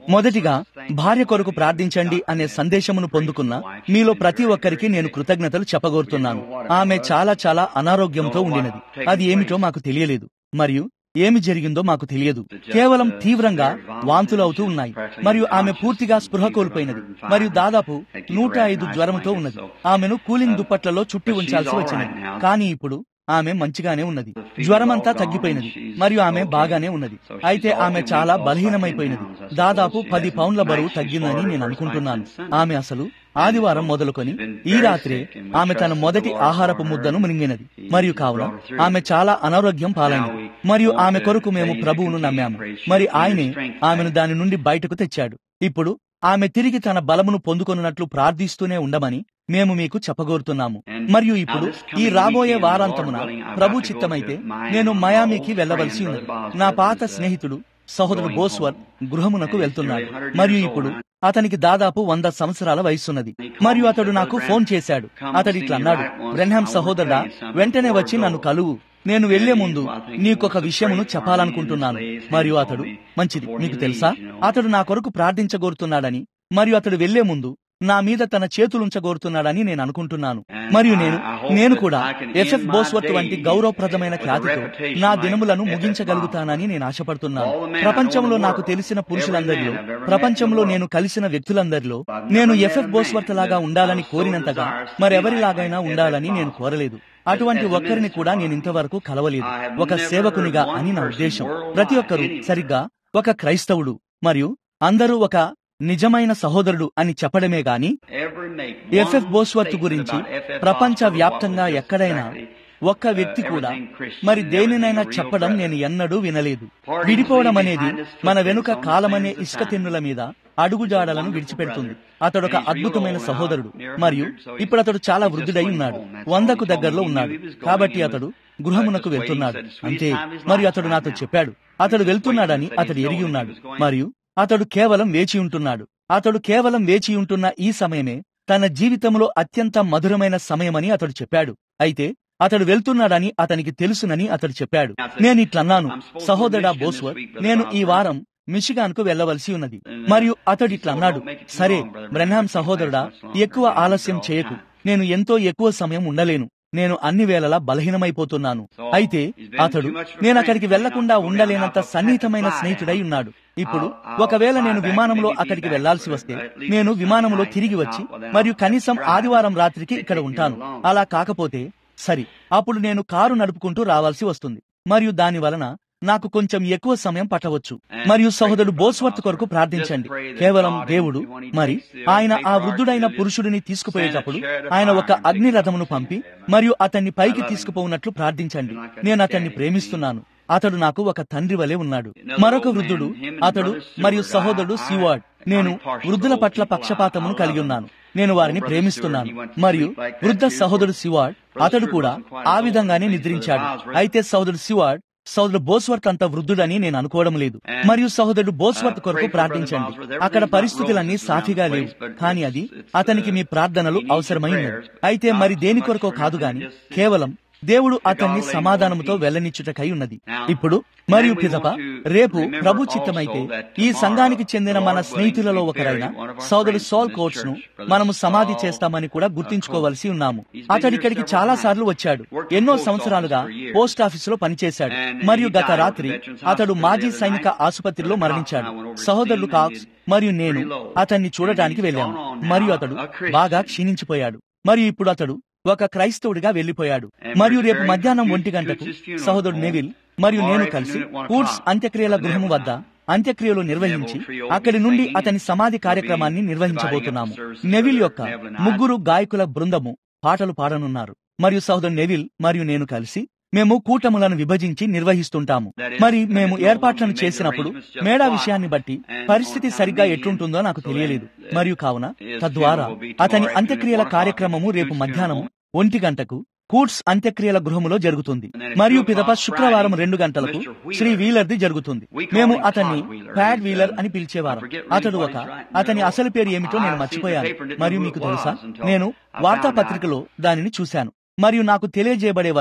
మొదటిగా భార్య కొరకు ప్రార్థించండి అనే సందేశమును పొందుకున్న మీలో ప్రతి ఒక్కరికి నేను కృతజ్ఞతలు చెప్పగోరుతున్నాను ఆమె చాలా చాలా అనారోగ్యంతో ఉండినది అది ఏమిటో మాకు తెలియలేదు మరియు ఏమి జరిగిందో మాకు తెలియదు కేవలం తీవ్రంగా వాంతులు అవుతూ ఉన్నాయి మరియు ఆమె పూర్తిగా స్పృహ కోల్పోయినది మరియు దాదాపు నూట ఐదు జ్వరంతో ఉన్నది ఆమెను కూలింగ్ దుప్పట్లలో చుట్టి ఉంచాల్సి వచ్చినది కానీ ఇప్పుడు ఆమె మంచిగానే ఉన్నది జ్వరమంతా తగ్గిపోయినది మరియు ఆమె బాగానే ఉన్నది అయితే ఆమె చాలా బలహీనమైపోయినది దాదాపు పది పౌండ్ల బరువు తగ్గిందని నేను అనుకుంటున్నాను ఆమె అసలు ఆదివారం మొదలుకొని ఈ రాత్రే ఆమె తన మొదటి ఆహారపు ముద్దను మింగినది మరియు కావున ఆమె చాలా అనారోగ్యం పాలైనది మరియు ఆమె కొరకు మేము ప్రభువును నమ్మాము మరి ఆయనే ఆమెను దాని నుండి బయటకు తెచ్చాడు ఇప్పుడు ఆమె తిరిగి తన బలమును పొందుకొనున్నట్లు ప్రార్థిస్తూనే ఉండమని మేము మీకు చెప్పగోరుతున్నాము మరియు ఇప్పుడు ఈ రాబోయే వారాంతమున ప్రభు చిత్తమైతే నేను మయామికి వెళ్ళవలసి ఉన్నది నా పాత స్నేహితుడు సహోదరుడు బోస్వర్ గృహమునకు వెళ్తున్నాడు మరియు ఇప్పుడు అతనికి దాదాపు వంద సంవత్సరాల వయస్సున్నది మరియు అతడు నాకు ఫోన్ చేశాడు అతడు ఇట్లా అన్నాడు బ్రెన్హాం సహోదరుడా వెంటనే వచ్చి నన్ను కలువు నేను వెళ్లే ముందు నీకొక విషయమును చెప్పాలనుకుంటున్నాను మరియు అతడు మంచిది మీకు తెలుసా అతడు నా కొరకు ప్రార్థించగోరుతున్నాడని మరియు అతడు వెళ్లే ముందు నా మీద తన చేతులుంచగోరుతున్నాడని నేను అనుకుంటున్నాను మరియు నేను నేను కూడా ఎఫ్ఎఫ్ బోస్వర్త్ వంటి గౌరవప్రదమైన ఖ్యాతితో నా దినములను ముగించగలుగుతానని నేను ఆశపడుతున్నాను ప్రపంచంలో నాకు తెలిసిన పురుషులందరిలో ప్రపంచంలో నేను కలిసిన వ్యక్తులందరిలో నేను ఎఫ్ఎఫ్ బోస్వర్త్ లాగా ఉండాలని కోరినంతగా మరెవరిలాగైనా ఉండాలని నేను కోరలేదు అటువంటి ఒక్కరిని కూడా నేను ఇంతవరకు కలవలేదు ఒక సేవకునిగా అని నా ఉద్దేశం ప్రతి ఒక్కరూ సరిగ్గా ఒక క్రైస్తవుడు మరియు అందరూ ఒక నిజమైన సహోదరుడు అని చెప్పడమే గాని ఎఫ్ఎఫ్ బోస్వర్త్ గురించి ప్రపంచ వ్యాప్తంగా ఎక్కడైనా ఒక్క వ్యక్తి కూడా మరి దేనినైనా చెప్పడం నేను ఎన్నడూ వినలేదు విడిపోవడం అనేది మన వెనుక కాలమనే ఇసుక తిన్నుల మీద అడుగుజాడలను విడిచిపెడుతుంది అతడొక అద్భుతమైన సహోదరుడు మరియు ఇప్పుడు అతడు చాలా వృద్ధుడై ఉన్నాడు వందకు దగ్గరలో ఉన్నాడు కాబట్టి అతడు గృహమునకు వెళ్తున్నాడు అంతే మరియు అతడు నాతో చెప్పాడు అతడు వెళ్తున్నాడని అతడు ఎరిగి ఉన్నాడు మరియు అతడు కేవలం వేచి ఉంటున్నాడు అతడు కేవలం వేచి ఉంటున్న ఈ సమయమే తన జీవితంలో అత్యంత మధురమైన సమయమని అతడు చెప్పాడు అయితే అతడు వెళ్తున్నాడని అతనికి తెలుసునని అతడు చెప్పాడు నేను ఇట్లన్నాను సహోదరా బోస్వర్ నేను ఈ వారం మిషిగాన్ కు వెళ్లవలసి ఉన్నది మరియు అతడు ఇట్లా అన్నాడు సరే బ్రహ్నాం సహోదరుడా ఎక్కువ ఆలస్యం చేయకు నేను ఎంతో ఎక్కువ సమయం ఉండలేను నేను అన్ని వేళలా బలహీనమైపోతున్నాను అయితే అతడు నేను అక్కడికి వెళ్లకుండా ఉండలేనంత సన్నిహితమైన స్నేహితుడై ఉన్నాడు ఇప్పుడు ఒకవేళ నేను విమానంలో అక్కడికి వెళ్లాల్సి వస్తే నేను విమానంలో తిరిగి వచ్చి మరియు కనీసం ఆదివారం రాత్రికి ఇక్కడ ఉంటాను అలా కాకపోతే సరి అప్పుడు నేను కారు నడుపుకుంటూ రావాల్సి వస్తుంది మరియు దాని వలన నాకు కొంచెం ఎక్కువ సమయం పట్టవచ్చు మరియు సహోదరుడు బోస్వర్త్ కొరకు ప్రార్థించండి కేవలం దేవుడు మరి ఆయన ఆ వృద్ధుడైన పురుషుడిని తీసుకుపోయేటప్పుడు ఆయన ఒక అగ్ని రథమును పంపి మరియు అతన్ని పైకి తీసుకుపోవున్నట్లు ప్రార్థించండి నేను అతన్ని ప్రేమిస్తున్నాను అతడు నాకు ఒక తండ్రి వలె ఉన్నాడు మరొక వృద్ధుడు అతడు మరియు సహోదరుడు సివాడ్ నేను వృద్ధుల పట్ల పక్షపాతమును కలిగి ఉన్నాను నేను వారిని ప్రేమిస్తున్నాను మరియు వృద్ధ సహోదరుడు సివాడ్ అతడు కూడా ఆ విధంగానే నిద్రించాడు అయితే సహోదరుడు సివాడ్ సహోదరుడు బోస్వర్త్ అంత వృద్ధుడని నేను అనుకోవడం లేదు మరియు సహోదరుడు బోస్వర్త్ కొరకు ప్రార్థించండి అక్కడ పరిస్థితులన్నీ సాఫీగా లేవు కానీ అది అతనికి మీ ప్రార్థనలు అవసరమై ఉన్నది అయితే మరి దేని కొరకో కాదు గాని కేవలం దేవుడు అతన్ని సమాధానముతో వెల్లనిచ్చుటకై ఉన్నది ఇప్పుడు మరియు పిదప రేపు ప్రభు చిత్తమైతే ఈ సంఘానికి చెందిన మన స్నేహితులలో ఒకరైన సోదరుడు సోల్ కోట్స్ ను మనము సమాధి చేస్తామని కూడా గుర్తించుకోవలసి ఉన్నాము అతడిక్కడికి చాలా సార్లు వచ్చాడు ఎన్నో సంవత్సరాలుగా పోస్ట్ ఆఫీస్ లో పనిచేశాడు మరియు గత రాత్రి అతడు మాజీ సైనిక ఆసుపత్రిలో మరణించాడు సహోదరులు కాక్స్ మరియు నేను అతన్ని చూడటానికి వెళ్ళాము మరియు అతడు బాగా క్షీణించిపోయాడు మరియు ఇప్పుడు అతడు ఒక క్రైస్తవుడిగా వెళ్లిపోయాడు మరియు రేపు మధ్యాహ్నం ఒంటి గంటకు సహోదరుడు నెవిల్ మరియు నేను కలిసి కూడ్స్ అంత్యక్రియల గృహము వద్ద అంత్యక్రియలు నిర్వహించి అక్కడి నుండి అతని సమాధి కార్యక్రమాన్ని నిర్వహించబోతున్నాము నెవిల్ యొక్క ముగ్గురు గాయకుల బృందము పాటలు పాడనున్నారు మరియు సహోదరు నెవిల్ మరియు నేను కలిసి మేము కూటములను విభజించి నిర్వహిస్తుంటాము మరి మేము ఏర్పాట్లను చేసినప్పుడు మేడా విషయాన్ని బట్టి పరిస్థితి సరిగ్గా ఎట్లుంటుందో నాకు తెలియలేదు మరియు కావున తద్వారా అతని అంత్యక్రియల కార్యక్రమము రేపు మధ్యాహ్నం ఒంటి గంటకు కూట్స్ అంత్యక్రియల గృహములో జరుగుతుంది మరియు పిదప శుక్రవారం రెండు గంటలకు శ్రీ వీలర్ది జరుగుతుంది మేము అతన్ని ప్యాడ్ వీలర్ అని పిలిచేవారం అతడు ఒక అతని అసలు పేరు ఏమిటో నేను మర్చిపోయాను మరియు మీకు తెలుసా నేను వార్తాపత్రికలో దానిని చూశాను మరియు నాకు తెలియజేయబడే వరకు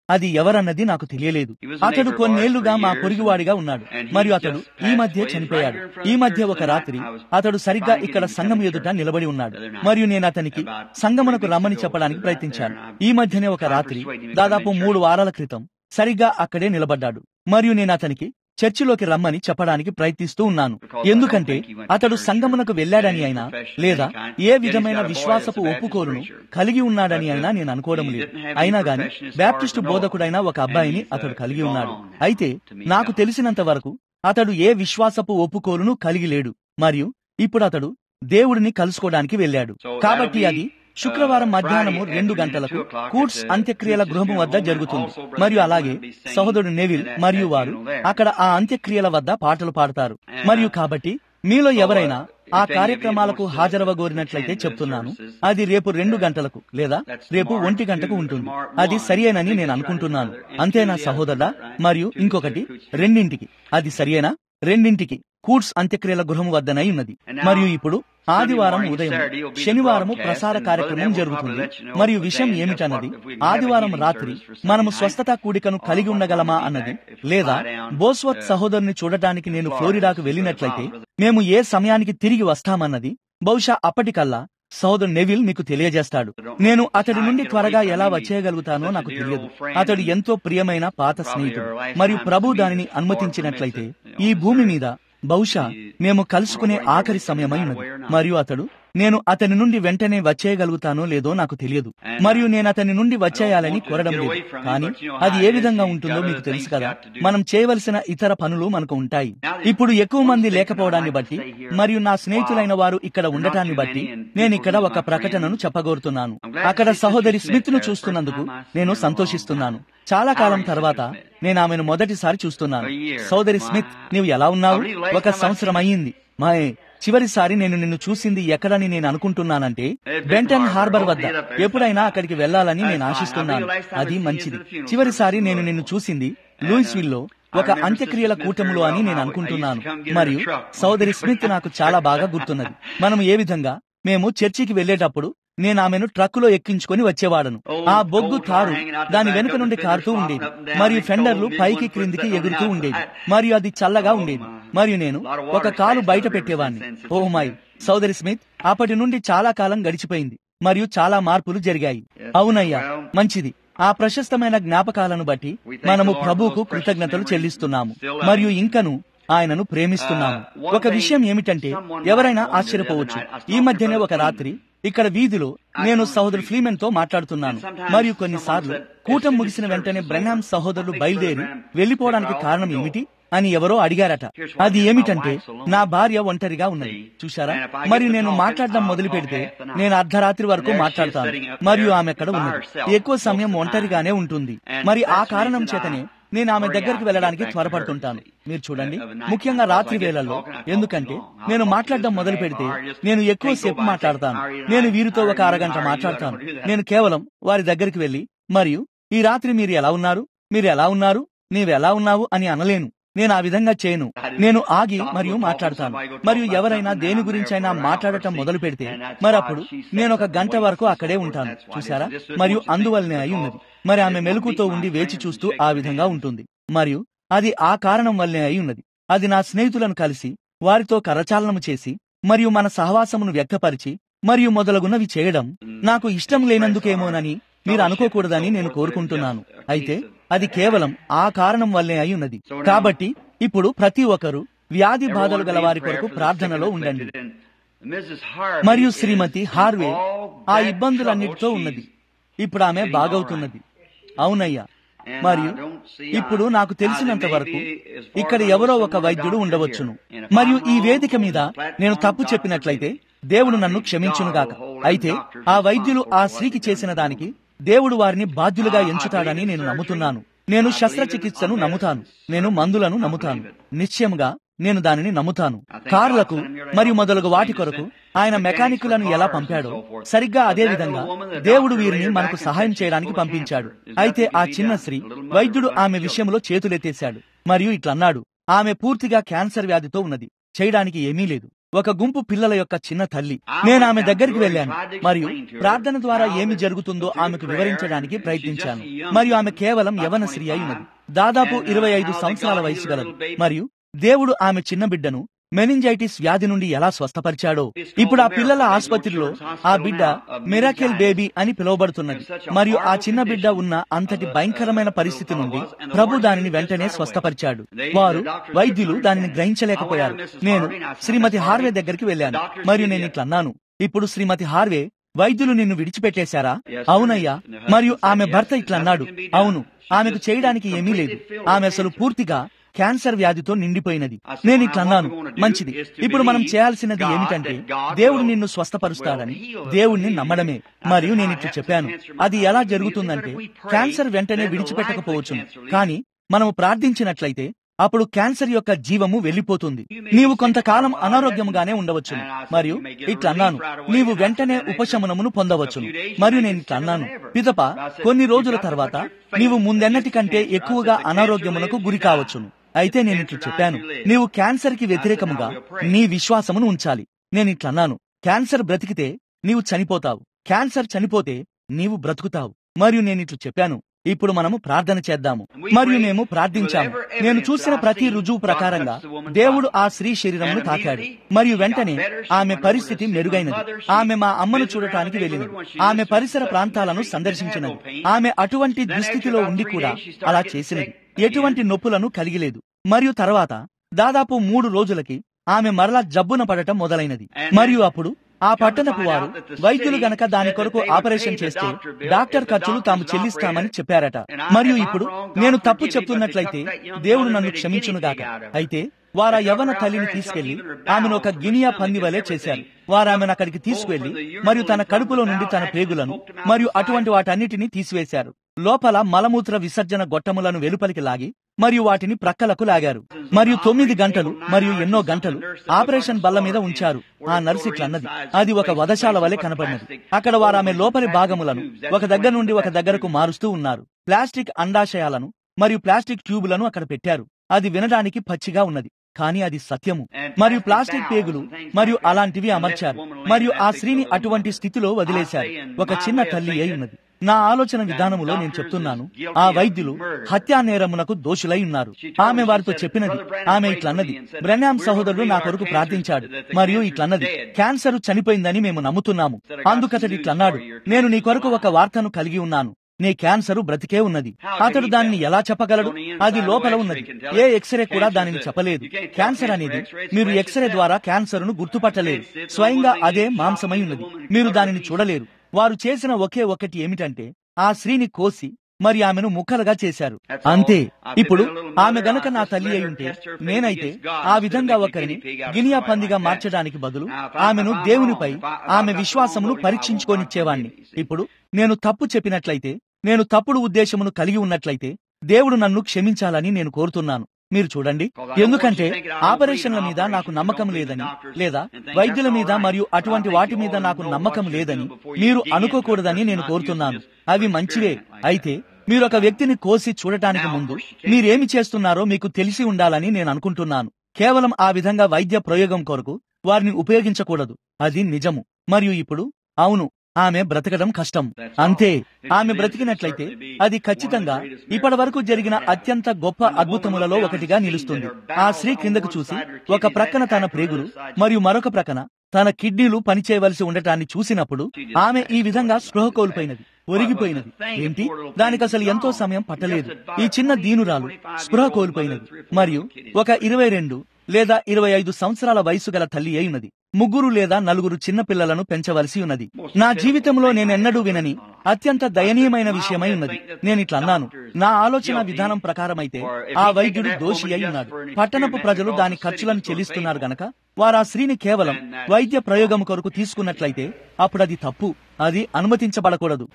అది ఎవరన్నది నాకు తెలియలేదు అతడు కొన్నేళ్లుగా మా పొరుగువాడిగా ఉన్నాడు మరియు అతడు ఈ మధ్య చనిపోయాడు ఈ మధ్య ఒక రాత్రి అతడు సరిగ్గా ఇక్కడ సంఘం ఎదుట నిలబడి ఉన్నాడు మరియు నేను అతనికి సంగమునకు రమ్మని చెప్పడానికి ప్రయత్నించాను ఈ మధ్యనే ఒక రాత్రి దాదాపు మూడు వారాల క్రితం సరిగ్గా అక్కడే నిలబడ్డాడు మరియు నేను అతనికి చర్చిలోకి రమ్మని చెప్పడానికి ప్రయత్నిస్తూ ఉన్నాను ఎందుకంటే అతడు సంగమునకు వెళ్ళాడని అయినా లేదా ఏ విధమైన విశ్వాసపు ఒప్పుకోరును కలిగి ఉన్నాడని అయినా నేను అనుకోవడం లేదు అయినా గాని బ్యాప్టిస్టు బోధకుడైన ఒక అబ్బాయిని అతడు కలిగి ఉన్నాడు అయితే నాకు తెలిసినంత వరకు అతడు ఏ విశ్వాసపు ఒప్పుకోలును కలిగి లేడు మరియు ఇప్పుడు అతడు దేవుడిని కలుసుకోవడానికి వెళ్ళాడు కాబట్టి అది శుక్రవారం మధ్యాహ్నము రెండు గంటలకు కూట్స్ అంత్యక్రియల గృహము వద్ద జరుగుతుంది మరియు అలాగే సహోదరుడు నెవిల్ మరియు వారు అక్కడ ఆ అంత్యక్రియల వద్ద పాటలు పాడతారు మరియు కాబట్టి మీలో ఎవరైనా ఆ కార్యక్రమాలకు హాజరవగోరినట్లయితే చెప్తున్నాను అది రేపు రెండు గంటలకు లేదా రేపు ఒంటి గంటకు ఉంటుంది అది సరియేనని నేను అనుకుంటున్నాను అంతేనా సహోదరుడా మరియు ఇంకొకటి రెండింటికి అది సరియేనా రెండింటికి కూట్స్ అంత్యక్రియల గృహం వద్దనై ఉన్నది మరియు ఇప్పుడు ఆదివారం ఉదయం శనివారము ప్రసార కార్యక్రమం జరుగుతుంది మరియు విషయం ఏమిటన్నది ఆదివారం రాత్రి మనము స్వస్థత కూడికను కలిగి ఉండగలమా అన్నది లేదా బోస్వత్ సహోదరుని చూడటానికి నేను ఫ్లోరిడాకు వెళ్ళినట్లయితే మేము ఏ సమయానికి తిరిగి వస్తామన్నది బహుశా అప్పటికల్లా సహోదరు నెవిల్ మీకు తెలియజేస్తాడు నేను అతడి నుండి త్వరగా ఎలా వచ్చేయగలుగుతానో నాకు తెలియదు అతడు ఎంతో ప్రియమైన పాత స్నేహితుడు మరియు ప్రభు దానిని అనుమతించినట్లయితే ఈ భూమి మీద బహుశా మేము కలుసుకునే ఆఖరి సమయమై ఉన్నది మరియు అతడు నేను అతని నుండి వెంటనే వచ్చేయగలుగుతానో లేదో నాకు తెలియదు మరియు నేను అతని నుండి వచ్చేయాలని కోరడం లేదు కానీ అది ఏ విధంగా ఉంటుందో మీకు తెలుసు కదా మనం చేయవలసిన ఇతర పనులు మనకు ఉంటాయి ఇప్పుడు ఎక్కువ మంది లేకపోవడాన్ని బట్టి మరియు నా స్నేహితులైన వారు ఇక్కడ ఉండటాన్ని బట్టి నేను ఇక్కడ ఒక ప్రకటనను చెప్పగోరుతున్నాను అక్కడ సహోదరి స్మిత్ ను చూస్తున్నందుకు నేను సంతోషిస్తున్నాను చాలా కాలం తర్వాత నేను ఆమెను మొదటిసారి చూస్తున్నాను సోదరి స్మిత్ నీవు ఎలా ఉన్నావు ఒక సంవత్సరం అయ్యింది మాయే చివరిసారి నేను నిన్ను చూసింది ఎక్కడని నేను అనుకుంటున్నానంటే బెంటన్ హార్బర్ వద్ద ఎప్పుడైనా అక్కడికి వెళ్లాలని నేను ఆశిస్తున్నాను అది మంచిది చివరిసారి నేను నిన్ను చూసింది లూయిస్విల్లో ఒక అంత్యక్రియల కూటములో అని నేను అనుకుంటున్నాను మరియు సోదరి స్మిత్ నాకు చాలా బాగా గుర్తున్నది మనం ఏ విధంగా మేము చర్చికి వెళ్లేటప్పుడు నేను ఆమెను ట్రక్కులో ఎక్కించుకొని వచ్చేవాడను ఆ బొగ్గు తారు దాని వెనుక నుండి కారుతూ ఉండేది మరియు ఫెండర్లు పైకి క్రిందికి ఎగురుతూ ఉండేది మరియు అది చల్లగా ఉండేది మరియు నేను ఒక కాలు బయట పెట్టేవాడిని ఓ మై సోదరి స్మిత్ అప్పటి నుండి చాలా కాలం గడిచిపోయింది మరియు చాలా మార్పులు జరిగాయి అవునయ్యా మంచిది ఆ ప్రశస్తమైన జ్ఞాపకాలను బట్టి మనము ప్రభువుకు కృతజ్ఞతలు చెల్లిస్తున్నాము మరియు ఇంకను ఆయనను ప్రేమిస్తున్నాము ఒక విషయం ఏమిటంటే ఎవరైనా ఆశ్చర్యపోవచ్చు ఈ మధ్యనే ఒక రాత్రి ఇక్కడ వీధిలో నేను సహోదరు ఫ్లీమెన్ తో మాట్లాడుతున్నాను మరియు కొన్నిసార్లు కూటం ముగిసిన వెంటనే బ్రెనామ్ సహోదరులు బయలుదేరి వెళ్లిపోవడానికి కారణం ఏమిటి అని ఎవరో అడిగారట అది ఏమిటంటే నా భార్య ఒంటరిగా ఉన్నది చూశారా మరియు నేను మాట్లాడడం మొదలు పెడితే నేను అర్ధరాత్రి వరకు మాట్లాడతాను మరియు ఆమె అక్కడ ఉన్నది ఎక్కువ సమయం ఒంటరిగానే ఉంటుంది మరి ఆ కారణం చేతనే నేను ఆమె దగ్గరికి వెళ్ళడానికి త్వరపడుతుంటాను మీరు చూడండి ముఖ్యంగా రాత్రి వేళల్లో ఎందుకంటే నేను మాట్లాడడం మొదలు పెడితే నేను ఎక్కువ సేపు మాట్లాడతాను నేను వీరితో ఒక అరగంట మాట్లాడతాను నేను కేవలం వారి దగ్గరికి వెళ్లి మరియు ఈ రాత్రి మీరు ఎలా ఉన్నారు మీరు ఎలా ఉన్నారు నీవు ఎలా ఉన్నావు అని అనలేను నేను ఆ విధంగా చేయను నేను ఆగి మరియు మాట్లాడతాను మరియు ఎవరైనా దేని గురించైనా మాట్లాడటం మొదలు పెడితే మరి అప్పుడు నేను ఒక గంట వరకు అక్కడే ఉంటాను చూసారా మరియు అందువల్లనే అయి ఉన్నది మరి ఆమె మెలకుతో ఉండి వేచి చూస్తూ ఆ విధంగా ఉంటుంది మరియు అది ఆ కారణం వల్లే అయి ఉన్నది అది నా స్నేహితులను కలిసి వారితో కరచాలనము చేసి మరియు మన సహవాసమును వ్యక్తపరిచి మరియు మొదలగునవి చేయడం నాకు ఇష్టం లేనందుకేమోనని మీరు అనుకోకూడదని నేను కోరుకుంటున్నాను అయితే అది కేవలం ఆ కారణం వల్లే అయి ఉన్నది కాబట్టి ఇప్పుడు ప్రతి ఒక్కరూ వ్యాధి బాధలు గల వారి కొరకు ప్రార్థనలో ఉండండి మరియు శ్రీమతి హార్వే ఆ ఇబ్బందులన్నిటితో ఉన్నది ఇప్పుడు ఆమె బాగవుతున్నది అవునయ్యా మరియు ఇప్పుడు నాకు తెలిసినంత వరకు ఇక్కడ ఎవరో ఒక వైద్యుడు ఉండవచ్చును మరియు ఈ వేదిక మీద నేను తప్పు చెప్పినట్లయితే దేవుడు నన్ను క్షమించునుగాక అయితే ఆ వైద్యులు ఆ స్త్రీకి చేసిన దానికి దేవుడు వారిని బాధ్యులుగా ఎంచుతాడని నేను నమ్ముతున్నాను నేను శస్త్రచికిత్సను నమ్ముతాను నేను మందులను నమ్ముతాను నిశ్చయముగా నేను దానిని నమ్ముతాను కార్లకు మరియు మొదలగు వాటి కొరకు ఆయన మెకానికులను ఎలా పంపాడో సరిగ్గా అదే విధంగా దేవుడు వీరిని మనకు సహాయం చేయడానికి పంపించాడు అయితే ఆ చిన్న స్త్రీ వైద్యుడు ఆమె విషయంలో చేతులెత్తేశాడు మరియు ఇట్లన్నాడు ఆమె పూర్తిగా క్యాన్సర్ వ్యాధితో ఉన్నది చేయడానికి ఏమీ లేదు ఒక గుంపు పిల్లల యొక్క చిన్న తల్లి నేను ఆమె దగ్గరికి వెళ్ళాను మరియు ప్రార్థన ద్వారా ఏమి జరుగుతుందో ఆమెకు వివరించడానికి ప్రయత్నించాను మరియు ఆమె కేవలం యవన స్త్రీ అయి ఉన్నది దాదాపు ఇరవై ఐదు సంవత్సరాల వయసు గలదు మరియు దేవుడు ఆమె చిన్న బిడ్డను మెనింజైటిస్ వ్యాధి నుండి ఎలా స్వస్థపరిచాడో ఇప్పుడు ఆ పిల్లల ఆసుపత్రిలో ఆ బిడ్డ మిరాకెల్ బేబీ అని పిలువబడుతున్నది మరియు ఆ చిన్న బిడ్డ ఉన్న అంతటి భయంకరమైన పరిస్థితి నుండి ప్రభు దానిని వెంటనే స్వస్థపరిచాడు వారు వైద్యులు దానిని గ్రహించలేకపోయారు నేను శ్రీమతి హార్వే దగ్గరికి వెళ్ళాను మరియు నేను ఇట్లా అన్నాను ఇప్పుడు శ్రీమతి హార్వే వైద్యులు నిన్ను విడిచిపెట్టేశారా అవునయ్యా మరియు ఆమె భర్త ఇట్లా అన్నాడు అవును ఆమెకు చేయడానికి ఏమీ లేదు ఆమె అసలు పూర్తిగా క్యాన్సర్ వ్యాధితో నిండిపోయినది నేను ఇట్లా అన్నాను మంచిది ఇప్పుడు మనం చేయాల్సినది ఏమిటంటే దేవుడు నిన్ను స్వస్థపరుస్తాడని దేవుణ్ణి నమ్మడమే మరియు నేను ఇట్లా చెప్పాను అది ఎలా జరుగుతుందంటే క్యాన్సర్ వెంటనే విడిచిపెట్టకపోవచ్చును కానీ మనము ప్రార్థించినట్లయితే అప్పుడు క్యాన్సర్ యొక్క జీవము వెళ్లిపోతుంది నీవు కొంతకాలం అనారోగ్యముగానే ఉండవచ్చును మరియు ఇట్లా అన్నాను నీవు వెంటనే ఉపశమనమును పొందవచ్చును మరియు నేను ఇట్లా అన్నాను పిదప కొన్ని రోజుల తర్వాత నీవు ముందెన్నటి కంటే ఎక్కువగా అనారోగ్యమునకు గురి కావచ్చును అయితే నేను ఇట్లా చెప్పాను నీవు క్యాన్సర్ కి వ్యతిరేకముగా నీ విశ్వాసమును ఉంచాలి నేను ఇట్లా అన్నాను క్యాన్సర్ బ్రతికితే నీవు చనిపోతావు క్యాన్సర్ చనిపోతే నీవు బ్రతుకుతావు మరియు నేను ఇట్లా చెప్పాను ఇప్పుడు మనము ప్రార్థన చేద్దాము మరియు మేము ప్రార్థించాము నేను చూసిన ప్రతి రుజువు ప్రకారంగా దేవుడు ఆ స్త్రీ శరీరమును తాకాడు మరియు వెంటనే ఆమె పరిస్థితి మెరుగైనది ఆమె మా అమ్మను చూడటానికి వెళ్ళినది ఆమె పరిసర ప్రాంతాలను సందర్శించినది ఆమె అటువంటి దుస్థితిలో ఉండి కూడా అలా చేసినది ఎటువంటి నొప్పులను కలిగిలేదు మరియు తర్వాత దాదాపు మూడు రోజులకి ఆమె మరలా జబ్బున పడటం మొదలైనది మరియు అప్పుడు ఆ పట్టణపు వారు వైద్యులు గనక దాని కొరకు ఆపరేషన్ చేస్తే డాక్టర్ ఖర్చులు తాము చెల్లిస్తామని చెప్పారట మరియు ఇప్పుడు నేను తప్పు చెప్తున్నట్లయితే దేవుడు నన్ను క్షమించునుగాక అయితే వారా యవన తల్లిని తీసుకెళ్లి ఆమెను ఒక గినియా పంది వలె చేశారు వారు ఆమెను అక్కడికి తీసుకువెళ్లి మరియు తన కడుపులో నుండి తన పేగులను మరియు అటువంటి వాటన్నిటిని తీసివేశారు లోపల మలమూత్ర విసర్జన గొట్టములను వెలుపలికి లాగి మరియు వాటిని ప్రక్కలకు లాగారు మరియు తొమ్మిది గంటలు మరియు ఎన్నో గంటలు ఆపరేషన్ బల్ల మీద ఉంచారు ఆ నర్సు ఇట్లన్నది అది ఒక వధశాల వలె కనపడినది అక్కడ వారు ఆమె లోపలి భాగములను ఒక దగ్గర నుండి ఒక దగ్గరకు మారుస్తూ ఉన్నారు ప్లాస్టిక్ అండాశయాలను మరియు ప్లాస్టిక్ ట్యూబులను అక్కడ పెట్టారు అది వినడానికి పచ్చిగా ఉన్నది కానీ అది సత్యము మరియు ప్లాస్టిక్ పేగులు మరియు అలాంటివి అమర్చారు మరియు ఆ స్త్రీని అటువంటి స్థితిలో వదిలేశారు ఒక చిన్న తల్లి అయి ఉన్నది నా ఆలోచన విధానములో నేను చెప్తున్నాను ఆ వైద్యులు హత్యా నేరమునకు దోషులై ఉన్నారు ఆమె వారితో చెప్పినది ఆమె ఇట్లన్నది బ్రహ్యాం సహోదరుడు నా కొరకు ప్రార్థించాడు మరియు ఇట్లన్నది క్యాన్సర్ చనిపోయిందని మేము నమ్ముతున్నాము అందుకతడు ఇట్లన్నాడు నేను నీ కొరకు ఒక వార్తను కలిగి ఉన్నాను నీ క్యాన్సరు బ్రతికే ఉన్నది అతడు దానిని ఎలా చెప్పగలడు అది లోపల ఉన్నది ఏ ఎక్స్రే కూడా దానిని చెప్పలేదు క్యాన్సర్ అనేది మీరు ఎక్స్రే ద్వారా క్యాన్సర్ ను గుర్తుపట్టలేరు స్వయంగా అదే మాంసమై ఉన్నది మీరు దానిని చూడలేరు వారు చేసిన ఒకే ఒకటి ఏమిటంటే ఆ స్త్రీని కోసి మరి ఆమెను ముక్కలుగా చేశారు అంతే ఇప్పుడు ఆమె గనక నా తల్లి అయి ఉంటే నేనైతే ఆ విధంగా ఒకరిని గినియా పందిగా మార్చడానికి బదులు ఆమెను దేవునిపై ఆమె విశ్వాసమును పరీక్షించుకోనిచ్చేవాణ్ణి ఇప్పుడు నేను తప్పు చెప్పినట్లయితే నేను తప్పుడు ఉద్దేశమును కలిగి ఉన్నట్లయితే దేవుడు నన్ను క్షమించాలని నేను కోరుతున్నాను మీరు చూడండి ఎందుకంటే ఆపరేషన్ల మీద నాకు నమ్మకం లేదని లేదా వైద్యుల మీద మరియు అటువంటి వాటి మీద నాకు నమ్మకం లేదని మీరు అనుకోకూడదని నేను కోరుతున్నాను అవి మంచివే అయితే మీరు ఒక వ్యక్తిని కోసి చూడటానికి ముందు మీరేమి చేస్తున్నారో మీకు తెలిసి ఉండాలని నేను అనుకుంటున్నాను కేవలం ఆ విధంగా వైద్య ప్రయోగం కొరకు వారిని ఉపయోగించకూడదు అది నిజము మరియు ఇప్పుడు అవును ఆమె బ్రతకడం కష్టం అంతే ఆమె బ్రతికినట్లయితే అది ఖచ్చితంగా ఇప్పటి వరకు జరిగిన అత్యంత గొప్ప అద్భుతములలో ఒకటిగా నిలుస్తుంది ఆ స్త్రీ క్రిందకు చూసి ఒక ప్రక్కన తన ప్రేగులు మరియు మరొక ప్రక్కన తన కిడ్నీలు పనిచేయవలసి ఉండటాన్ని చూసినప్పుడు ఆమె ఈ విధంగా స్పృహ కోల్పోయినది ఒరిగిపోయినది ఏంటి దానికి అసలు ఎంతో సమయం పట్టలేదు ఈ చిన్న దీనురాలు స్పృహ కోల్పోయినది మరియు ఒక ఇరవై రెండు లేదా ఇరవై ఐదు సంవత్సరాల వయసు గల తల్లి అయి ఉన్నది ముగ్గురు లేదా నలుగురు చిన్న పిల్లలను పెంచవలసి ఉన్నది నా జీవితంలో నేనెన్నడూ వినని అత్యంత దయనీయమైన విషయమై ఉన్నది నేను ఇట్లా అన్నాను నా ఆలోచన విధానం ప్రకారం అయితే ఆ వైద్యుడు దోషి అయి ఉన్నాడు పట్టణపు ప్రజలు దాని ఖర్చులను చెల్లిస్తున్నారు గనక వారు ఆ స్త్రీని కేవలం వైద్య ప్రయోగం కొరకు తీసుకున్నట్లయితే అప్పుడు అది తప్పు అది అనుమతించబడకూడదు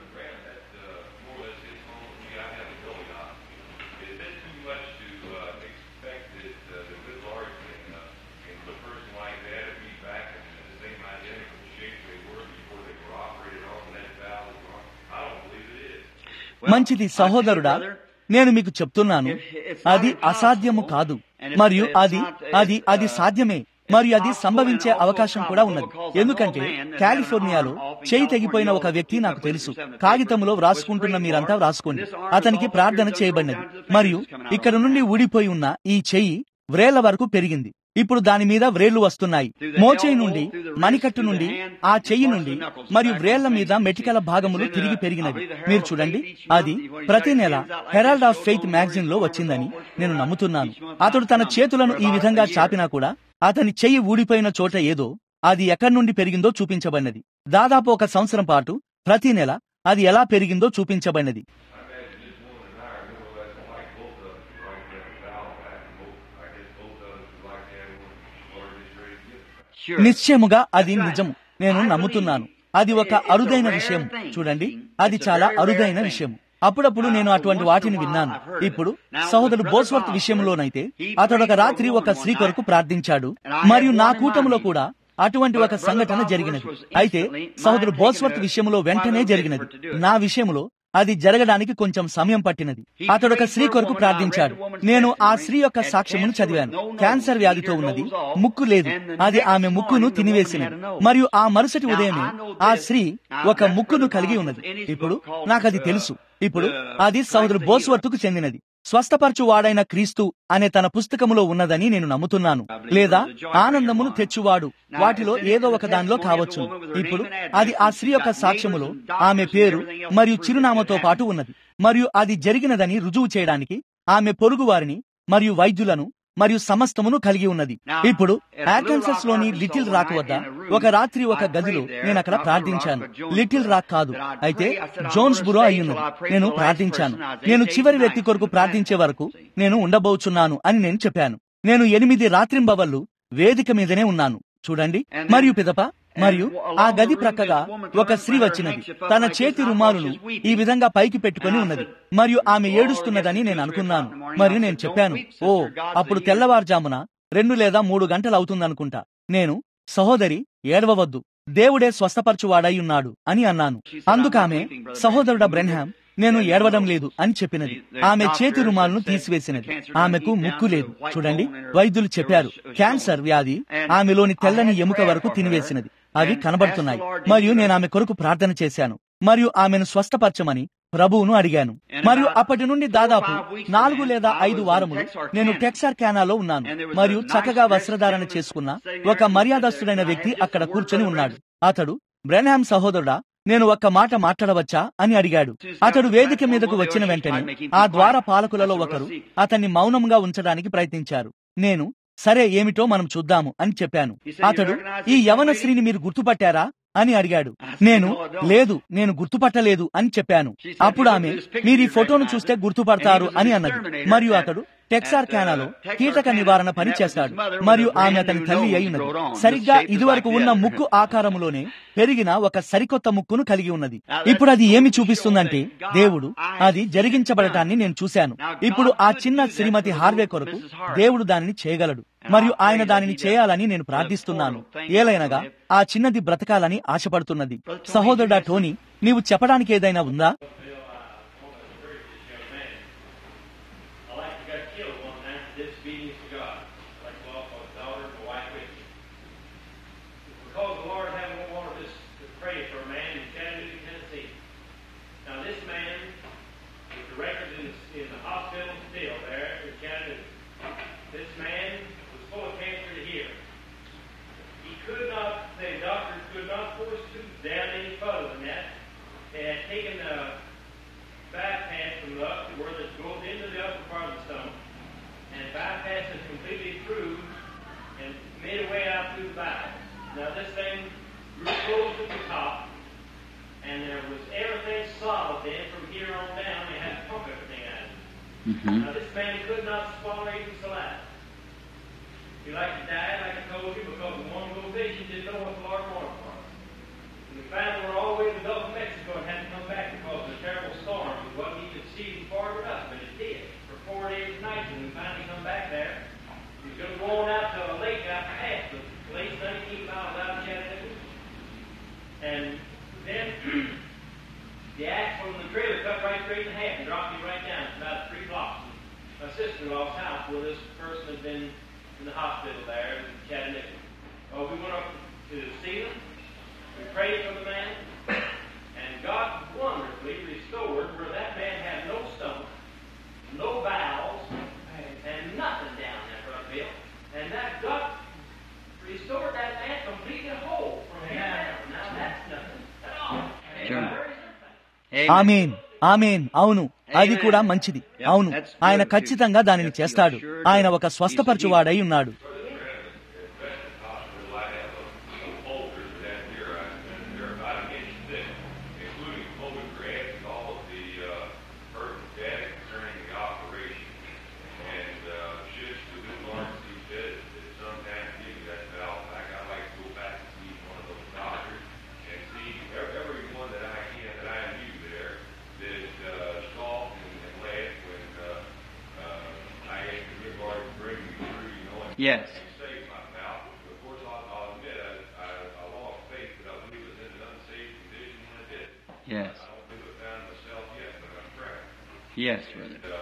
మంచిది సహోదరుడా నేను మీకు చెప్తున్నాను అది అసాధ్యము కాదు మరియు అది అది అది సాధ్యమే మరియు అది సంభవించే అవకాశం కూడా ఉన్నది ఎందుకంటే కాలిఫోర్నియాలో చేయి తెగిపోయిన ఒక వ్యక్తి నాకు తెలుసు కాగితంలో వ్రాసుకుంటున్న మీరంతా వ్రాసుకోండి అతనికి ప్రార్థన చేయబడినది మరియు ఇక్కడ నుండి ఊడిపోయి ఉన్న ఈ చెయ్యి వ్రేళ్ల వరకు పెరిగింది ఇప్పుడు దాని మీద వ్రేళ్లు వస్తున్నాయి మోచేయి నుండి మణికట్టు నుండి ఆ చెయ్యి నుండి మరియు వ్రేళ్ల మీద మెటికల భాగములు తిరిగి పెరిగినవి మీరు చూడండి అది ప్రతి నెల హెరాల్డ్ ఆఫ్ ఫెయిత్ మ్యాగజిన్ లో వచ్చిందని నేను నమ్ముతున్నాను అతడు తన చేతులను ఈ విధంగా చాపినా కూడా అతని చెయ్యి ఊడిపోయిన చోట ఏదో అది ఎక్కడి నుండి పెరిగిందో చూపించబడినది దాదాపు ఒక సంవత్సరం పాటు ప్రతి నెల అది ఎలా పెరిగిందో చూపించబడినది నిశ్చయముగా అది నిజం నేను నమ్ముతున్నాను అది ఒక అరుదైన విషయం చూడండి అది చాలా అరుదైన విషయం అప్పుడప్పుడు నేను అటువంటి వాటిని విన్నాను ఇప్పుడు సహోదరుడు బోస్వర్త్ విషయంలోనైతే అతడు ఒక రాత్రి ఒక స్త్రీ కొరకు ప్రార్థించాడు మరియు నా కూటములో కూడా అటువంటి ఒక సంఘటన జరిగినది అయితే సహోదరు బోస్వర్త్ విషయంలో వెంటనే జరిగినది నా విషయంలో అది జరగడానికి కొంచెం సమయం పట్టినది అతడు ఒక స్త్రీ కొరకు ప్రార్థించాడు నేను ఆ స్త్రీ యొక్క సాక్ష్యమును చదివాను క్యాన్సర్ వ్యాధితో ఉన్నది ముక్కు లేదు అది ఆమె ముక్కును తినివేసినది మరియు ఆ మరుసటి ఉదయమే ఆ స్త్రీ ఒక ముక్కును కలిగి ఉన్నది ఇప్పుడు నాకు అది తెలుసు ఇప్పుడు అది సహోదరు బోస్వర్త్కు చెందినది స్వస్థపరచువాడైన క్రీస్తు అనే తన పుస్తకములో ఉన్నదని నేను నమ్ముతున్నాను లేదా ఆనందమును తెచ్చువాడు వాటిలో ఏదో ఒక దానిలో కావచ్చు ఇప్పుడు అది ఆ స్త్రీ యొక్క సాక్ష్యములో ఆమె పేరు మరియు చిరునామాతో పాటు ఉన్నది మరియు అది జరిగినదని రుజువు చేయడానికి ఆమె పొరుగు వారిని మరియు వైద్యులను మరియు సమస్తమును కలిగి ఉన్నది ఇప్పుడు ఆర్కన్సస్ లోని లిటిల్ రాక్ వద్ద ఒక రాత్రి ఒక గదిలో నేను అక్కడ ప్రార్థించాను లిటిల్ రాక్ కాదు అయితే జోన్స్ బురో అయ్యున్నది నేను ప్రార్థించాను నేను చివరి వ్యక్తి కొరకు ప్రార్థించే వరకు నేను ఉండబోచున్నాను అని నేను చెప్పాను నేను ఎనిమిది రాత్రింబవళ్ళు వేదిక మీదనే ఉన్నాను చూడండి మరియు పిదప మరియు ఆ గది ప్రక్కగా ఒక స్త్రీ వచ్చినది తన చేతి రుమాలును ఈ విధంగా పైకి పెట్టుకుని ఉన్నది మరియు ఆమె ఏడుస్తున్నదని నేను అనుకున్నాను మరియు నేను చెప్పాను ఓ అప్పుడు తెల్లవారుజామున రెండు లేదా మూడు గంటలు అవుతుందనుకుంటా నేను సహోదరి ఏడవవద్దు దేవుడే స్వస్థపరచువాడై ఉన్నాడు అని అన్నాను అందుకామె సహోదరుడ బ్రెన్హామ్ నేను ఏడవడం లేదు అని చెప్పినది ఆమె చేతి రుమాలను తీసివేసినది ఆమెకు ముక్కు లేదు చూడండి వైద్యులు చెప్పారు క్యాన్సర్ వ్యాధి ఆమెలోని తెల్లని ఎముక వరకు తినివేసినది అవి కనబడుతున్నాయి మరియు నేను ఆమె కొరకు ప్రార్థన చేశాను మరియు ఆమెను స్వస్థపరచమని ప్రభువును అడిగాను మరియు అప్పటి నుండి దాదాపు నాలుగు లేదా ఐదు వారములు నేను టెక్సార్ క్యానాలో ఉన్నాను మరియు చక్కగా వస్త్రధారణ చేసుకున్న ఒక మర్యాదస్తుడైన వ్యక్తి అక్కడ కూర్చొని ఉన్నాడు అతడు బ్రెన్హామ్ సహోదరుడా నేను ఒక్క మాట మాట్లాడవచ్చా అని అడిగాడు అతడు వేదిక మీదకు వచ్చిన వెంటనే ఆ ద్వార పాలకులలో ఒకరు అతన్ని మౌనంగా ఉంచడానికి ప్రయత్నించారు నేను సరే ఏమిటో మనం చూద్దాము అని చెప్పాను అతడు ఈ యవన స్త్రీని మీరు గుర్తుపట్టారా అని అడిగాడు నేను లేదు నేను గుర్తుపట్టలేదు అని చెప్పాను అప్పుడు ఆమె మీరు ఈ ఫోటోను చూస్తే గుర్తుపడతారు అని అన్నది మరియు అతడు టెక్సార్ క్యానాలో కీటక నివారణ పని చేస్తాడు మరియు ఆమె అతని తల్లి అయి ఉన్నది సరిగ్గా ఇదివరకు ఉన్న ముక్కు ఆకారములోనే పెరిగిన ఒక సరికొత్త ముక్కును కలిగి ఉన్నది ఇప్పుడు అది ఏమి చూపిస్తుందంటే దేవుడు అది జరిగించబడటాన్ని నేను చూశాను ఇప్పుడు ఆ చిన్న శ్రీమతి హార్వే కొరకు దేవుడు దానిని చేయగలడు మరియు ఆయన దానిని చేయాలని నేను ప్రార్థిస్తున్నాను ఏలైనగా ఆ చిన్నది బ్రతకాలని ఆశపడుతున్నది సహోదరుడా టోనీ నీవు చెప్పడానికి ఏదైనా ఉందా I like to got killed one time for disobedience to God. Like to lost my daughter, my wife with me. Because the Lord hadn't wanted us to pray for a man in Chattanooga, Tennessee. Now this man was directed in, in the hospital still there in Chattanooga. This man was full of cancer to here. He could not, the doctors could not force tooth down any further than that. They had taken the bypass from the up to where this goes into the upper part of the stomach, and bypass is completely through and made a way out through the bowel. Now this thing grew close to the top, and there was everything solid then from here on down. They had to pump everything out. Now this man could not swallow even saliva. He liked to die, like I told you, because the one go fishing didn't know what the Lord wanted for him. And we found we were all the way to the Gulf of Mexico and had to come back because of the terrible storm. It wasn't even season farther up, but it did for four days and nights. And we finally come back there. We was going to go on out to a lake out past the place, 19 miles out of Chattanooga. And then the axe from the trailer cut right straight in half and dropped me right down. It's about three blocks. My sister-in-law's house where this person had been in the hospital there in Chattanooga. Amen amen అవును అది కూడా మంచిది అవును ఆయన ఖచ్చితంగా దానిని చేస్తాడు ఆయన ఒక స్వస్థపరచువాడై ఉన్నాడు hospital, I have a, a folder that here, I, and they're about an inch thick, including photographs and all of the, uh, pertinent data concerning the operation. And, uh, should the good Lord see fit, that sometime give you that valve back, I'd like to go back and see one of those doctors and see ev- everyone that I can, that I knew there, that, uh, scoffed and, and laughed when, uh, uh, I asked the good Lord to bring me through, you know, and Yes. and saved my mouth. Of course, I'll, I'll admit I, I, I lost faith, but I believe it was in an unsaved condition when I did. Yes. I don't think I've found myself yet, but I'm praying. Yes, brother. Uh,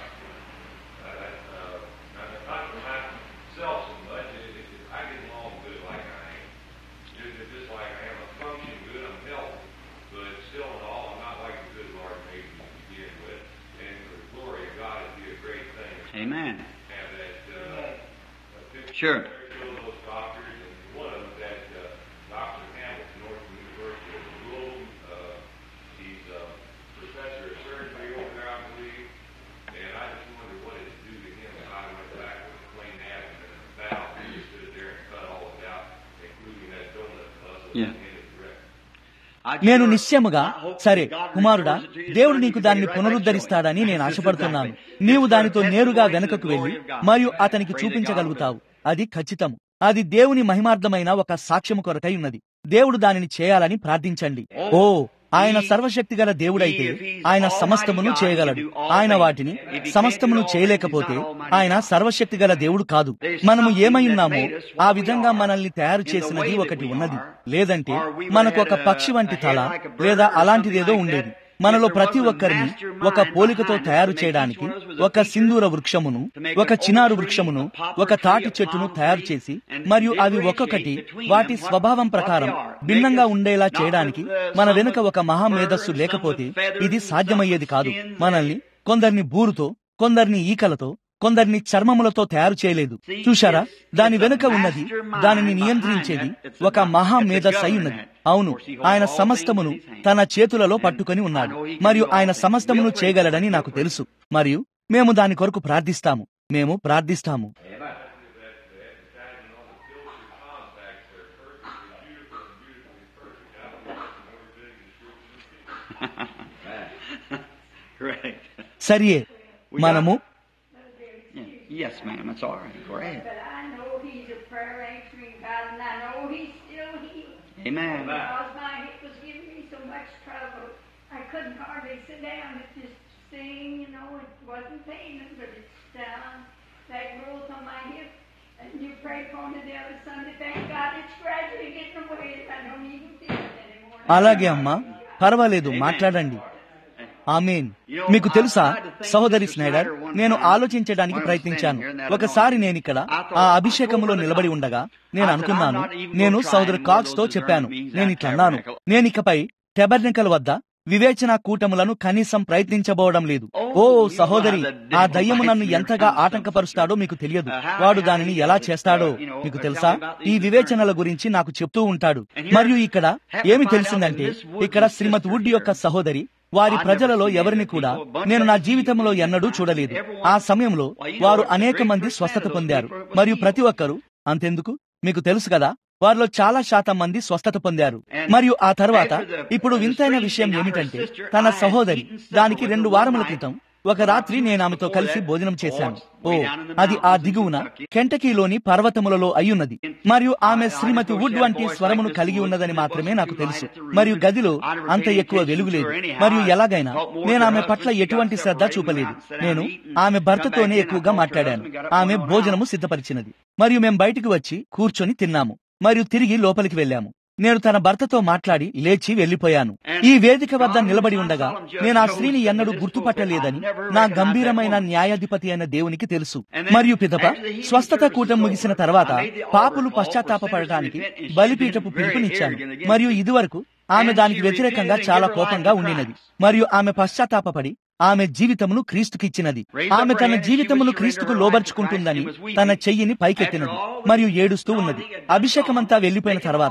I, I, uh, not, not for myself so much. It, it, it, I get along good like I am. Just, it's just like I am. I function good. I'm healthy, but still in all, I'm not like the good Lord made me to begin with. And for the glory of God, it'd be a great thing to Amen. have that. Uh, a picture Sure. Two of those doctors, and one of them that uh, Dr. Hamilton, Northern University of Louisville. Uh, he's a professor of surgery over there, I believe. And I just wondered what it'd do to him if I went back with a clean abdomen and a valve and just stood there and cut all of it out, including that donut muscle Yeah. in his direct. నేను నిశ్చయముగా సరే కుమారుడా దేవుడు నీకు దానిని పునరుద్ధరిస్తాడని నేను ఆశపడుతున్నాను నీవు దానితో నేరుగా వెనుకకు వెళ్లి మరియు అతనికి చూపించగలుగుతావు అది ఖచ్చితం అది దేవుని మహిమార్థమైన ఒక సాక్ష్యము కొరకై ఉన్నది దేవుడు దానిని చేయాలని ప్రార్థించండి ఓ ఆయన సర్వశక్తి గల దేవుడైతే ఆయన సమస్తమును చేయగలడు ఆయన వాటిని సమస్తమును చేయలేకపోతే ఆయన సర్వశక్తి గల దేవుడు కాదు మనము ఏమై ఉన్నామో ఆ విధంగా మనల్ని తయారు చేసినది ఒకటి ఉన్నది లేదంటే మనకు ఒక పక్షి వంటి తల లేదా అలాంటిదేదో ఉండేది మనలో ప్రతి ఒక్కరిని ఒక పోలికతో తయారు చేయడానికి ఒక సింధూర వృక్షమును ఒక చినారు వృక్షమును ఒక తాటి చెట్టును తయారు చేసి మరియు అవి ఒక్కొక్కటి వాటి స్వభావం ప్రకారం భిన్నంగా ఉండేలా చేయడానికి మన వెనుక ఒక మహామేధస్సు లేకపోతే ఇది సాధ్యమయ్యేది కాదు మనల్ని కొందరిని బూరుతో కొందరిని ఈకలతో కొందరిని చర్మములతో తయారు చేయలేదు చూశారా దాని వెనుక ఉన్నది దానిని నియంత్రించేది ఒక మహా మేధస్సు అయి ఉన్నది అవును ఆయన సమస్తమును తన చేతులలో పట్టుకొని ఉన్నాడు మరియు ఆయన సమస్తమును చేయగలడని నాకు తెలుసు మరియు మేము దాని కొరకు ప్రార్థిస్తాము మేము ప్రార్థిస్తాము Correct. సరియే మనము Yeah. Yes, ma'am. That's all right. Go ahead. But I know He's a prayer answering God, and I know He's still healing. Amen. Because my hip was giving me so much trouble, I couldn't hardly sit down and just sing, you know. It wasn't paining, but it's down. That growth on my hip. And you prayed for me the other Sunday. Thank God it's gradually getting away. I don't even feel it anymore. అలాగే అమ్మా పర్వాలేదు మాట్లాడండి amen మీకు తెలుసా సహోదరి Schneider నేను ఆలోచించడానికి ప్రయత్నించాను ఒకసారి నేను ఇక్కడ ఆ అభిషేకములో నిలబడి ఉండగా నేను అనుకున్నాను నేను సహోదరు కాక్స్ తో చెప్పాను నేను ఇట్లా అన్నాను నేను ఇకపై టెబర్నికల్ వద్ద వివేచన కూటములను కనీసం ప్రయత్నించబోవడం లేదు ఓ సహోదరి ఆ దయ్యము నన్ను ఎంతగా ఆటంకపరుస్తాడో మీకు తెలియదు వాడు దానిని ఎలా చేస్తాడో మీకు తెలుసా ఈ వివేచనల గురించి నాకు చెప్తూ ఉంటాడు మరియు ఇక్కడ ఏమి తెలిసిందంటే ఇక్కడ శ్రీమతి వుడ్ యొక్క సహోదరి వారి ప్రజలలో ఎవరిని కూడా నేను నా జీవితంలో ఎన్నడూ చూడలేదు ఆ సమయంలో వారు అనేక మంది స్వస్థత పొందారు మరియు ప్రతి ఒక్కరూ అంతెందుకు మీకు తెలుసు కదా వారిలో చాలా శాతం మంది స్వస్థత పొందారు మరియు ఆ తర్వాత ఇప్పుడు వింతైన విషయం ఏమిటంటే తన సహోదరి దానికి రెండు వారముల క్రితం ఒక రాత్రి నేను ఆమెతో కలిసి భోజనం చేశాను ఓ అది ఆ దిగువన కెంటకీలోని పర్వతములలో అయ్యున్నది మరియు ఆమె శ్రీమతి వుడ్ వంటి స్వరమును కలిగి ఉన్నదని మాత్రమే నాకు తెలుసు మరియు గదిలో అంత ఎక్కువ వెలుగు లేదు మరియు ఎలాగైనా నేను ఆమె పట్ల ఎటువంటి శ్రద్ధ చూపలేదు నేను ఆమె భర్తతోనే ఎక్కువగా మాట్లాడాను ఆమె భోజనము సిద్ధపరిచినది మరియు మేము బయటికి వచ్చి కూర్చొని తిన్నాము మరియు తిరిగి లోపలికి వెళ్ళాము నేను తన భర్తతో మాట్లాడి లేచి వెళ్లిపోయాను ఈ వేదిక వద్ద నిలబడి ఉండగా నేను ఆ స్త్రీని ఎన్నడూ గుర్తుపట్టలేదని నా గంభీరమైన న్యాయాధిపతి అయిన దేవునికి తెలుసు మరియు పిదప స్వస్థత కూటం ముగిసిన తర్వాత పాపులు పశ్చాత్తాపడటానికి బలిపీఠపు పిలుపునిచ్చాను మరియు ఇదివరకు ఆమె దానికి వ్యతిరేకంగా చాలా కోపంగా ఉండినది మరియు ఆమె పశ్చాత్తాపడి ఆమె జీవితమును క్రీస్తుకిచ్చినది ఆమె తన జీవితమును క్రీస్తుకు లోబర్చుకుంటుందని తన చెయ్యిని పైకెత్తినది మరియు ఏడుస్తూ ఉన్నది అభిషేకమంతా వెళ్లిపోయిన తర్వాత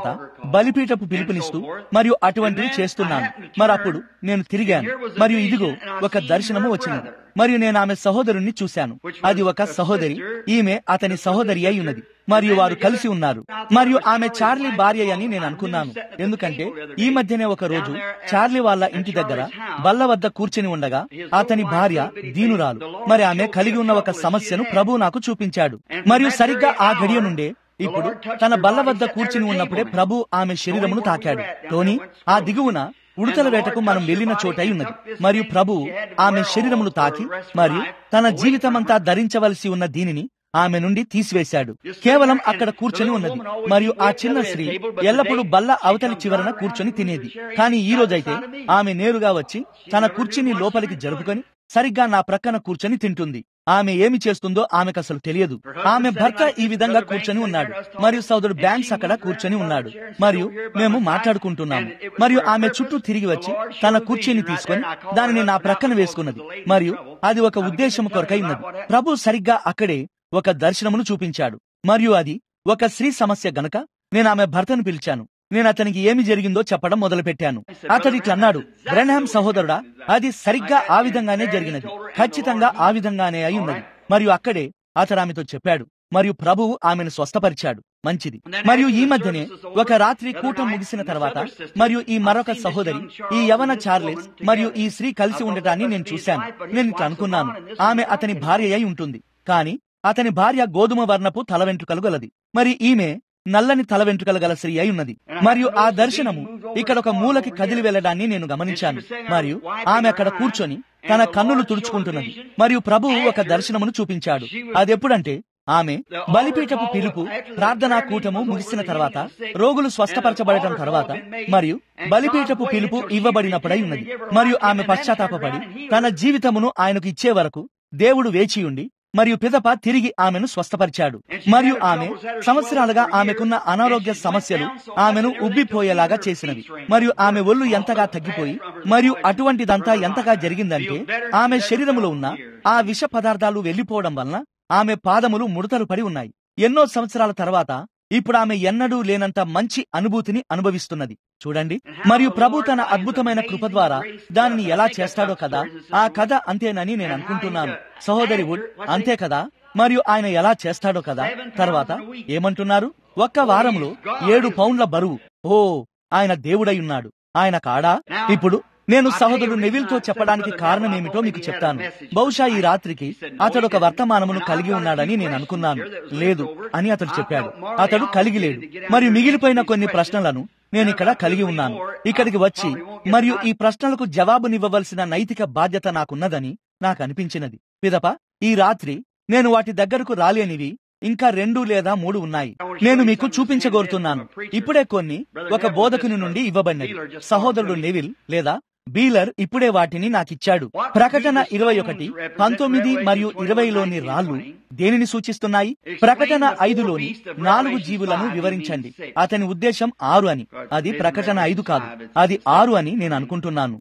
బలిపీఠపు పిలుపునిస్తూ మరియు అటువంటివి చేస్తున్నాను మరి అప్పుడు నేను తిరిగాను మరియు ఇదిగో ఒక దర్శనము వచ్చినది మరియు నేను ఆమె సహోదరుణ్ణి చూశాను అది ఒక సహోదరి ఈమె అతని సహోదరి అయి ఉన్నది మరియు వారు కలిసి ఉన్నారు మరియు ఆమె చార్లీ భార్య అని నేను అనుకున్నాను ఎందుకంటే ఈ మధ్యనే ఒక రోజు చార్లీ వాళ్ళ ఇంటి దగ్గర బల్ల వద్ద కూర్చుని ఉండగా అతని భార్య దీనురాలు మరి ఆమె కలిగి ఉన్న ఒక సమస్యను ప్రభు నాకు చూపించాడు మరియు సరిగ్గా ఆ గడియ నుండే ఇప్పుడు తన బల్ల వద్ద కూర్చుని ఉన్నప్పుడే ప్రభు ఆమె శరీరమును తాకాడు టోనీ ఆ దిగువన ఉడతల వేటకు మనం వెళ్లిన చోటై ఉన్నది మరియు ప్రభు ఆమె శరీరమును తాకి మరియు తన జీవితమంతా ధరించవలసి ఉన్న దీనిని ఆమె నుండి తీసివేశాడు కేవలం అక్కడ కూర్చొని ఉన్నది మరియు ఆ చిన్న స్త్రీ ఎల్లప్పుడూ బల్ల అవతలి చివరన కూర్చొని తినేది కానీ ఈ రోజైతే ఆమె నేరుగా వచ్చి తన కుర్చీని లోపలికి జరుపుకొని సరిగ్గా నా ప్రక్కన కూర్చొని తింటుంది ఆమె ఏమి చేస్తుందో ఆమెకు అసలు తెలియదు ఆమె భర్త ఈ విధంగా కూర్చొని ఉన్నాడు మరియు సోదరుడు బ్యాంక్స్ అక్కడ కూర్చొని ఉన్నాడు మరియు మేము మాట్లాడుకుంటున్నాము మరియు ఆమె చుట్టూ తిరిగి వచ్చి తన కుర్చీని తీసుకొని దానిని నా ప్రక్కన వేసుకున్నది మరియు అది ఒక ఉద్దేశం కొరకై ఉన్నది ప్రభు సరిగ్గా అక్కడే ఒక దర్శనమును చూపించాడు మరియు అది ఒక స్త్రీ సమస్య గనక నేను ఆమె భర్తను పిలిచాను నేను అతనికి ఏమి జరిగిందో చెప్పడం మొదలుపెట్టాను అతడు ఇట్లా అన్నాడు బ్రెన్హామ్ సహోదరుడా అది సరిగ్గా ఆ విధంగానే జరిగినది ఖచ్చితంగా ఆ విధంగానే అయి ఉన్నది మరియు అక్కడే అతడు ఆమెతో చెప్పాడు మరియు ప్రభువు ఆమెను స్వస్థపరిచాడు మంచిది మరియు ఈ మధ్యనే ఒక రాత్రి కూటం ముగిసిన తర్వాత మరియు ఈ మరొక సహోదరి ఈ యవన చార్లెస్ మరియు ఈ స్త్రీ కలిసి ఉండటాన్ని నేను చూశాను నేను ఇట్లా అనుకున్నాను ఆమె అతని భార్య అయి ఉంటుంది కానీ అతని భార్య గోధుమ వర్ణపు తల వెంట్రుకలు గలది మరి ఈమె నల్లని తల వెంట్రుకలు గల స్త్రీ అయి ఉన్నది మరియు ఆ దర్శనము ఇక్కడ ఒక మూలకి కదిలి వెళ్లడాన్ని నేను గమనించాను మరియు ఆమె అక్కడ కూర్చొని తన కన్నులు తుడుచుకుంటున్నది మరియు ప్రభువు ఒక దర్శనమును చూపించాడు అదెప్పుడంటే ఆమె బలిపీఠపు పిలుపు ప్రార్థనా కూటము ముగిసిన తర్వాత రోగులు స్వస్థపరచబడటం తర్వాత మరియు బలిపీఠపు పిలుపు ఇవ్వబడినప్పుడై ఉన్నది మరియు ఆమె పశ్చాత్తాపడి తన జీవితమును ఆయనకు ఇచ్చే వరకు దేవుడు వేచియుండి మరియు పిదప తిరిగి ఆమెను స్వస్థపరిచాడు మరియు ఆమె సంవత్సరాలుగా ఆమెకున్న అనారోగ్య సమస్యలు ఆమెను ఉబ్బిపోయేలాగా చేసినవి మరియు ఆమె ఒళ్ళు ఎంతగా తగ్గిపోయి మరియు అటువంటిదంతా ఎంతగా జరిగిందంటే ఆమె శరీరములో ఉన్న ఆ విష పదార్థాలు వెళ్లిపోవడం వలన ఆమె పాదములు ముడతలు పడి ఉన్నాయి ఎన్నో సంవత్సరాల తర్వాత ఇప్పుడు ఆమె ఎన్నడూ లేనంత మంచి అనుభూతిని అనుభవిస్తున్నది చూడండి మరియు ప్రభు తన అద్భుతమైన కృప ద్వారా దానిని ఎలా చేస్తాడో కదా ఆ కథ అంతేనని నేను అనుకుంటున్నాను సహోదరి వుడ్ అంతే కదా మరియు ఆయన ఎలా చేస్తాడో కదా తర్వాత ఏమంటున్నారు ఒక్క వారంలో ఏడు పౌండ్ల బరువు ఓ ఆయన దేవుడై ఉన్నాడు ఆయన కాడా ఇప్పుడు నేను సహోదరుడు నెవిల్తో చెప్పడానికి కారణం ఏమిటో మీకు చెప్తాను బహుశా ఈ రాత్రికి అతడు ఒక వర్తమానమును కలిగి ఉన్నాడని నేను అనుకున్నాను లేదు అని అతడు చెప్పాడు అతడు కలిగి లేడు మరియు మిగిలిపోయిన కొన్ని ప్రశ్నలను నేను ఇక్కడ కలిగి ఉన్నాను ఇక్కడికి వచ్చి మరియు ఈ ప్రశ్నలకు జవాబునివ్వవలసిన నైతిక బాధ్యత నాకున్నదని నాకు అనిపించినది పిదప ఈ రాత్రి నేను వాటి దగ్గరకు రాలేనివి ఇంకా రెండు లేదా మూడు ఉన్నాయి నేను మీకు చూపించగోరుతున్నాను ఇప్పుడే కొన్ని ఒక బోధకుని నుండి ఇవ్వబడినది సహోదరుడు నెవిల్ లేదా బీలర్ ఇప్పుడే వాటిని నాకిచ్చాడు ప్రకటన ఇరవై ఒకటి పంతొమ్మిది మరియు ఇరవైలోని రాళ్లు దేనిని సూచిస్తున్నాయి ప్రకటన ఐదులోని నాలుగు జీవులను వివరించండి అతని ఉద్దేశం ఆరు అని అది ప్రకటన ఐదు కాదు అది ఆరు అని నేను అనుకుంటున్నాను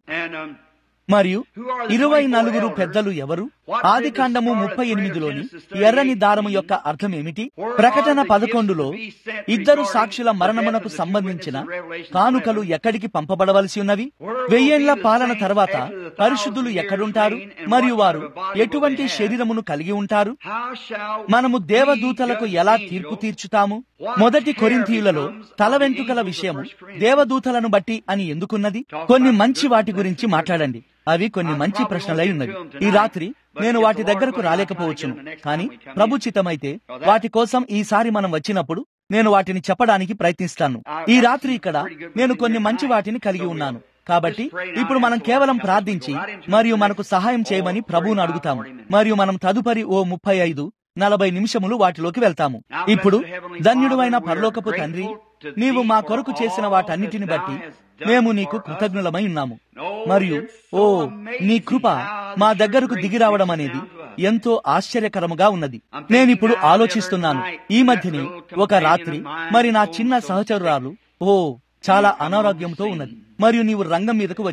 మరియు ఇరవై నలుగురు పెద్దలు ఎవరు ఆది కాండము ముప్పై ఎనిమిదిలోని ఎర్రని దారము యొక్క అర్థం ఏమిటి ప్రకటన పదకొండులో ఇద్దరు సాక్షుల మరణమునకు సంబంధించిన కానుకలు ఎక్కడికి పంపబడవలసి ఉన్నవి వెయ్యేళ్ల పాలన తర్వాత పరిశుద్ధులు ఎక్కడుంటారు మరియు వారు ఎటువంటి శరీరమును కలిగి ఉంటారు మనము దేవదూతలకు ఎలా తీర్పు తీర్చుతాము మొదటి కొరింథీయులలో తల వెంట్రుకల విషయము దేవదూతలను బట్టి అని ఎందుకున్నది కొన్ని మంచి వాటి గురించి మాట్లాడండి అవి కొన్ని మంచి ప్రశ్నలై ఉన్నవి ఈ రాత్రి నేను వాటి దగ్గరకు రాలేకపోవచ్చును కానీ ప్రభుచితమైతే వాటి కోసం ఈసారి మనం వచ్చినప్పుడు నేను వాటిని చెప్పడానికి ప్రయత్నిస్తాను ఈ రాత్రి ఇక్కడ నేను కొన్ని మంచి వాటిని కలిగి ఉన్నాను కాబట్టి ఇప్పుడు మనం కేవలం ప్రార్థించి మరియు మనకు సహాయం చేయమని ప్రభువును అడుగుతాము మరియు మనం తదుపరి ఓ ముప్పై ఐదు నలభై నిమిషములు వాటిలోకి వెళ్తాము ఇప్పుడు ధన్యుడువైన పరలోకపు తండ్రి నీవు మా కొరకు చేసిన వాటన్నిటిని బట్టి మేము నీకు కృతజ్ఞులమై ఉన్నాము మరియు ఓ నీ కృప మా దగ్గరకు దిగి రావడం అనేది ఎంతో ఆశ్చర్యకరముగా ఉన్నది నేనిప్పుడు ఆలోచిస్తున్నాను ఈ మధ్యనే ఒక రాత్రి మరి నా చిన్న సహచరురాలు ఓ చాలా అనారోగ్యంతో ఉన్నది మరియు నీవు రంగం మీదకు వచ్చావు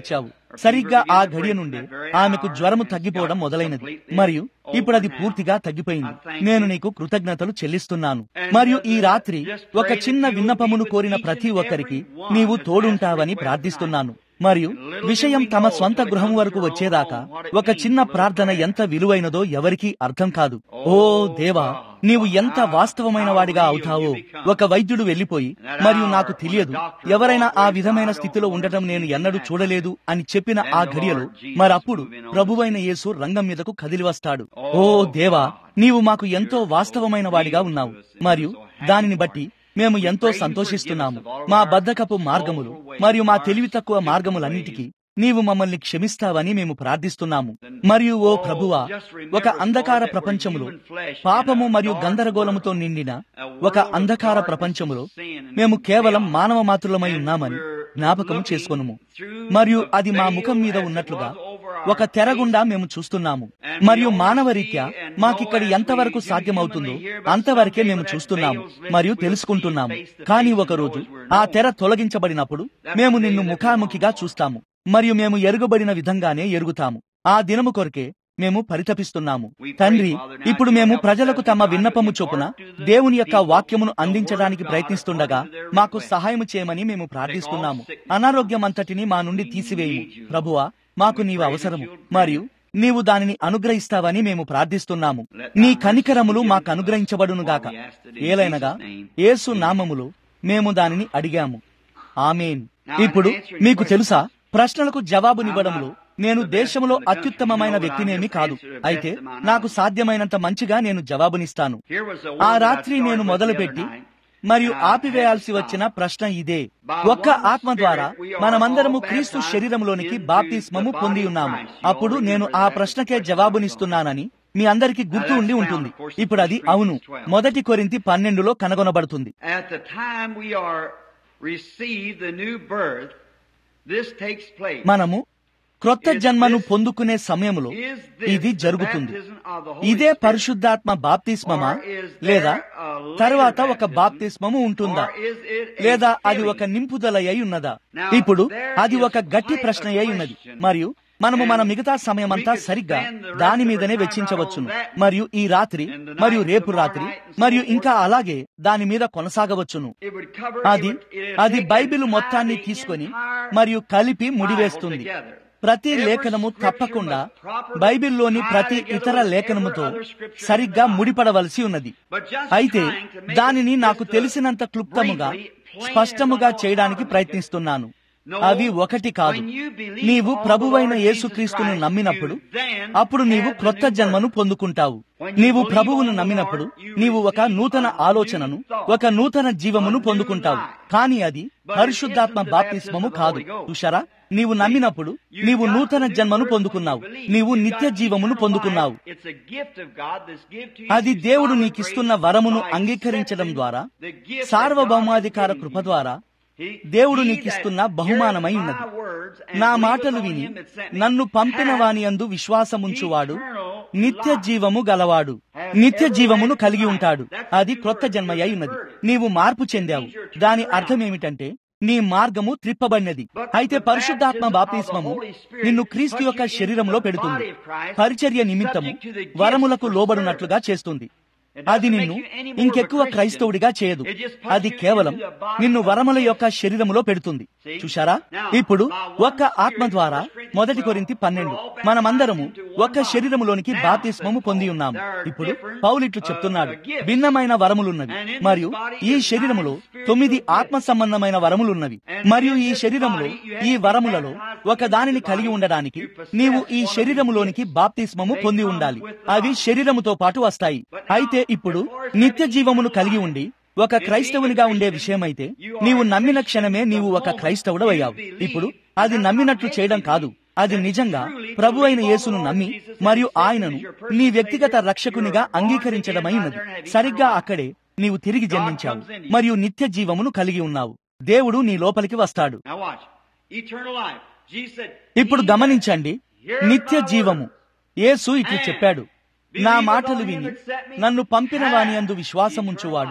సరిగ్గా ఆ గడియ నుండి ఆమెకు జ్వరము తగ్గిపోవడం మొదలైనది మరియు ఇప్పుడు అది పూర్తిగా తగ్గిపోయింది నేను నీకు కృతజ్ఞతలు చెల్లిస్తున్నాను మరియు ఈ రాత్రి ఒక చిన్న విన్నపమును కోరిన ప్రతి ఒక్కరికి నీవు తోడుంటావని ప్రార్థిస్తున్నాను మరియు విషయం తమ స్వంత గృహం వరకు వచ్చేదాకా ఒక చిన్న ప్రార్థన ఎంత విలువైనదో ఎవరికీ అర్థం కాదు ఓ దేవా నీవు ఎంత వాస్తవమైన వాడిగా అవుతావో ఒక వైద్యుడు వెళ్లిపోయి మరియు నాకు తెలియదు ఎవరైనా ఆ విధమైన స్థితిలో ఉండటం నేను ఎన్నడూ చూడలేదు అని చెప్పిన ఆ ఘడియలో మరప్పుడు ప్రభువైన యేసు రంగం మీదకు కదిలి వస్తాడు ఓ దేవా నీవు మాకు ఎంతో వాస్తవమైన వాడిగా ఉన్నావు మరియు దానిని బట్టి మేము ఎంతో సంతోషిస్తున్నాము మా బద్ధకపు మార్గములు మరియు మా తెలివి తక్కువ మార్గములన్నిటికీ నీవు మమ్మల్ని క్షమిస్తావని మేము ప్రార్థిస్తున్నాము మరియు ఓ ప్రభువా ఒక అంధకార ప్రపంచములో పాపము మరియు గందరగోళముతో నిండిన ఒక అంధకార ప్రపంచములో మేము కేవలం మానవ మాతృలమై ఉన్నామని జ్ఞాపకం చేసుకొనుము మరియు అది మా ముఖం మీద ఉన్నట్లుగా ఒక తెర గుండా మేము చూస్తున్నాము మరియు మానవరీత్యా మాకిక్కడ ఎంతవరకు సాధ్యమవుతుందో అంతవరకే మేము చూస్తున్నాము మరియు తెలుసుకుంటున్నాము కానీ ఒకరోజు ఆ తెర తొలగించబడినప్పుడు మేము నిన్ను ముఖాముఖిగా చూస్తాము మరియు మేము ఎరుగబడిన విధంగానే ఎరుగుతాము ఆ దినము కొరకే మేము పరితపిస్తున్నాము తండ్రి ఇప్పుడు మేము ప్రజలకు తమ విన్నపము చొప్పున దేవుని యొక్క వాక్యమును అందించడానికి ప్రయత్నిస్తుండగా మాకు సహాయం చేయమని మేము ప్రార్థిస్తున్నాము అనారోగ్యం అంతటిని మా నుండి తీసివేయము ప్రభువా మాకు నీవు అవసరము మరియు నీవు దానిని అనుగ్రహిస్తావని మేము ప్రార్థిస్తున్నాము నీ కనికరములు మాకు అనుగ్రహించబడునుగాక ఏలైనగా యేసు నామములో మేము దానిని అడిగాము ఆమెన్ ఇప్పుడు మీకు తెలుసా ప్రశ్నలకు జవాబునివ్వడంలో నేను దేశంలో అత్యుత్తమమైన వ్యక్తినేమి కాదు అయితే నాకు సాధ్యమైనంత మంచిగా నేను జవాబునిస్తాను ఆ రాత్రి నేను మొదలుపెట్టి మరియు ఆపివేయాల్సి వచ్చిన ప్రశ్న ఇదే ఒక్క ఆత్మ ద్వారా మనమందరము క్రీస్తు శరీరంలోనికి బాప్తిస్మము పొంది ఉన్నాము అప్పుడు నేను ఆ ప్రశ్నకే జవాబునిస్తున్నానని మీ అందరికి గుర్తు ఉండి ఉంటుంది ఇప్పుడు అది అవును మొదటి కొరింతి పన్నెండులో కనుగొనబడుతుంది At the time we are received the new birth, this takes place. మనము క్రొత్త జన్మను పొందుకునే సమయంలో ఇది జరుగుతుంది ఇదే పరిశుద్ధాత్మ బాప్తిస్మమా లేదా తరువాత ఒక బాప్తిస్మము ఉంటుందా లేదా అది ఒక నింపుదల అయి ఉన్నదా ఇప్పుడు అది ఒక గట్టి ప్రశ్న అయి ఉన్నది మరియు మనము మన మిగతా సమయమంతా సరిగ్గా దాని మీదనే వెచ్చించవచ్చును మరియు ఈ రాత్రి మరియు రేపు రాత్రి మరియు ఇంకా అలాగే దాని మీద కొనసాగవచ్చును It would cover, అది it would- it'd అది take బైబిల్ and మొత్తాన్ని tie the తీసుకొని entire మరియు కలిపి ముడివేస్తుంది together. ప్రతి Every లేఖనము scripture తప్పకుండా must properly బైబిల్లోని tie ప్రతి together ఇతర with లేఖనముతో every other scripture in సరిగ్గా the Bible. ముడిపడవలసి ఉన్నది But just అయితే trying to make దానిని it నాకు just, uh, తెలిసినంత క్లుప్తముగా briefly, plain స్పష్టముగా and చేయడానికి all ప్రయత్నిస్తున్నాను No, అవి ఒకటి కాదు when you believe నీవు on the ప్రభువైన Lord యేసుక్రీస్తును Jesus Christ, నమ్మినప్పుడు you then అప్పుడు నీవు have the క్రొత్త new జన్మను birth. పొందుకుంటావు When you నీవు believe ప్రభువును on the నమ్మినప్పుడు Lord, you నీవు ఒక receive నూతన a new ఆలోచనను thought, ఒక నూతన జీవమును a new పొందుకుంటావు life. కానీ అది But పరిశుద్ధాత్మ it isn't the బాప్తిస్మము baptism of the కాదు Holy Ghost. చూశారా నీవు నమ్మినప్పుడు You've నీవు got నూతన the new జన్మను birth పొందుకున్నావు when you believe. నీవు You've నిత్య got జీవమును eternal పొందుకున్నావు life. It's a gift of God that's given to you అది through దేవుడు sovereign నీకిస్తున్న grace వరమును by అంగీకరించడం accepting ద్వారా the gift that సార్వభౌమాధికార God has Krupa given you. ద్వారా He- దేవుడు he నీకిస్తున్న that బహుమానమై heareth ఉన్నది my words and నా believeth మాటలు on విని him that sent me నన్ను పంపిన hath వాని యందు విశ్వాసముంచువాడు eternal నిత్య life. జీవము గలవాడు నిత్య జీవమును కలిగి ఉంటాడు అది క్రొత్త జన్మ అయి ఉన్నది నీవు మార్పు చెందావు దాని అర్థం ఏమిటంటే నీ మార్గము త్రిప్పబడినది అయితే పరిశుద్ధాత్మ బాప్తిస్మము నిన్ను క్రీస్తు యొక్క శరీరంలో పెడుతుంది పరిచర్య నిమిత్తము వరములకు లోబడినట్లుగా చేస్తుంది అది నిన్ను ఇంకెక్కువ క్రైస్తవుడిగా చేయదు అది కేవలం నిన్ను వరముల యొక్క శరీరములో పెడుతుంది చూశారా ఇప్పుడు ఒక్క ఆత్మ ద్వారా మొదటి కొరింతి పన్నెండు మనమందరము ఒక్క శరీరములోనికి బాప్తిస్మము పొంది ఉన్నాము ఇప్పుడు పౌలిట్లు చెప్తున్నాడు భిన్నమైన వరములున్నవి మరియు ఈ శరీరములో తొమ్మిది ఆత్మ సంబంధమైన వరములున్నవి మరియు ఈ శరీరములో ఈ వరములలో ఒక దానిని కలిగి ఉండడానికి నీవు ఈ శరీరములోనికి బాప్తిస్మము పొంది ఉండాలి అవి శరీరముతో పాటు వస్తాయి అయితే ఇప్పుడు నిత్య జీవమును కలిగి ఉండి ఒక క్రైస్తవునిగా ఉండే విషయమైతే నీవు నమ్మిన క్షణమే నీవు ఒక క్రైస్తవుడవయ్యావు ఇప్పుడు అది నమ్మినట్లు చేయడం కాదు అది నిజంగా ప్రభు అయిన యేసును నమ్మి మరియు ఆయనను నీ వ్యక్తిగత రక్షకునిగా అంగీకరించడమై ఉన్నది సరిగ్గా అక్కడే నీవు తిరిగి జన్మించావు మరియు నిత్య జీవమును కలిగి ఉన్నావు దేవుడు నీ లోపలికి వస్తాడు Now watch. Eternal life. Jesus said, ఇప్పుడు గమనించండి నిత్య జీవము యేసు ఇట్లు చెప్పాడు నా మాటలు విని నన్ను పంపిన వాని అందు విశ్వాసముంచువాడు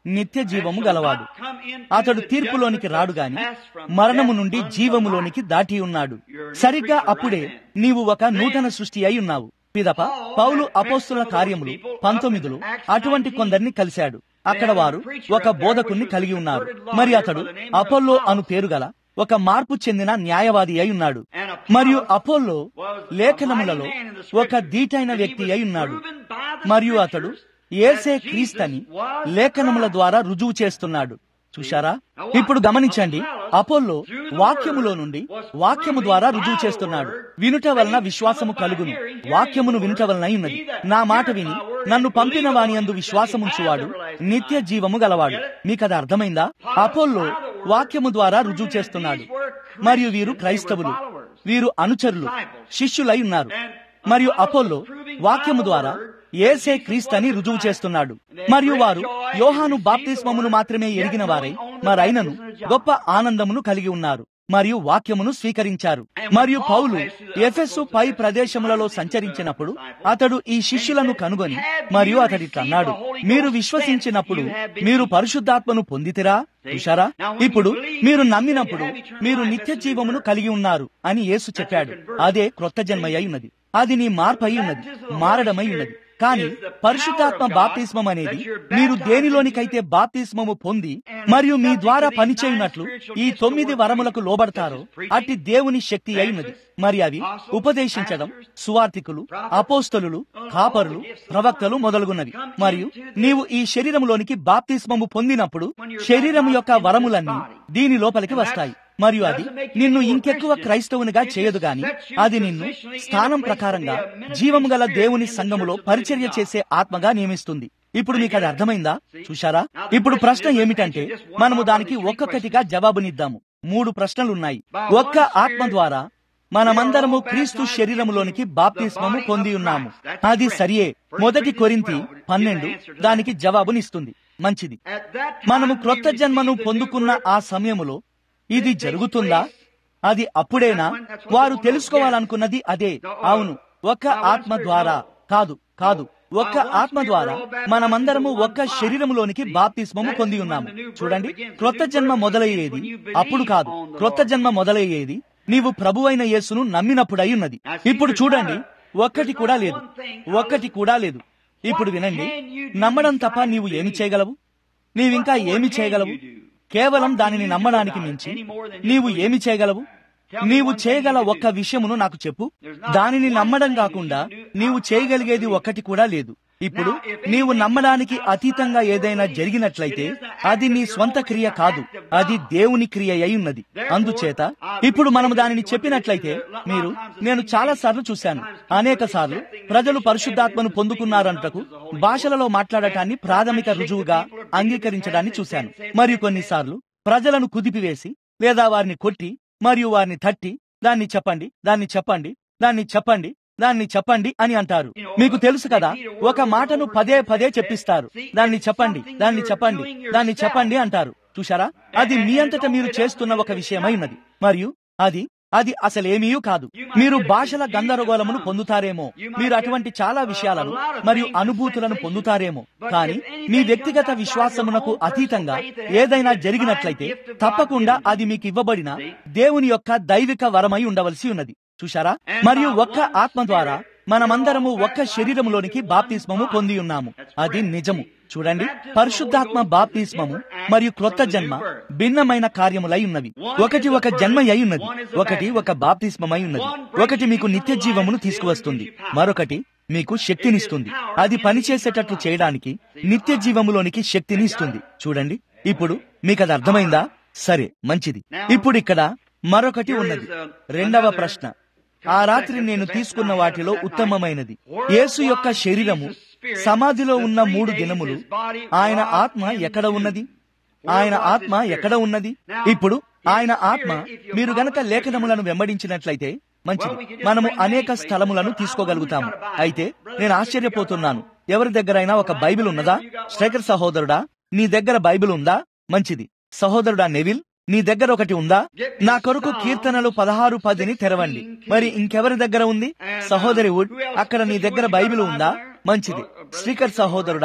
నిత్య జీవము గలవాడు అతడు తీర్పులోనికి రాడు గాని మరణము నుండి జీవములోనికి దాటి ఉన్నాడు సరిగ్గా అప్పుడే నీవు ఒక నూతన సృష్టి అయి ఉన్నావు పిదప పౌలు అపోస్తుల కార్యములు పంతొమ్మిదిలో అటువంటి కొందరిని కలిశాడు అక్కడ వారు ఒక బోధకుణ్ణి కలిగి ఉన్నారు మరి అతడు అపోల్లో అను పేరు గల ఒక మార్పు చెందిన న్యాయవాది అయి ఉన్నాడు మరియు అపోల్లో లేఖనములలో ఒక దీటైన వ్యక్తి అయి ఉన్నాడు మరియు అతడు ఏసే క్రీస్తని లేఖనముల ద్వారా రుజువు చేస్తున్నాడు చూశారా ఇప్పుడు గమనించండి అపోల్లో వాక్యములో నుండి వాక్యము ద్వారా రుజువు చేస్తున్నాడు వినుట వలన విశ్వాసము కలుగును వాక్యమును వినుట వలన ఉన్నది నా మాట విని నన్ను పంపిన వాని అందు విశ్వాసముంచువాడు నిత్య జీవము గలవాడు మీకు అది అర్థమైందా అపోల్లో వాక్యము ద్వారా రుజువు చేస్తున్నాడు మరియు వీరు క్రైస్తవులు వీరు అనుచరులు శిష్యులై ఉన్నారు మరియు అపోల్లో వాక్యము ద్వారా ఏసే క్రీస్తని రుజువు చేస్తున్నాడు మరియు వారు యోహాను బాప్తిస్మమును మాత్రమే ఎరిగిన వారై మరైనను గొప్ప ఆనందమును కలిగి ఉన్నారు మరియు వాక్యమును స్వీకరించారు మరియు పౌలు ఎఫెస్సు పై ప్రదేశములలో సంచరించినప్పుడు అతడు ఈ శిష్యులను కనుగొని మరియు అతడిట్లన్నాడు మీరు విశ్వసించినప్పుడు మీరు పరిశుద్ధాత్మను పొందితిరా చూశారా ఇప్పుడు మీరు నమ్మినప్పుడు మీరు నిత్య జీవమును కలిగి ఉన్నారు అని యేసు చెప్పాడు అదే క్రొత్త జన్మయ్య ఉన్నది అది నీ మార్పై ఉన్నది మారడమై ఉన్నది కానీ పరిశుద్ధాత్మ బాప్తిస్మం అనేది మీరు దేనిలోనికైతే బాప్తిస్మము పొంది మరియు మీ ద్వారా పనిచేయునట్లు ఈ తొమ్మిది వరములకు లోబడతారో అట్టి దేవుని శక్తి అయినది మరి అవి ఉపదేశించడం సువార్థికులు అపోస్తలు కాపరులు ప్రవక్తలు మొదలుగున్నవి మరియు నీవు ఈ శరీరంలోనికి బాప్తిస్మము పొందినప్పుడు శరీరం యొక్క వరములన్నీ దీని లోపలికి వస్తాయి మరియు అది నిన్ను ఇంకెక్కువ క్రైస్తవునిగా చేయదు గాని అది నిన్ను స్థానం ప్రకారంగా జీవము గల దేవుని సంఘములో పరిచర్య చేసే ఆత్మగా నియమిస్తుంది ఇప్పుడు మీకు అది అర్థమైందా చూశారా ఇప్పుడు ప్రశ్న ఏమిటంటే మనము దానికి ఒక్కొక్కటిగా జవాబునిద్దాము మూడు ప్రశ్నలున్నాయి ఒక్క ఆత్మ ద్వారా మనమందరము క్రీస్తు శరీరములోనికి బాప్తిస్మము పొంది ఉన్నాము అది సరియే మొదటి కొరింతి పన్నెండు దానికి జవాబునిస్తుంది మంచిది మనము క్రొత్త జన్మను పొందుకున్న ఆ సమయములో ఇది జరుగుతుందా అది అప్పుడేనా వారు తెలుసుకోవాలనుకున్నది అదే అవును ఒక్క ఆత్మ ద్వారా కాదు కాదు ఒక్క ఆత్మ ద్వారా మనమందరము ఒక్క శరీరములోనికి బాప్తిస్మము పొంది ఉన్నాము చూడండి క్రొత్త జన్మ మొదలయ్యేది అప్పుడు కాదు క్రొత్త జన్మ మొదలయ్యేది నీవు ప్రభు అయిన యేసును నమ్మినప్పుడు అయి ఉన్నది ఇప్పుడు చూడండి ఒక్కటి కూడా లేదు ఒక్కటి కూడా లేదు ఇప్పుడు వినండి నమ్మడం తప్ప నీవు ఏమి చేయగలవు నీవింకా ఏమి చేయగలవు కేవలం దానిని నమ్మడానికి మించి నీవు ఏమి చేయగలవు నీవు చేయగల ఒక్క విషయమును నాకు చెప్పు దానిని నమ్మడం కాకుండా నీవు చేయగలిగేది ఒక్కటి కూడా లేదు ఇప్పుడు నీవు నమ్మడానికి అతీతంగా ఏదైనా జరిగినట్లయితే అది నీ స్వంత క్రియ కాదు అది దేవుని క్రియ అయి ఉన్నది అందుచేత ఇప్పుడు మనము దానిని చెప్పినట్లయితే మీరు నేను చాలా సార్లు చూశాను అనేక సార్లు ప్రజలు పరిశుద్ధాత్మను పొందుకున్నారంటకు భాషలలో మాట్లాడటాన్ని ప్రాథమిక రుజువుగా అంగీకరించడాన్ని చూశాను మరియు కొన్నిసార్లు ప్రజలను కుదిపివేసి లేదా వారిని కొట్టి మరియు వారిని తట్టి దాన్ని చెప్పండి దాన్ని చెప్పండి దాన్ని చెప్పండి దాన్ని చెప్పండి అని అంటారు మీకు తెలుసు కదా ఒక మాటను పదే పదే చెప్పిస్తారు దాన్ని చెప్పండి దాన్ని చెప్పండి దాన్ని చెప్పండి అంటారు చూశారా అది మీ అంతటా మీరు చేస్తున్న ఒక విషయమైనది మరియు అది అది అసలేమీ కాదు మీరు భాషల గందరగోళమును పొందుతారేమో మీరు అటువంటి చాలా విషయాలను మరియు అనుభూతులను పొందుతారేమో కానీ మీ వ్యక్తిగత విశ్వాసమునకు అతీతంగా ఏదైనా జరిగినట్లయితే తప్పకుండా అది మీకు ఇవ్వబడిన దేవుని యొక్క దైవిక వరమై ఉండవలసి ఉన్నది చూశారా మరియు ఒక్క ఆత్మ ద్వారా మనమందరము ఒక్క శరీరములోనికి బాప్తిస్మము పొంది ఉన్నాము అది నిజము చూడండి పరిశుద్ధాత్మ బాప్తిస్మము మరియు క్రొత్త జన్మ భిన్నమైన కార్యములై ఉన్నవి ఒకటి ఒక జన్మ అయి ఉన్నది ఒకటి ఒక బాప్తిస్మమై ఉన్నది ఒకటి మీకు నిత్య జీవమును తీసుకువస్తుంది మరొకటి మీకు శక్తినిస్తుంది అది పనిచేసేటట్లు చేయడానికి నిత్య జీవములోనికి శక్తిని ఇస్తుంది చూడండి ఇప్పుడు మీకు అది అర్థమైందా సరే మంచిది ఇప్పుడు ఇక్కడ మరొకటి ఉన్నది రెండవ ప్రశ్న ఆ రాత్రి నేను తీసుకున్న వాటిలో ఉత్తమమైనది యేసు యొక్క శరీరము సమాధిలో ఉన్న మూడు దినములు ఆయన ఆత్మ ఎక్కడ ఉన్నది ఆయన ఆత్మ ఎక్కడ ఉన్నది ఇప్పుడు ఆయన ఆత్మ మీరు గనక లేఖనములను వెంబడించినట్లయితే మంచిది మనము అనేక స్థలములను తీసుకోగలుగుతాము అయితే నేను ఆశ్చర్యపోతున్నాను ఎవరి దగ్గరైనా ఒక బైబిల్ ఉన్నదా శ్రేఖర్ సహోదరుడా నీ దగ్గర బైబిల్ ఉందా మంచిది సహోదరుడా నెవిల్ నీ దగ్గర ఒకటి ఉందా నా కొరకు కీర్తనలు పదహారు పదిని తెరవండి మరి ఇంకెవరి దగ్గర ఉంది సహోదరి వుడ్ అక్కడ నీ దగ్గర బైబిల్ ఉందా మంచిది స్పీకర్ సహోదరుడా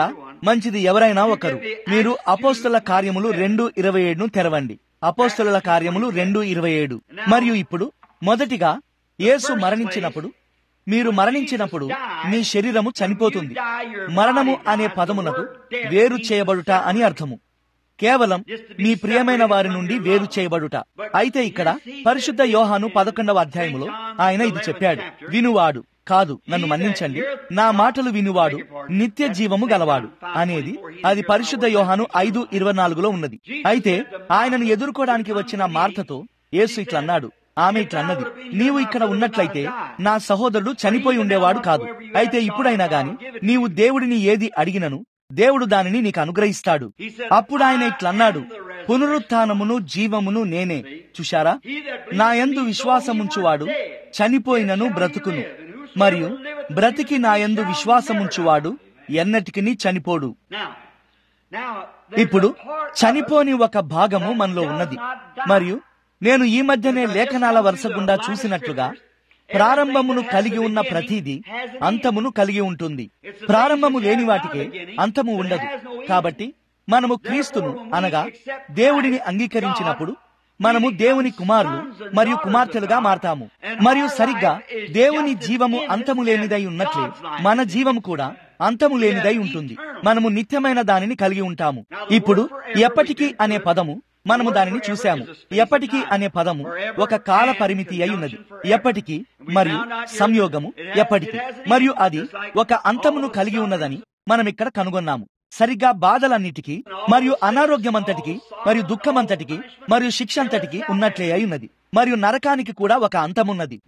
మంచిది ఎవరైనా ఒకరు మీరు అపోస్తుల కార్యములు రెండు ఇరవై ఏడును తెరవండి అపోస్తుల కార్యములు రెండు ఇరవై ఏడు మరియు ఇప్పుడు మొదటిగా యేసు మరణించినప్పుడు మీరు మరణించినప్పుడు మీ శరీరము చనిపోతుంది మరణము అనే పదమునకు వేరు చేయబడుట అని అర్థము కేవలం మీ ప్రియమైన వారి నుండి వేరు చేయబడుట అయితే ఇక్కడ పరిశుద్ధ యోహాను పదకొండవ అధ్యాయములో ఆయన ఇది చెప్పాడు వినువాడు కాదు నన్ను మన్నించండి నా మాటలు వినువాడు నిత్య జీవము గలవాడు అనేది అది పరిశుద్ధ యోహాను ఐదు ఇరవై నాలుగులో ఉన్నది అయితే ఆయనను ఎదుర్కోవడానికి వచ్చిన మార్తతో యేసు ఇట్లా అన్నాడు ఆమె ఇట్లా అన్నది నీవు ఇక్కడ ఉన్నట్లయితే నా సహోదరుడు చనిపోయి ఉండేవాడు కాదు అయితే ఇప్పుడైనా గాని నీవు దేవుడిని ఏది అడిగినను దేవుడు దానిని నీకు అనుగ్రహిస్తాడు అప్పుడు ఆయన ఇట్లా అన్నాడు పునరుత్నమును జీవమును నేనే చూశారా నా యందు విశ్వాసముంచువాడు చనిపోయినను బ్రతుకును మరియు బ్రతికి నా యందు విశ్వాసముంచువాడు ఎన్నటికి చనిపోడు ఇప్పుడు చనిపోని ఒక భాగము మనలో ఉన్నది మరియు నేను ఈ మధ్యనే లేఖనాల వరుస గుండా చూసినట్లుగా ప్రారంభమును కలిగి ఉన్న ప్రతిదీ అంతమును కలిగి ఉంటుంది ప్రారంభము లేని వాటికే అంతము ఉండదు కాబట్టి మనము క్రీస్తును అనగా దేవుడిని అంగీకరించినప్పుడు మనము దేవుని కుమారులు మరియు కుమార్తెలుగా మారతాము మరియు సరిగ్గా దేవుని జీవము అంతము లేనిదై ఉన్నట్లే మన జీవము కూడా అంతము లేనిదై ఉంటుంది మనము నిత్యమైన దానిని కలిగి ఉంటాము ఇప్పుడు ఎప్పటికీ అనే పదము మనము దానిని చూశాము ఎప్పటికీ అనే పదము ఒక కాల పరిమితి అయి ఉన్నది ఎప్పటికీ మరియు సంయోగము ఎప్పటికీ మరియు అది ఒక అంతమును కలిగి ఉన్నదని మనం ఇక్కడ కనుగొన్నాము సరిగ్గా బాధలన్నిటికీ మరియు అనారోగ్యమంతటికి మరియు దుఃఖమంతటికి మరియు శిక్ష అంతటికి ఉన్నట్లే అయి ఉన్నది మరియు నరకానికి కూడా ఒక అంతమున్నది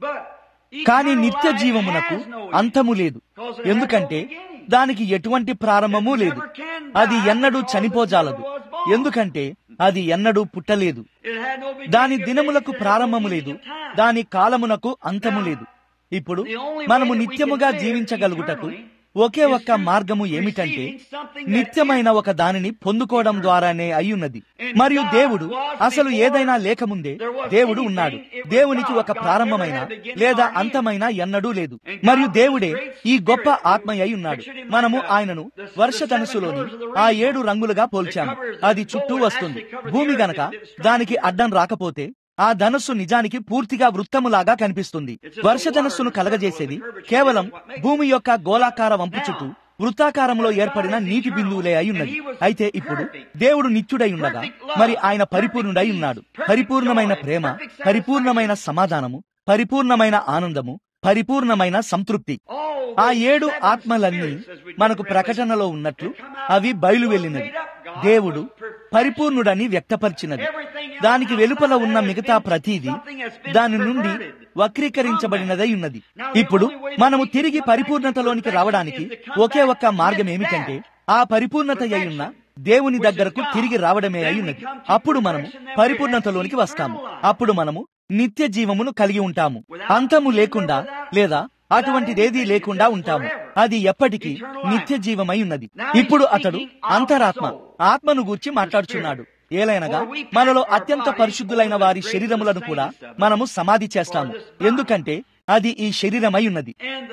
కానీ నిత్య జీవమునకు అంతము లేదు ఎందుకంటే దానికి ఎటువంటి ప్రారంభము లేదు అది ఎన్నడూ చనిపోజాలదు ఎందుకంటే అది ఎన్నడూ పుట్టలేదు దాని దినములకు ప్రారంభము లేదు దాని కాలమునకు అంతము లేదు ఇప్పుడు మనము నిత్యముగా జీవించగలుగుటకు ఒకే ఒక్క మార్గము ఏమిటంటే నిత్యమైన ఒక దానిని పొందుకోవడం ద్వారానే అయ్యున్నది మరియు దేవుడు అసలు ఏదైనా లేకముందే దేవుడు ఉన్నాడు దేవునికి ఒక ప్రారంభమైన లేదా అంతమైన ఎన్నడూ లేదు మరియు దేవుడే ఈ గొప్ప ఆత్మ అయి ఉన్నాడు మనము ఆయనను వర్షధనుసులోని ఆ ఏడు రంగులుగా పోల్చాము అది చుట్టూ వస్తుంది భూమి గనక దానికి అడ్డం రాకపోతే ఆ ధనస్సు నిజానికి పూర్తిగా వృత్తములాగా కనిపిస్తుంది వర్షధనస్సును కలగజేసేది కేవలం భూమి యొక్క గోళాకార వంపు చుట్టూ వృత్తాకారంలో ఏర్పడిన నీటి బిందువులే అయి ఉన్నది అయితే ఇప్పుడు దేవుడు నిత్యుడై ఉండగా మరి ఆయన పరిపూర్ణుడై ఉన్నాడు పరిపూర్ణమైన ప్రేమ పరిపూర్ణమైన సమాధానము పరిపూర్ణమైన ఆనందము పరిపూర్ణమైన సంతృప్తి ఆ ఏడు ఆత్మలన్నీ మనకు ప్రకటనలో ఉన్నట్లు అవి బయలు వెళ్ళినవి దేవుడు పరిపూర్ణుడని వ్యక్తపరిచినది దానికి వెలుపల ఉన్న మిగతా ప్రతీది దాని నుండి వక్రీకరించబడినదై ఉన్నది ఇప్పుడు మనము తిరిగి పరిపూర్ణతలోనికి రావడానికి ఒకే ఒక్క మార్గం ఏమిటంటే ఆ పరిపూర్ణత అయి దేవుని దగ్గరకు తిరిగి రావడమే అయ్యున్నది అప్పుడు మనము పరిపూర్ణతలోనికి వస్తాము అప్పుడు మనము నిత్య జీవమును కలిగి ఉంటాము అంతము లేకుండా లేదా అటువంటిదేదీ లేకుండా ఉంటాము అది ఎప్పటికీ నిత్య జీవమై ఉన్నది ఇప్పుడు అతడు అంతరాత్మ ఆత్మను గూర్చి మాట్లాడుచున్నాడు ఏలైనగా మనలో అత్యంత పరిశుద్ధులైన వారి శరీరములను కూడా మనము సమాధి చేస్తాము ఎందుకంటే అది ఈ శరీరమై ఉన్నది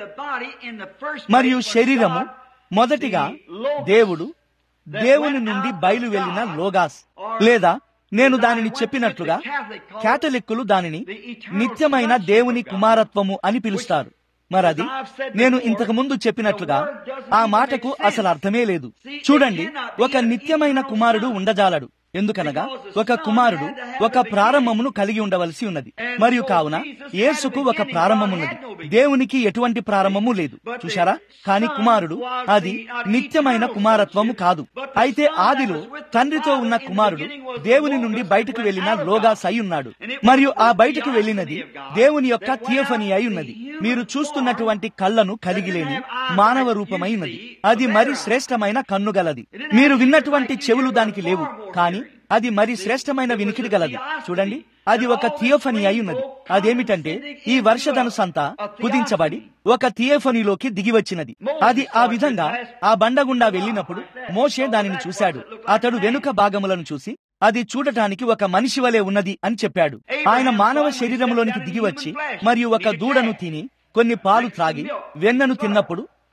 మరియు శరీరము మొదటిగా దేవుడు దేవుని నుండి బయలు వెళ్లిన లోగాస్ లేదా నేను దానిని చెప్పినట్లుగా కేథలిక్కులు దానిని నిత్యమైన దేవుని కుమారత్వము అని పిలుస్తారు మరది నేను ఇంతకు ముందు చెప్పినట్లుగా ఆ మాటకు అసలు అర్థమే లేదు చూడండి ఒక నిత్యమైన కుమారుడు ఉండజాలడు ఎందుకనగా ఒక కుమారుడు ఒక ప్రారంభమును కలిగి ఉండవలసి ఉన్నది మరియు కావున యేసుకు ఒక ప్రారంభమున్నది దేవునికి ఎటువంటి ప్రారంభము లేదు చూశారా కాని కుమారుడు అది నిత్యమైన కుమారత్వము కాదు అయితే ఆదిలో తండ్రితో ఉన్న కుమారుడు దేవుని నుండి బయటకు వెళ్లిన లోగాస్ అయి ఉన్నాడు మరియు ఆ బయటకు వెళ్లినది దేవుని యొక్క థియోఫనీ అయి ఉన్నది మీరు చూస్తున్నటువంటి కళ్ళను కలిగి లేని మానవ రూపమై ఉన్నది అది మరి శ్రేష్టమైన కన్ను గలది మీరు విన్నటువంటి చెవులు దానికి లేవు కానీ అది మరి శ్రేష్టమైన వినికిడి గలది చూడండి అది ఒక థియోఫనీ అయి ఉన్నది అదేమిటంటే ఈ వర్షధనుసంతా కుదించబడి ఒక థియోఫనీలోకి దిగి వచ్చినది అది ఆ విధంగా ఆ బండగుండా వెళ్ళినప్పుడు మోషే దానిని చూశాడు అతడు వెనుక భాగములను చూసి అది చూడటానికి ఒక మనిషి వలె ఉన్నది అని చెప్పాడు ఆయన మానవ శరీరంలోనికి దిగి వచ్చి మరియు ఒక దూడను తిని కొన్ని పాలు త్రాగి వెన్నను తిన్నప్పుడు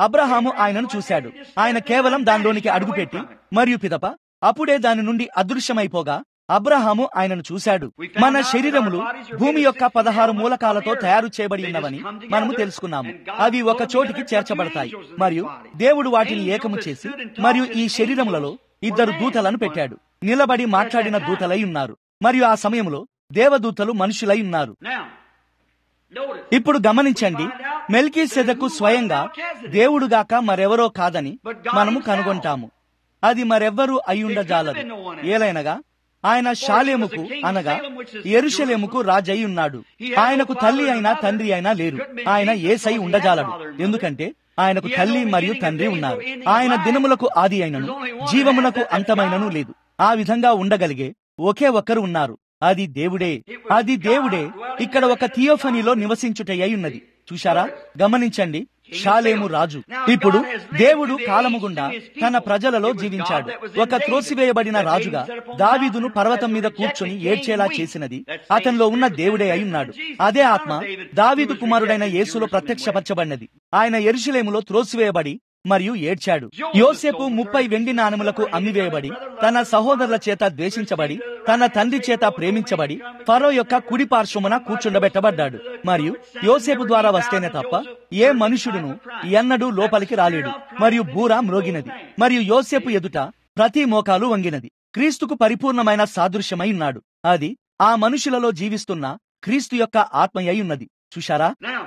అబ్రహాము ఆయనను చూశాడు ఆయన కేవలం దానిలోనికి అడుగుపెట్టి మరియు పిదప అప్పుడే దాని నుండి అదృశ్యమైపోగా అబ్రహాము ఆయనను చూశాడు మన శరీరములు భూమి యొక్క పదహారు మూలకాలతో తయారు చేయబడి ఉన్నవని మనము తెలుసుకున్నాము అవి ఒక చోటికి చేర్చబడతాయి మరియు దేవుడు వాటిని ఏకము చేసి మరియు ఈ శరీరములలో ఇద్దరు దూతలను పెట్టాడు నిలబడి మాట్లాడిన దూతలై ఉన్నారు మరియు ఆ సమయంలో దేవదూతలు మనుషులై ఉన్నారు Now, notice. ఇప్పుడు గమనించండి మెల్కీ సెదకు స్వయంగా దేవుడుగాక మరెవరో కాదని మనము కనుగొంటాము అది మరెవ్వరూ అయ్యుండజాలదు ఏలైనగా ఆయన షాలేముకు అనగా ఎరుషలేముకు రాజై ఉన్నాడు ఆయనకు తల్లి అయినా తండ్రి అయినా లేరు ఆయన ఏసై ఉండజాలడు ఎందుకంటే ఆయనకు తల్లి మరియు తండ్రి ఉన్నారు ఆయన దినములకు ఆది అయినను జీవమునకు అంతమైనను లేదు ఆ విధంగా ఉండగలిగే ఒకే ఒక్కరు ఉన్నారు అది దేవుడే అది దేవుడే ఇక్కడ ఒక థియోఫనీలో నివసించుటయ్యై ఉన్నది చూశారా గమనించండి షాలేము రాజు ఇప్పుడు దేవుడు కాలము గుండా తన ప్రజలలో జీవించాడు ఒక త్రోసివేయబడిన రాజుగా దావీదును పర్వతం మీద కూర్చొని ఏడ్చేలా చేసినది అతనిలో ఉన్న దేవుడే అయి ఉన్నాడు అదే ఆత్మ దావీదు కుమారుడైన యేసులో ప్రత్యక్షపరచబడినది ఆయన ఎరుషలేములో త్రోసివేయబడి మరియు ఏడ్చాడు యోసేపు ముప్పై వెండి నాణములకు అమ్మివేయబడి తన సహోదరుల చేత ద్వేషించబడి తన తండ్రి చేత ప్రేమించబడి ఫరో యొక్క కుడి పార్శ్వమున కూర్చుండబెట్టబడ్డాడు మరియు యోసేపు ద్వారా వస్తేనే తప్ప ఏ మనుషుడును ఎన్నడూ లోపలికి రాలేడు మరియు బూర మ్రోగినది మరియు యోసేపు ఎదుట ప్రతి మోకాలు వంగినది క్రీస్తుకు పరిపూర్ణమైన సాదృశ్యమై ఉన్నాడు అది ఆ మనుషులలో జీవిస్తున్న క్రీస్తు యొక్క ఆత్మయై ఉన్నది చూశారా Now,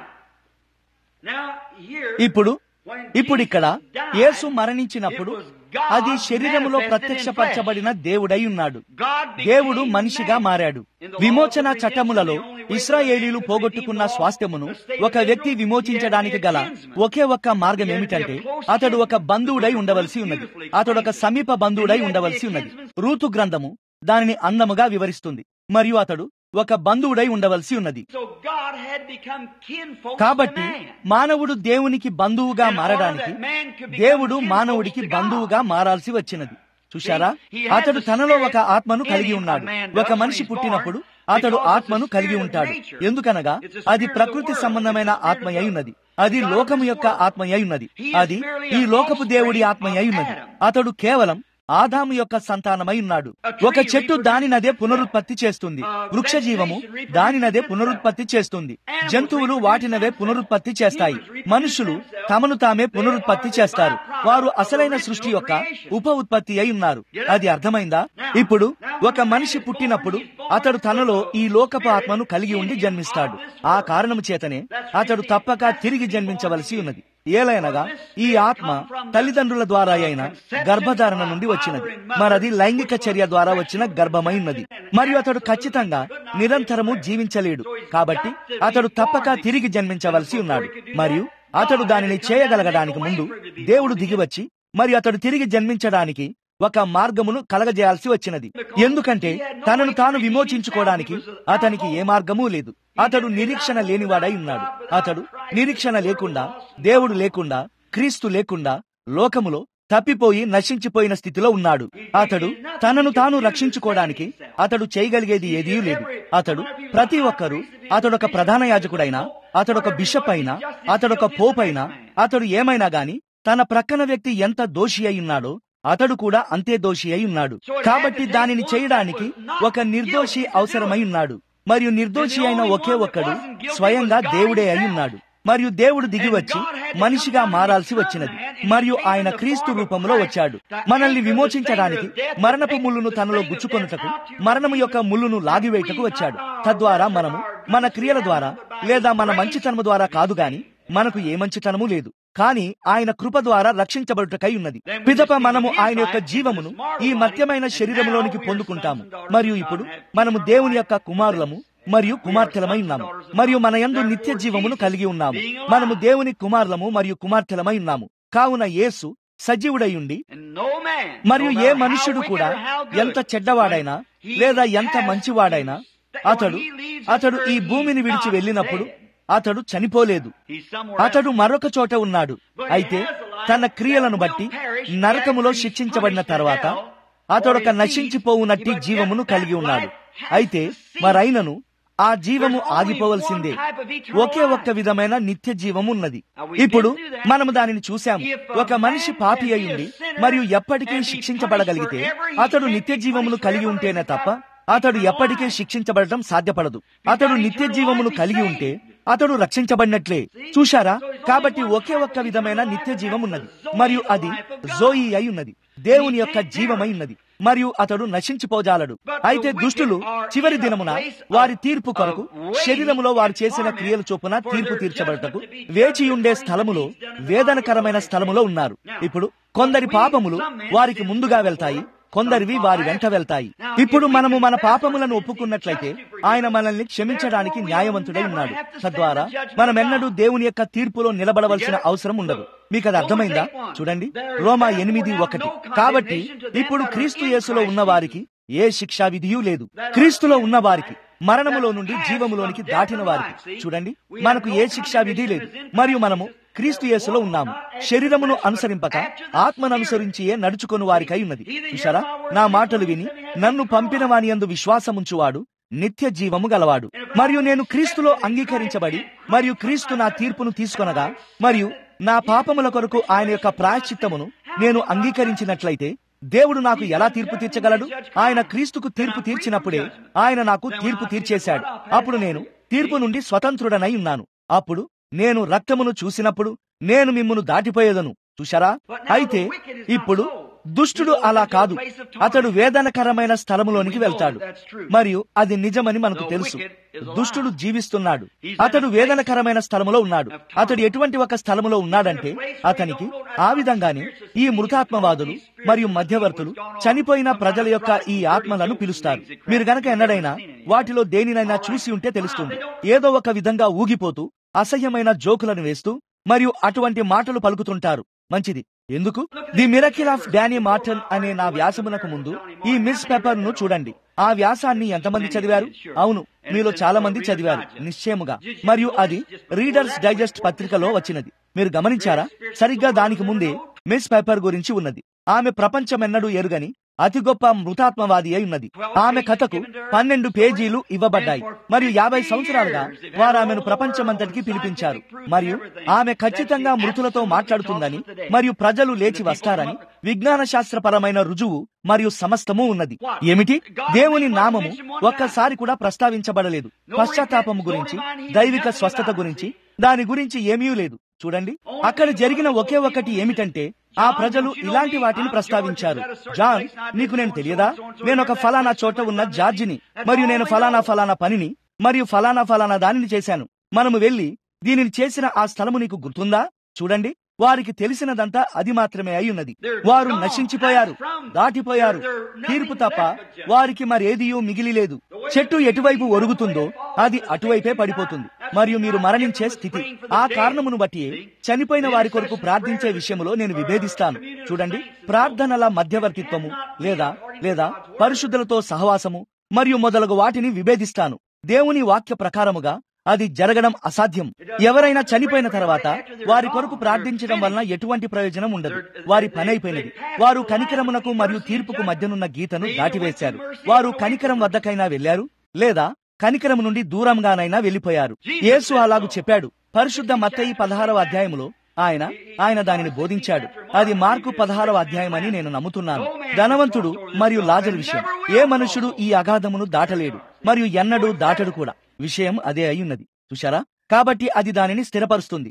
now here, ఇప్పుడు when ఇప్పుడు ఇక్కడ Jesus died, యేసు మరణించినప్పుడు it was God అది శరీరములో manifested in ప్రత్యక్షపరచబడిన దేవుడై ఉన్నాడు God became దేవుడు మనిషిగా man. మారాడు In the విమోచన laws of చట్టములలో redemption, the only way ఇస్రాయేలీలు for the పోగొట్టుకున్న redeemed స్వాస్థ్యమును the state of ఒక వ్యక్తి Israel, విమోచించడానికి he had గల to be a kinsman. ఒకే ఒక్క మార్గం He had to be a ఏమిటంటే close అతడు ఒక kinsman. బంధువుడై Because ఉండవలసి Ruth ఉన్నది beautifully అతడు ఒక explains it. సమీప బంధువుడై And he had to be a ఉండవలసి ఉన్నది kinsman. రూతు గ్రంథము దానిని అందముగా వివరిస్తుంది మరియు అతడు ఒక బంధువుడై ఉండవలసి ఉన్నది So God had become kinfolk కాబట్టి to man. మానవుడు దేవునికి బంధువుగా In మారడానికి order that man could become దేవుడు kinfolk మానవుడికి to God. బంధువుగా మారాల్సి వచ్చినది చూశారా He had అతడు the తనలో spirit ఒక ఆత్మను in కలిగి him, ఉన్నాడు a man does ఒక when మనిషి he's పుట్టినప్పుడు born, అతడు because it's ఆత్మను the కలిగి spirit of ఉంటాడు nature. ఎందుకనగా It's the అది spirit of the ప్రకృతి world. సంబంధమైన It's the spirit ఆత్మయై of ఉన్నది God. అది God లోకము of this యొక్క world. ఆత్మయై ఉన్నది He is అది merely ఈ an లోకపు దేవుడి offspring ఆత్మయై of ఉన్నది Adam. అతడు కేవలం ఆదాము యొక్క సంతానమై ఉన్నాడు A tree ఒక చెట్టు reproduces దానినదే itself. పునరుత్పత్తి చేస్తుంది Uh, వృక్ష జీవము vegetation reproduces దానినదే itself. పునరుత్పత్తి చేస్తుంది Animals జంతువులు reproduce వాటినవే themselves. పునరుత్పత్తి చేస్తాయి Humans reproduce మనుషులు themselves. తమను తామే They పునరుత్పత్తి are the చేస్తారు byproduct వారు of the అసలైన original సృష్టి యొక్క creation. ఉప ఉత్పత్తి అయి ఉన్నారు Get it? అది అర్థమైందా Now, ఇప్పుడు now ఒక when a మనిషి man is పుట్టినప్పుడు born, he's born అతడు తనలో with the ఈ లోకపు spirit ఆత్మను కలిగి ఉండి in him జన్మిస్తాడు of this ఆ world. కారణము చేతనే That's అతడు received. తప్పక That's తిరిగి to be జన్మించవలసి born ఉన్నది ఏలైనగా ఈ ఆత్మ తల్లిదండ్రుల ద్వారా అయిన గర్భధారణ నుండి వచ్చినది మరది లైంగిక చర్య ద్వారా వచ్చిన గర్భమై ఉన్నది మరియు అతడు ఖచ్చితంగా నిరంతరము జీవించలేడు కాబట్టి అతడు తప్పక తిరిగి జన్మించవలసి ఉన్నాడు మరియు అతడు దానిని చేయగలగడానికి ముందు దేవుడు దిగివచ్చి మరియు అతడు తిరిగి జన్మించడానికి ఒక మార్గమును కలగజేయాల్సి వచ్చినది ఎందుకంటే తనను తాను విమోచించుకోవడానికి అతనికి ఏ మార్గమూ లేదు అతడు నిరీక్షణ లేనివాడై ఉన్నాడు అతడు నిరీక్షణ లేకుండా దేవుడు లేకుండా క్రీస్తు లేకుండా లోకములో తప్పిపోయి నశించిపోయిన స్థితిలో ఉన్నాడు అతడు తనను తాను రక్షించుకోవడానికి అతడు చేయగలిగేది ఏదీ లేదు అతడు ప్రతి ఒక్కరూ అతడొక ప్రధాన యాజకుడైనా అతడొక బిషప్ అయినా అతడొక పోప్ అయినా అతడు ఏమైనా గాని తన ప్రక్కన వ్యక్తి ఎంత దోషి అయి ఉన్నాడో అతడు కూడా అంతే దోషి అయి ఉన్నాడు కాబట్టి దానిని చేయడానికి ఒక నిర్దోషి అవసరమై ఉన్నాడు మరియు నిర్దోషి అయిన ఒకే ఒక్కడు స్వయంగా దేవుడే అయి ఉన్నాడు మరియు దేవుడు దిగివచ్చి మనిషిగా మారాల్సి వచ్చినది మరియు ఆయన క్రీస్తు రూపంలో వచ్చాడు మనల్ని విమోచించడానికి మరణపు ముళ్ళును తనలో గుచ్చుకొనుటకు మరణము యొక్క ముళ్ళును లాగివేయటకు వచ్చాడు తద్వారా మనము మన క్రియల ద్వారా లేదా మన మంచితనము ద్వారా కాదు గాని మనకు ఏ మంచితనము లేదు కానీ ఆయన కృప ద్వారా రక్షించబడుటకై ఉన్నది పిదప మనము ఆయన యొక్క జీవమును ఈ మత్యమైన శరీరములోనికి పొందుకుంటాము మరియు ఇప్పుడు మనము దేవుని యొక్క కుమారులము మరియు కుమార్తెలమై ఉన్నాము మరియు మన యందు నిత్య జీవమును కలిగి ఉన్నాము మనము దేవుని కుమారులము మరియు కుమార్తెలమై ఉన్నాము కావున యేసు సజీవుడై ఉండి And no man, మరియు no ఏ matter how మనుష్యుడు wicked కూడా or how good, ఎంత చెడ్డవాడైనా he లేదా ఎంత has మంచివాడైనా to- అతడు when he leaves అతడు this ఈ earth, భూమిని he's విడిచి not వెళ్ళినప్పుడు dead. అతడు చనిపోలేదు He's somewhere అతడు else. మరొక చోట ఉన్నాడు అయితే తన క్రియలను బట్టి నరకములో శిక్షించబడిన తర్వాత అతడొక నశించిపోవునట్టి జీవమును కలిగి ఉన్నాడు అయితే మరైనను ఆ జీవము ఆగిపోవలసిందే ఒకే ఒక్క విధమైన నిత్య జీవము ఉన్నది ఇప్పుడు మనము దానిని చూశాము ఒక మనిషి పాపి అయ్యుండి మరియు ఎప్పటికీ శిక్షించబడగలిగితే అతడు నిత్య జీవమును కలిగి ఉంటేనే తప్ప అతడు ఎప్పటికీ శిక్షించబడటం సాధ్యపడదు అతడు నిత్య జీవమును కలిగి ఉంటే అతడు రక్షించబడినట్లే చూశారా కాబట్టి ఒకే ఒక్క విధమైన నిత్య జీవం ఉన్నది మరియు అది జోయి అయి ఉన్నది దేవుని యొక్క జీవమై ఉన్నది మరియు అతడు నశించిపోజాలడు అయితే దుష్టులు చివరి దినమున వారి తీర్పు కొరకు శరీరములో వారు చేసిన క్రియల చొప్పున తీర్పు తీర్చబడటకు వేచియుండే స్థలములో వేదనకరమైన స్థలములో ఉన్నారు ఇప్పుడు కొందరి పాపములు వారికి ముందుగా వెళ్తాయి కొందరివి వారి వెంట వెళ్తాయి ఇప్పుడు మనము మన పాపములను ఒప్పుకున్నట్లయితే ఆయన మనల్ని క్షమించడానికి న్యాయవంతుడై ఉన్నాడు తద్వారా మనమెన్నడూ దేవుని యొక్క తీర్పులో నిలబడవలసిన అవసరం ఉండదు మీకు అది అర్థమైందా చూడండి రోమా ఎనిమిది ఒకటి కాబట్టి ఇప్పుడు క్రీస్తు యేసులో ఉన్న వారికి ఏ శిక్షా విధియూ లేదు క్రీస్తులో ఉన్న వారికి మరణములో నుండి జీవములోనికి దాటిన వారికి చూడండి మనకు ఏ శిక్షా విధి లేదు మరియు మనము క్రీస్తు యేసులో ఉన్నాము శరీరమును అనుసరింపక ఆత్మను అనుసరించియే నడుచుకొని వారికై ఉన్నది చూసారా నా మాటలు విని నన్ను పంపిన వాని యందు విశ్వాసముంచువాడు నిత్య జీవము గలవాడు మరియు నేను క్రీస్తులో అంగీకరించబడి మరియు క్రీస్తు నా తీర్పును తీసుకొనగా మరియు నా పాపముల కొరకు ఆయన యొక్క ప్రాయశ్చిత్తమును నేను అంగీకరించినట్లయితే దేవుడు నాకు ఎలా తీర్పు తీర్చగలడు ఆయన క్రీస్తుకు తీర్పు తీర్చినప్పుడే ఆయన నాకు తీర్పు తీర్చేశాడు అప్పుడు నేను తీర్పు నుండి స్వతంత్రుడనై ఉన్నాను అప్పుడు నేను రక్తమును చూసినప్పుడు నేను మిమ్మును దాటిపోయేదను చూశారా అయితే ఇప్పుడు దుష్టుడు అలా కాదు అతడు వేదనకరమైన స్థలములోనికి వెళ్తాడు మరియు అది నిజమని మనకు తెలుసు దుష్టుడు జీవిస్తున్నాడు అతడు వేదనకరమైన స్థలములో ఉన్నాడు అతడు ఎటువంటి ఒక స్థలములో ఉన్నాడంటే అతనికి ఆ విధంగానే ఈ మృతాత్మవాదులు మరియు మధ్యవర్తులు చనిపోయిన ప్రజల యొక్క ఈ ఆత్మలను పిలుస్తారు మీరు గనక ఎన్నడైనా వాటిలో దేనినైనా చూసి ఉంటే తెలుస్తుంది ఏదో ఒక విధంగా ఊగిపోతూ అసహ్యమైన జోకులను వేస్తూ మరియు అటువంటి మాటలు పలుకుతుంటారు మంచిది ఎందుకు the miracle of Danny Morton అనే నా వ్యాసమునకు ముందు ఈ మిస్ పేపర్ ను చూడండి ఆ వ్యాసాన్ని ఎంతమంది చదివారు అవును మీలో చాలా మంది చదివారు నిశ్చయముగా మరియు అది రీడర్స్ డైజెస్ట్ పత్రికలో వచ్చినది మీరు గమనించారా సరిగ్గా దానికి ముందే మిస్ పేపర్ గురించి ఉన్నది ఆమె ప్రపంచమెన్నడూ ఎరుగని అతి గొప్ప మృతాత్మవాది అయి ఉన్నది ఆమె కథకు పన్నెండు పేజీలు ఇవ్వబడ్డాయి మరియు యాభై సంవత్సరాలుగా వారు ఆమెను ప్రపంచమంతటికి పిలిపించారు మరియు ఆమె ఖచ్చితంగా మృతులతో మాట్లాడుతుందని మరియు ప్రజలు లేచి వస్తారని విజ్ఞాన శాస్త్రపరమైన రుజువు మరియు సమస్తము ఉన్నది ఏమిటి దేవుని నామము ఒక్కసారి కూడా ప్రస్తావించబడలేదు పశ్చాత్తాపము గురించి దైవిక స్వస్థత గురించి దాని గురించి ఏమీ లేదు చూడండి అక్కడ జరిగిన ఒకే ఒకటి ఏమిటంటే ఆ ప్రజలు ఇలాంటి వాటిని ప్రస్తావించారు జాన్ నీకు నేను తెలియదా నేను ఒక ఫలానా చోట ఉన్న జార్జిని మరియు నేను ఫలానా ఫలానా పనిని మరియు ఫలానా ఫలానా దానిని చేశాను మనము వెళ్లి దీనిని చేసిన ఆ స్థలము నీకు గుర్తుందా చూడండి వారికి తెలిసినదంతా అది మాత్రమే అయి ఉన్నది వారు నశించిపోయారు దాటిపోయారు తీర్పు తప్ప వారికి మరేదియూ మిగిలి లేదు చెట్టు ఎటువైపు ఒరుగుతుందో అది అటువైపే పడిపోతుంది మరియు మీరు మరణించే స్థితి ఆ కారణమును బట్టి చనిపోయిన వారి కొరకు ప్రార్థించే విషయంలో నేను విభేదిస్తాను చూడండి ప్రార్థనల మధ్యవర్తిత్వము లేదా లేదా పరిశుద్ధులతో సహవాసము మరియు మొదలగు వాటిని విభేదిస్తాను దేవుని వాక్య ప్రకారముగా అది జరగడం అసాధ్యం ఎవరైనా చనిపోయిన తర్వాత వారి కొరకు ప్రార్థించడం వలన ఎటువంటి ప్రయోజనం ఉండదు వారి పని అయిపోయినది వారు కనికరమునకు మరియు తీర్పుకు మధ్యనున్న గీతను దాటివేశారు వారు కనికరం వద్దకైనా వెళ్లారు లేదా కనికరం నుండి దూరంగానైనా వెళ్లిపోయారు యేసు అలాగు చెప్పాడు పరిశుద్ధ మత్తయి పదహారవ అధ్యాయములో ఆయన ఆయన దానిని బోధించాడు అది మార్కు పదహారవ అధ్యాయం అని నేను నమ్ముతున్నాను ధనవంతుడు మరియు లాజరు విషయం ఏ మనుషుడు ఈ అగాధమును దాటలేడు మరియు ఎన్నడూ దాటడు కూడా విషయం అదే అయ్యున్నది చూశారా కాబట్టి అది దానిని స్థిరపరుస్తుంది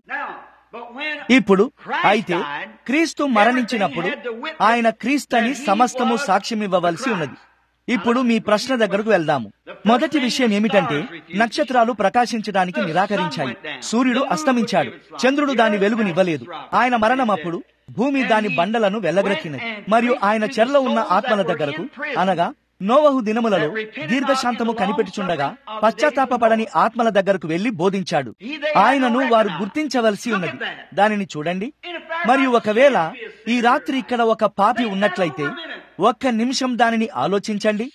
ఇప్పుడు అయితే క్రీస్తు మరణించినప్పుడు ఆయన క్రీస్తని సమస్తము సాక్ష్యమివ్వవలసి ఉన్నది ఇప్పుడు మీ ప్రశ్న దగ్గరకు వెళ్దాము మొదటి విషయం ఏమిటంటే నక్షత్రాలు ప్రకాశించడానికి నిరాకరించాయి సూర్యుడు అస్తమించాడు చంద్రుడు దాని వెలుగునివ్వలేదు ఆయన మరణమప్పుడు భూమి దాని బండలను వెల్లగరెక్కినది మరియు ఆయన చెరలో ఉన్న ఆత్మల దగ్గరకు అనగా నోవహు దినములలో దీర్ఘశాంతము కనిపెట్టుచుండగా పశ్చాత్తాపడని ఆత్మల దగ్గరకు వెళ్లి బోధించాడు ఆయనను వారు గుర్తించవలసి ఉన్నది దానిని చూడండి మరియు ఒకవేళ ఈ రాత్రి ఇక్కడ ఒక పాపి ఉన్నట్లయితే ఒక్క నిమిషం దానిని ఆలోచించండి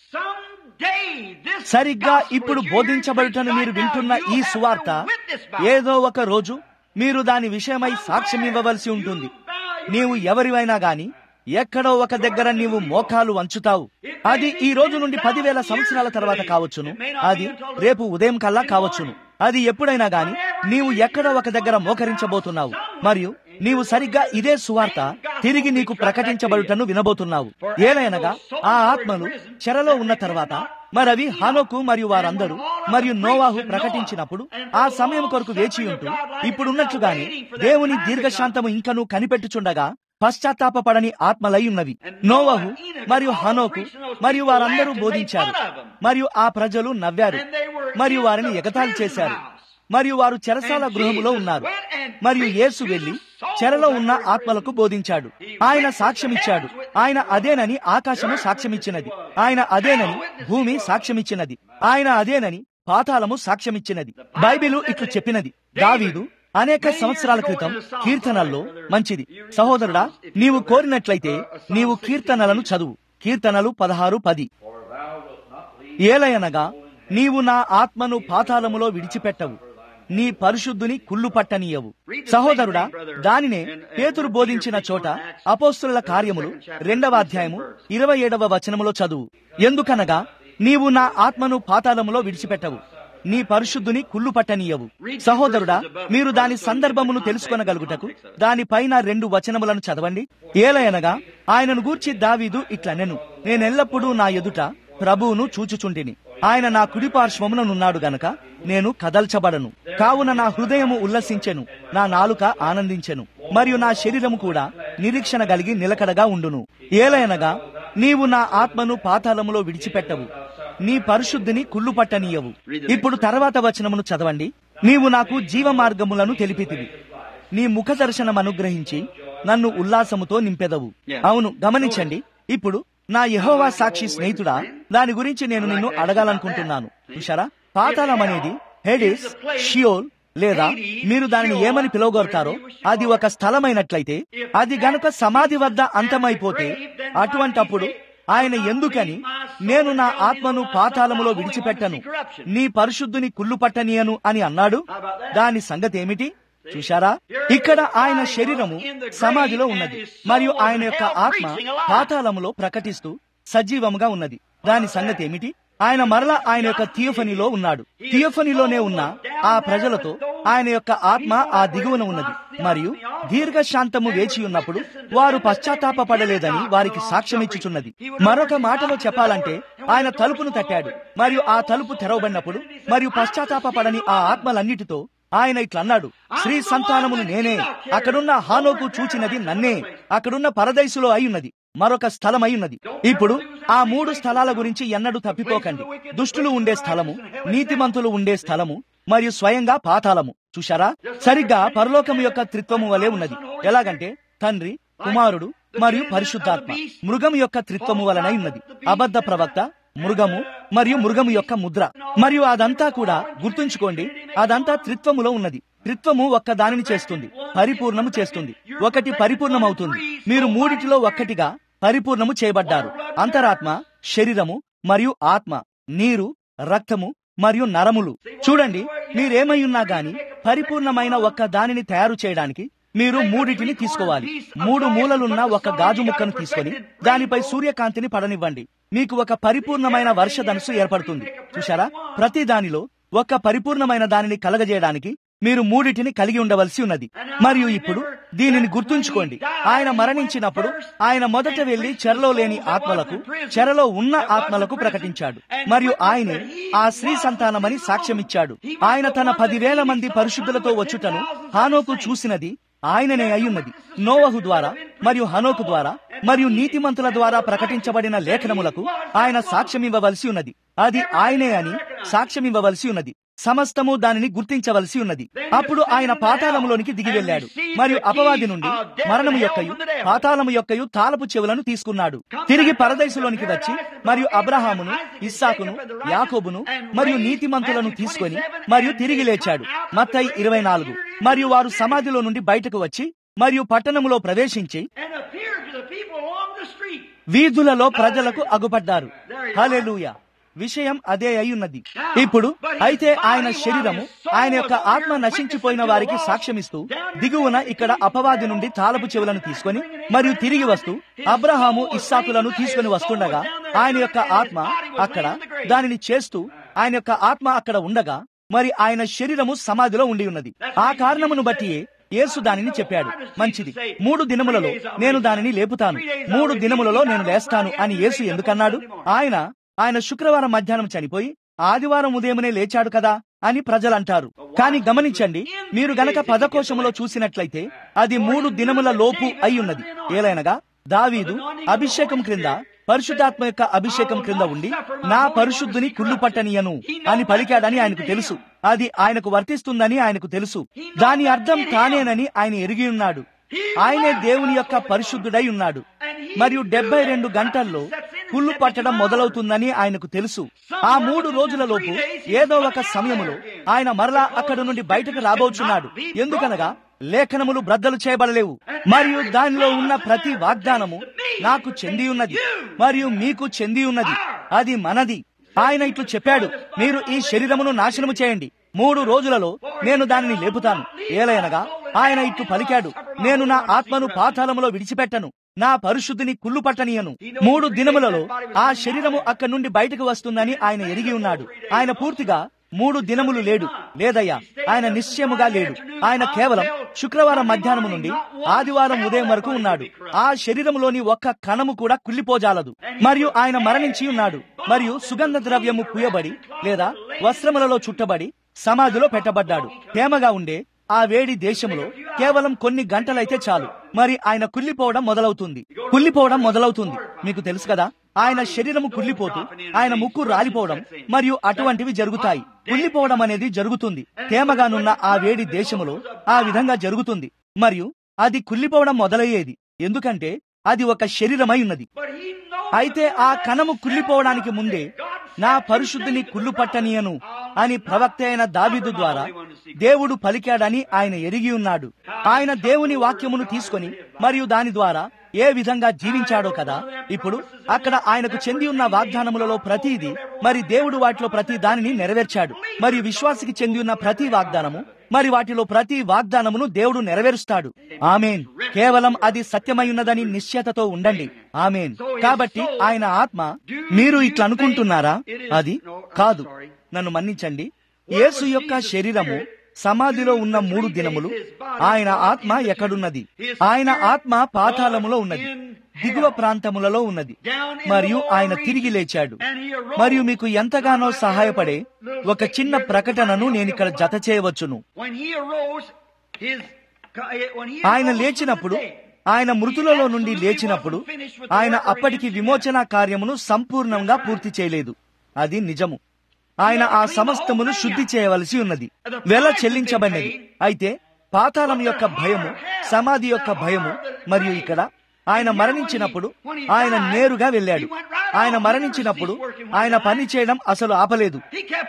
సరిగ్గా ఇప్పుడు బోధించబడుటను మీరు వింటున్న ఈ సువార్త ఏదో ఒక రోజు మీరు దాని విషయమై సాక్ష్యం ఇవ్వవలసి ఉంటుంది నీవు ఎవరివైనా గాని ఎక్కడో ఒక దగ్గర నీవు మోకాలు వంచుతావు అది ఈ రోజు నుండి పదివేల సంవత్సరాల తర్వాత కావచ్చును అది రేపు ఉదయం కల్లా కావచ్చును అది ఎప్పుడైనా గాని నీవు ఎక్కడో ఒక దగ్గర మోకరించబోతున్నావు మరియు నీవు సరిగ్గా ఇదే సువార్త తిరిగి నీకు ప్రకటించబడుటను వినబోతున్నావు ఏలైనగా ఆ ఆత్మలు చెరలో ఉన్న తర్వాత మరవి హానోకు మరియు వారందరూ మరియు నోవాహు ప్రకటించినప్పుడు ఆ సమయం కొరకు వేచి ఉంటూ ఇప్పుడున్నట్లుగానే దేవుని దీర్ఘశాంతము ఇంకను కనిపెట్టుచుండగా పశ్చాత్తాపపడని ఆత్మలై ఉన్నవి నోవహు మరియు హనోకు మరియు వారందరూ బోధించారు మరియు ఆ ప్రజలు నవ్వారు మరియు వారిని ఎగతాళి చేశారు మరియు వారు చెరసాల గృహములో ఉన్నారు మరియు యేసు వెళ్లి చెరలో ఉన్న ఆత్మలకు బోధించాడు ఆయన సాక్ష్యమిచ్చాడు ఆయన అదేనని ఆకాశము సాక్ష్యమిచ్చినది ఆయన అదేనని భూమి సాక్ష్యమిచ్చినది ఆయన అదేనని పాతాళము సాక్ష్యమిచ్చినది బైబిలు ఇట్లు చెప్పినది దావీదు అనేక సంవత్సరాల క్రితం కీర్తనల్లో మంచిది సహోదరుడా నీవు కోరినట్లయితే నీవు కీర్తనలను చదువు కీర్తనలు పదహారు పది ఏలయనగా నీవు నా ఆత్మను పాతాళములో విడిచిపెట్టవు నీ పరిశుద్ధుని కుళ్ళు పట్టనీయవు సహోదరుడా దానినే పేతురు బోధించిన చోట అపోస్తుల కార్యములు రెండవ అధ్యాయము ఇరవై ఏడవ వచనములో చదువు ఎందుకనగా నీవు నా ఆత్మను పాతాళములో విడిచిపెట్టవు నీ పరిశుద్ధుని కుళ్ళు పట్టనీయవు సహోదరుడా మీరు దాని సందర్భమును తెలుసుకొనగలుగుటకు దానిపైన రెండు వచనములను చదవండి ఏలయనగా ఆయనను గూర్చి దావీదు ఇట్లనెను నేనెల్లప్పుడూ నా ఎదుట ప్రభువును చూచుచుంటిని ఆయన నా కుడి పార్శ్వముననున్నాడు గనక నేను కదల్చబడను కావున నా హృదయము ఉల్లసించెను నా నాలుక ఆనందించెను మరియు నా శరీరము కూడా నిరీక్షణ కలిగి నిలకడగా ఉండును ఏలయనగా నీవు నా ఆత్మను పాతాళములో విడిచిపెట్టవు నీ పరిశుద్ధిని కుళ్ళు పట్టనీయవు ఇప్పుడు తర్వాత వచనమును చదవండి నీవు నాకు జీవ మార్గములను తెలిపితివి నీ ముఖ దర్శనం అనుగ్రహించి నన్ను ఉల్లాసముతో నింపెదవు అవును గమనించండి ఇప్పుడు నా యహోవా సాక్షి స్నేహితుడా దాని గురించి నేను నిన్ను అడగాలనుకుంటున్నాను చూశారా పాతాళం అనేది హెడిస్ షియోల్ లేదా మీరు దానిని ఏమని పిలువగోరుతారో అది ఒక స్థలమైనట్లయితే అది గనుక సమాధి వద్ద అంతమైపోతే అటువంటప్పుడు ఆయన ఎందుకని నేను నా ఆత్మను పాతాళములో విడిచిపెట్టను నీ పరిశుద్ధుని కుళ్ళు పట్టనీయను అని అన్నాడు దాని సంగతి ఏమిటి చూశారా ఇక్కడ ఆయన శరీరము సమాధిలో ఉన్నది మరియు ఆయన యొక్క ఆత్మ పాతాళములో ప్రకటిస్తూ సజీవముగా ఉన్నది దాని సంగతి ఏమిటి ఆయన మరలా ఆయన యొక్క థియోఫనీలో ఉన్నాడు థియోఫనీలోనే ఉన్న ఆ ప్రజలతో ఆయన యొక్క ఆత్మ ఆ దిగువన ఉన్నది మరియు దీర్ఘశాంతము వేచి ఉన్నప్పుడు వారు పశ్చాత్తాపడలేదని వారికి సాక్ష్యమిచ్చుచున్నది మరొక మాటలో చెప్పాలంటే ఆయన తలుపును తట్టాడు మరియు ఆ తలుపు తెరవబడినప్పుడు మరియు పశ్చాత్తాపడని ఆ ఆత్మలన్నిటితో ఆయన ఇట్లన్నాడు శ్రీ సంతానమును నేనే అక్కడున్న హానోకు చూచినది నన్నే అక్కడున్న పరదైసులో అయ్యున్నది మరొక స్థలం అయ్యున్నది ఇప్పుడు ఆ మూడు స్థలాల గురించి ఎన్నడూ తప్పిపోకండి దుష్టులు ఉండే స్థలము నీతిమంతులు ఉండే స్థలము మరియు స్వయంగా పాతాళము చూశారా సరిగ్గా పరలోకము యొక్క త్రిత్వము వలె ఉన్నది ఎలాగంటే తండ్రి కుమారుడు మరియు పరిశుద్ధాత్మ మృగము యొక్క త్రిత్వము వలనై ఉన్నది అబద్ధ ప్రవక్త మృగము మరియు మృగము యొక్క ముద్ర మరియు అదంతా కూడా గుర్తుంచుకోండి అదంతా త్రిత్వములో ఉన్నది త్రిత్వము ఒక్క దానిని చేస్తుంది పరిపూర్ణము చేస్తుంది ఒకటి పరిపూర్ణమవుతుంది మీరు మూడిటిలో ఒక్కటిగా పరిపూర్ణము చేయబడ్డారు అంతరాత్మ శరీరము మరియు ఆత్మ నీరు రక్తము మరియు నరములు చూడండి మీరేమై ఉన్నా గాని పరిపూర్ణమైన ఒక్క దానిని తయారు చేయడానికి మీరు మూడిటిని తీసుకోవాలి మూడు మూలలున్న ఒక గాజు ముక్కను తీసుకొని దానిపై సూర్యకాంతిని పడనివ్వండి మీకు ఒక పరిపూర్ణమైన వర్షధనుసు ఏర్పడుతుంది చూశారా ప్రతి దానిలో ఒక పరిపూర్ణమైన దానిని కలగజేయడానికి మీరు మూడిటిని కలిగి ఉండవలసి ఉన్నది మరియు ఇప్పుడు దీనిని గుర్తుంచుకోండి ఆయన మరణించినప్పుడు ఆయన మొదట వెళ్లి చెరలో లేని ఆత్మలకు చెరలో ఉన్న ఆత్మలకు ప్రకటించాడు మరియు ఆయనే ఆ స్త్రీ సంతానమని సాక్ష్యమిచ్చాడు ఆయన తన పదివేల మంది పరిశుద్ధులతో వచ్చుటను హానోకు చూసినది ఆయననే అయ్యున్నది నోవహు ద్వారా మరియు హనోకు ద్వారా మరియు నీతిమంతుల ద్వారా ప్రకటించబడిన లేఖనములకు ఆయన సాక్ష్యమివ్వవలసి ఉన్నది అది ఆయనే అని సాక్ష్యమివ్వవలసి ఉన్నది సమస్తము దానిని గుర్తించవలసి ఉన్నది అప్పుడు ఆయన పాతాళములోనికి దిగి వెళ్ళాడు మరియు అపవాది నుండి మరణము యొక్కయు పాతాళము యొక్కయు తాళపు చెవులను తీసుకున్నాడు తిరిగి పరదేశంలోనికి వచ్చి మరియు అబ్రహామును ఇస్సాకును యాకోబును మరియు నీతిమంతులను తీసుకొని మరియు తిరిగి లేచాడు మత్తయి ఇరవై నాలుగు మరియు వారు సమాధిలో నుండి బయటకు వచ్చి మరియు పట్టణములో ప్రవేశించి and appeared to the people along the street. వీధులలో ప్రజలకు అగుపడ్డారు హలెలూయ విషయం అదే అయి ఉన్నది ఇప్పుడు అయితే ఆయన శరీరము ఆయన యొక్క ఆత్మ నశించిపోయిన వారికి సాక్ష్యమిస్తూ దిగువన ఇక్కడ అపవాది నుండి తాలపు చెవులను తీసుకొని మరియు తిరిగి వస్తూ అబ్రహాము ఇస్సాకులను తీసుకొని వస్తుండగా ఆయన యొక్క ఆత్మ అక్కడ దానిని చేస్తూ ఆయన యొక్క ఆత్మ అక్కడ ఉండగా మరి ఆయన శరీరము సమాధిలో ఉండి ఉన్నది ఆ కారణమును బట్టి యేసు దానిని చెప్పాడు మంచిది మూడు దినములలో నేను దానిని లేపుతాను మూడు దినములలో నేను లేస్తాను అని యేసు ఎందుకన్నాడు ఆయన ఆయన శుక్రవారం మధ్యాహ్నం చనిపోయి ఆదివారం ఉదయమునే లేచాడు కదా అని ప్రజలంటారు కానీ గమనించండి మీరు గనక పదకోశములో చూసినట్లయితే అది మూడు దినముల లోపు అయి ఉన్నది ఏలైనగా దావీదు అభిషేకం క్రింద పరిశుద్ధాత్మ యొక్క అభిషేకం క్రింద ఉండి నా పరిశుద్ధుని కుళ్ళు పట్టనీయను అని పలికాడని ఆయనకు తెలుసు అది ఆయనకు వర్తిస్తుందని ఆయనకు తెలుసు దాని అర్థం తానేనని ఆయన ఎరిగి ఉన్నాడు ఆయనే దేవుని యొక్క పరిశుద్ధుడై ఉన్నాడు మరియు డెబ్బై రెండు గంటల్లో కుళ్ళు పట్టడం మొదలవుతుందని ఆయనకు తెలుసు ఆ మూడు రోజులలోపు ఏదో ఒక సమయములో ఆయన మరలా అక్కడి నుండి బయటకు రాబోచున్నాడు ఎందుకనగా లేఖనములు బ్రద్దలు చేయబడలేవు మరియు దానిలో ఉన్న ప్రతి వాగ్దానము నాకు చెంది ఉన్నది మరియు మీకు చెంది ఉన్నది అది మనది ఆయన ఇట్లు చెప్పాడు మీరు ఈ శరీరమును నాశనము చేయండి మూడు రోజులలో నేను దానిని లేపుతాను ఏలయనగా ఆయన ఇట్లు పలికాడు నేను నా ఆత్మను పాతాళములో విడిచిపెట్టను నా పరిశుద్ధిని కుళ్ళు పట్టనీయను మూడు దినములలో ఆ శరీరము అక్కడి నుండి బయటకు వస్తుందని ఆయన ఎరిగి ఉన్నాడు ఆయన పూర్తిగా మూడు దినములు లేడు లేదయ్యా ఆయన నిశ్చయముగా లేడు ఆయన కేవలం శుక్రవారం మధ్యాహ్నం నుండి ఆదివారం ఉదయం వరకు ఉన్నాడు ఆ శరీరములోని ఒక్క కణము కూడా కుళ్ళిపోజాలదు మరియు ఆయన మరణించి ఉన్నాడు మరియు సుగంధ ద్రవ్యము పూయబడి లేదా వస్త్రములలో చుట్టబడి సమాధిలో పెట్టబడ్డాడు తేమగా ఉండే ఆ వేడి దేశంలో కేవలం కొన్ని గంటలైతే చాలు మరి ఆయన కుళ్ళిపోవడం మొదలవుతుంది కుళ్ళిపోవడం మొదలవుతుంది మీకు తెలుసు కదా ఆయన శరీరము కుళ్ళిపోతూ ఆయన ముక్కు రాలిపోవడం మరియు అటువంటివి జరుగుతాయి కుళ్ళిపోవడం అనేది జరుగుతుంది తేమగానున్న ఆ వేడి దేశములో ఆ విధంగా జరుగుతుంది మరియు అది కుళ్ళిపోవడం మొదలయ్యేది ఎందుకంటే అది ఒక శరీరమై ఉన్నది అయితే ఆ కణము కుళ్ళిపోవడానికి ముందే నా పరిశుద్ధిని కుళ్ళు పట్టనీయను అని ప్రవక్త అయిన దావిదు ద్వారా దేవుడు పలికాడని ఆయన ఎరిగి ఉన్నాడు ఆయన దేవుని వాక్యమును తీసుకొని మరియు దాని ద్వారా ఏ విధంగా జీవించాడో కదా ఇప్పుడు అక్కడ ఆయనకు చెంది ఉన్న వాగ్దానములలో ప్రతిది మరి దేవుడు వాటిలో ప్రతి దానిని నెరవేర్చాడు మరియు విశ్వాసికి చెంది ఉన్న ప్రతి వాగ్దానము మరి వాటిలో ప్రతి వాగ్దానమును దేవుడు నెరవేరుస్తాడు ఆమెన్ కేవలం అది సత్యమై ఉన్నదని నిశ్చయతతో ఉండండి ఆమెన్ కాబట్టి ఆయన ఆత్మ మీరు ఇట్లా అనుకుంటున్నారా అది కాదు నన్ను మన్నించండి యేసు యొక్క శరీరము సమాధిలో ఉన్న మూడు దినములు ఆయన ఆత్మ ఎక్కడున్నది ఆయన ఆత్మ పాతాళములో ఉన్నది దిగువ ప్రాంతములలో ఉన్నది మరియు ఆయన తిరిగి లేచాడు మరియు మీకు ఎంతగానో సహాయపడే ఒక చిన్న ప్రకటనను నేను ఇక్కడ జత చేయవచ్చును ఆయన లేచినప్పుడు ఆయన మృతులలో నుండి లేచినప్పుడు ఆయన అప్పటికి విమోచన కార్యమును సంపూర్ణంగా పూర్తి చేయలేదు అది నిజము ఆయన ఆ సమస్తమును శుద్ధి చేయవలసి ఉన్నది వెల చెల్లించబడినది అయితే పాతాళం యొక్క భయము సమాధి యొక్క భయము మరియు ఇక్కడ ఆయన మరణించినప్పుడు ఆయన నేరుగా వెళ్ళాడు ఆయన మరణించినప్పుడు ఆయన పని చేయడం అసలు ఆపలేదు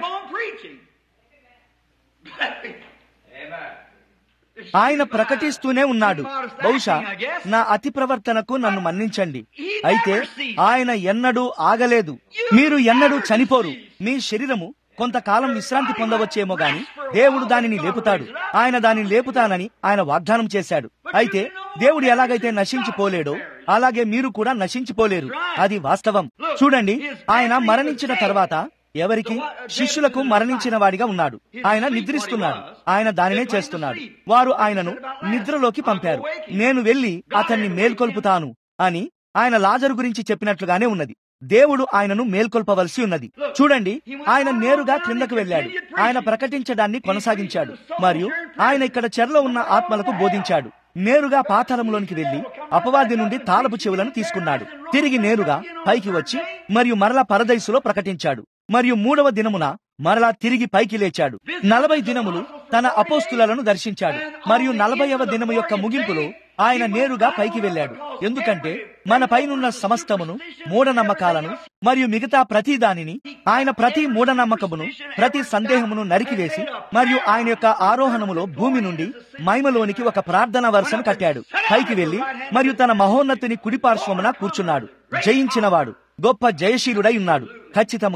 ఆయన ప్రకటిస్తూనే ఉన్నాడు బహుశా నా అతి ప్రవర్తనకు నన్ను మన్నించండి అయితే ఆయన ఎన్నడూ ఆగలేదు మీరు ఎన్నడూ చనిపోరు మీ శరీరము కొంతకాలం విశ్రాంతి పొందవచ్చేమో గాని దేవుడు దానిని లేపుతాడు ఆయన దానిని లేపుతానని ఆయన వాగ్దానం చేశాడు అయితే దేవుడు ఎలాగైతే నశించిపోలేడో అలాగే మీరు కూడా నశించిపోలేరు అది వాస్తవం చూడండి ఆయన మరణించిన తర్వాత ఎవరికి శిష్యులకు మరణించిన వాడిగా ఉన్నాడు ఆయన నిద్రిస్తున్నాడు ఆయన దానినే చేస్తున్నాడు వారు ఆయనను నిద్రలోకి పంపారు నేను వెళ్లి అతన్ని మేల్కొల్పుతాను అని ఆయన లాజరు గురించి చెప్పినట్లుగానే ఉన్నది దేవుడు ఆయనను మేల్కొల్పవలసి ఉన్నది చూడండి ఆయన నేరుగా క్రిందకు వెళ్ళాడు ఆయన ప్రకటించడాన్ని కొనసాగించాడు మరియు ఆయన ఇక్కడ చెరలో ఉన్న ఆత్మలకు బోధించాడు నేరుగా పాతాళంలోనికి వెళ్లి అపవాది నుండి తాళపు చెవులను తీసుకున్నాడు తిరిగి నేరుగా పైకి వచ్చి మరియు మరలా పరదైసులో ప్రకటించాడు మరియు మూడవ దినమున మరలా తిరిగి పైకి లేచాడు నలభై దినములు తన అపోస్తులను దర్శించాడు మరియు నలభైవ దినము యొక్క ముగింపులో ఆయన నేరుగా పైకి వెళ్ళాడు ఎందుకంటే మన పైనున్న సమస్తమును మూఢనమ్మకాలను మరియు మిగతా ప్రతి దానిని ఆయన ప్రతి మూఢనమ్మకమును ప్రతి సందేహమును నరికివేసి మరియు ఆయన యొక్క ఆరోహణములో భూమి నుండి మహిమలోనికి ఒక ప్రార్థన వర్షం కట్టాడు పైకి వెళ్లి మరియు తన మహోన్నతిని కుడిపార్శ్వమున కూర్చున్నాడు జయించినవాడు గొప్ప జయశీలుడై ఉన్నాడు ఖచ్చితంగా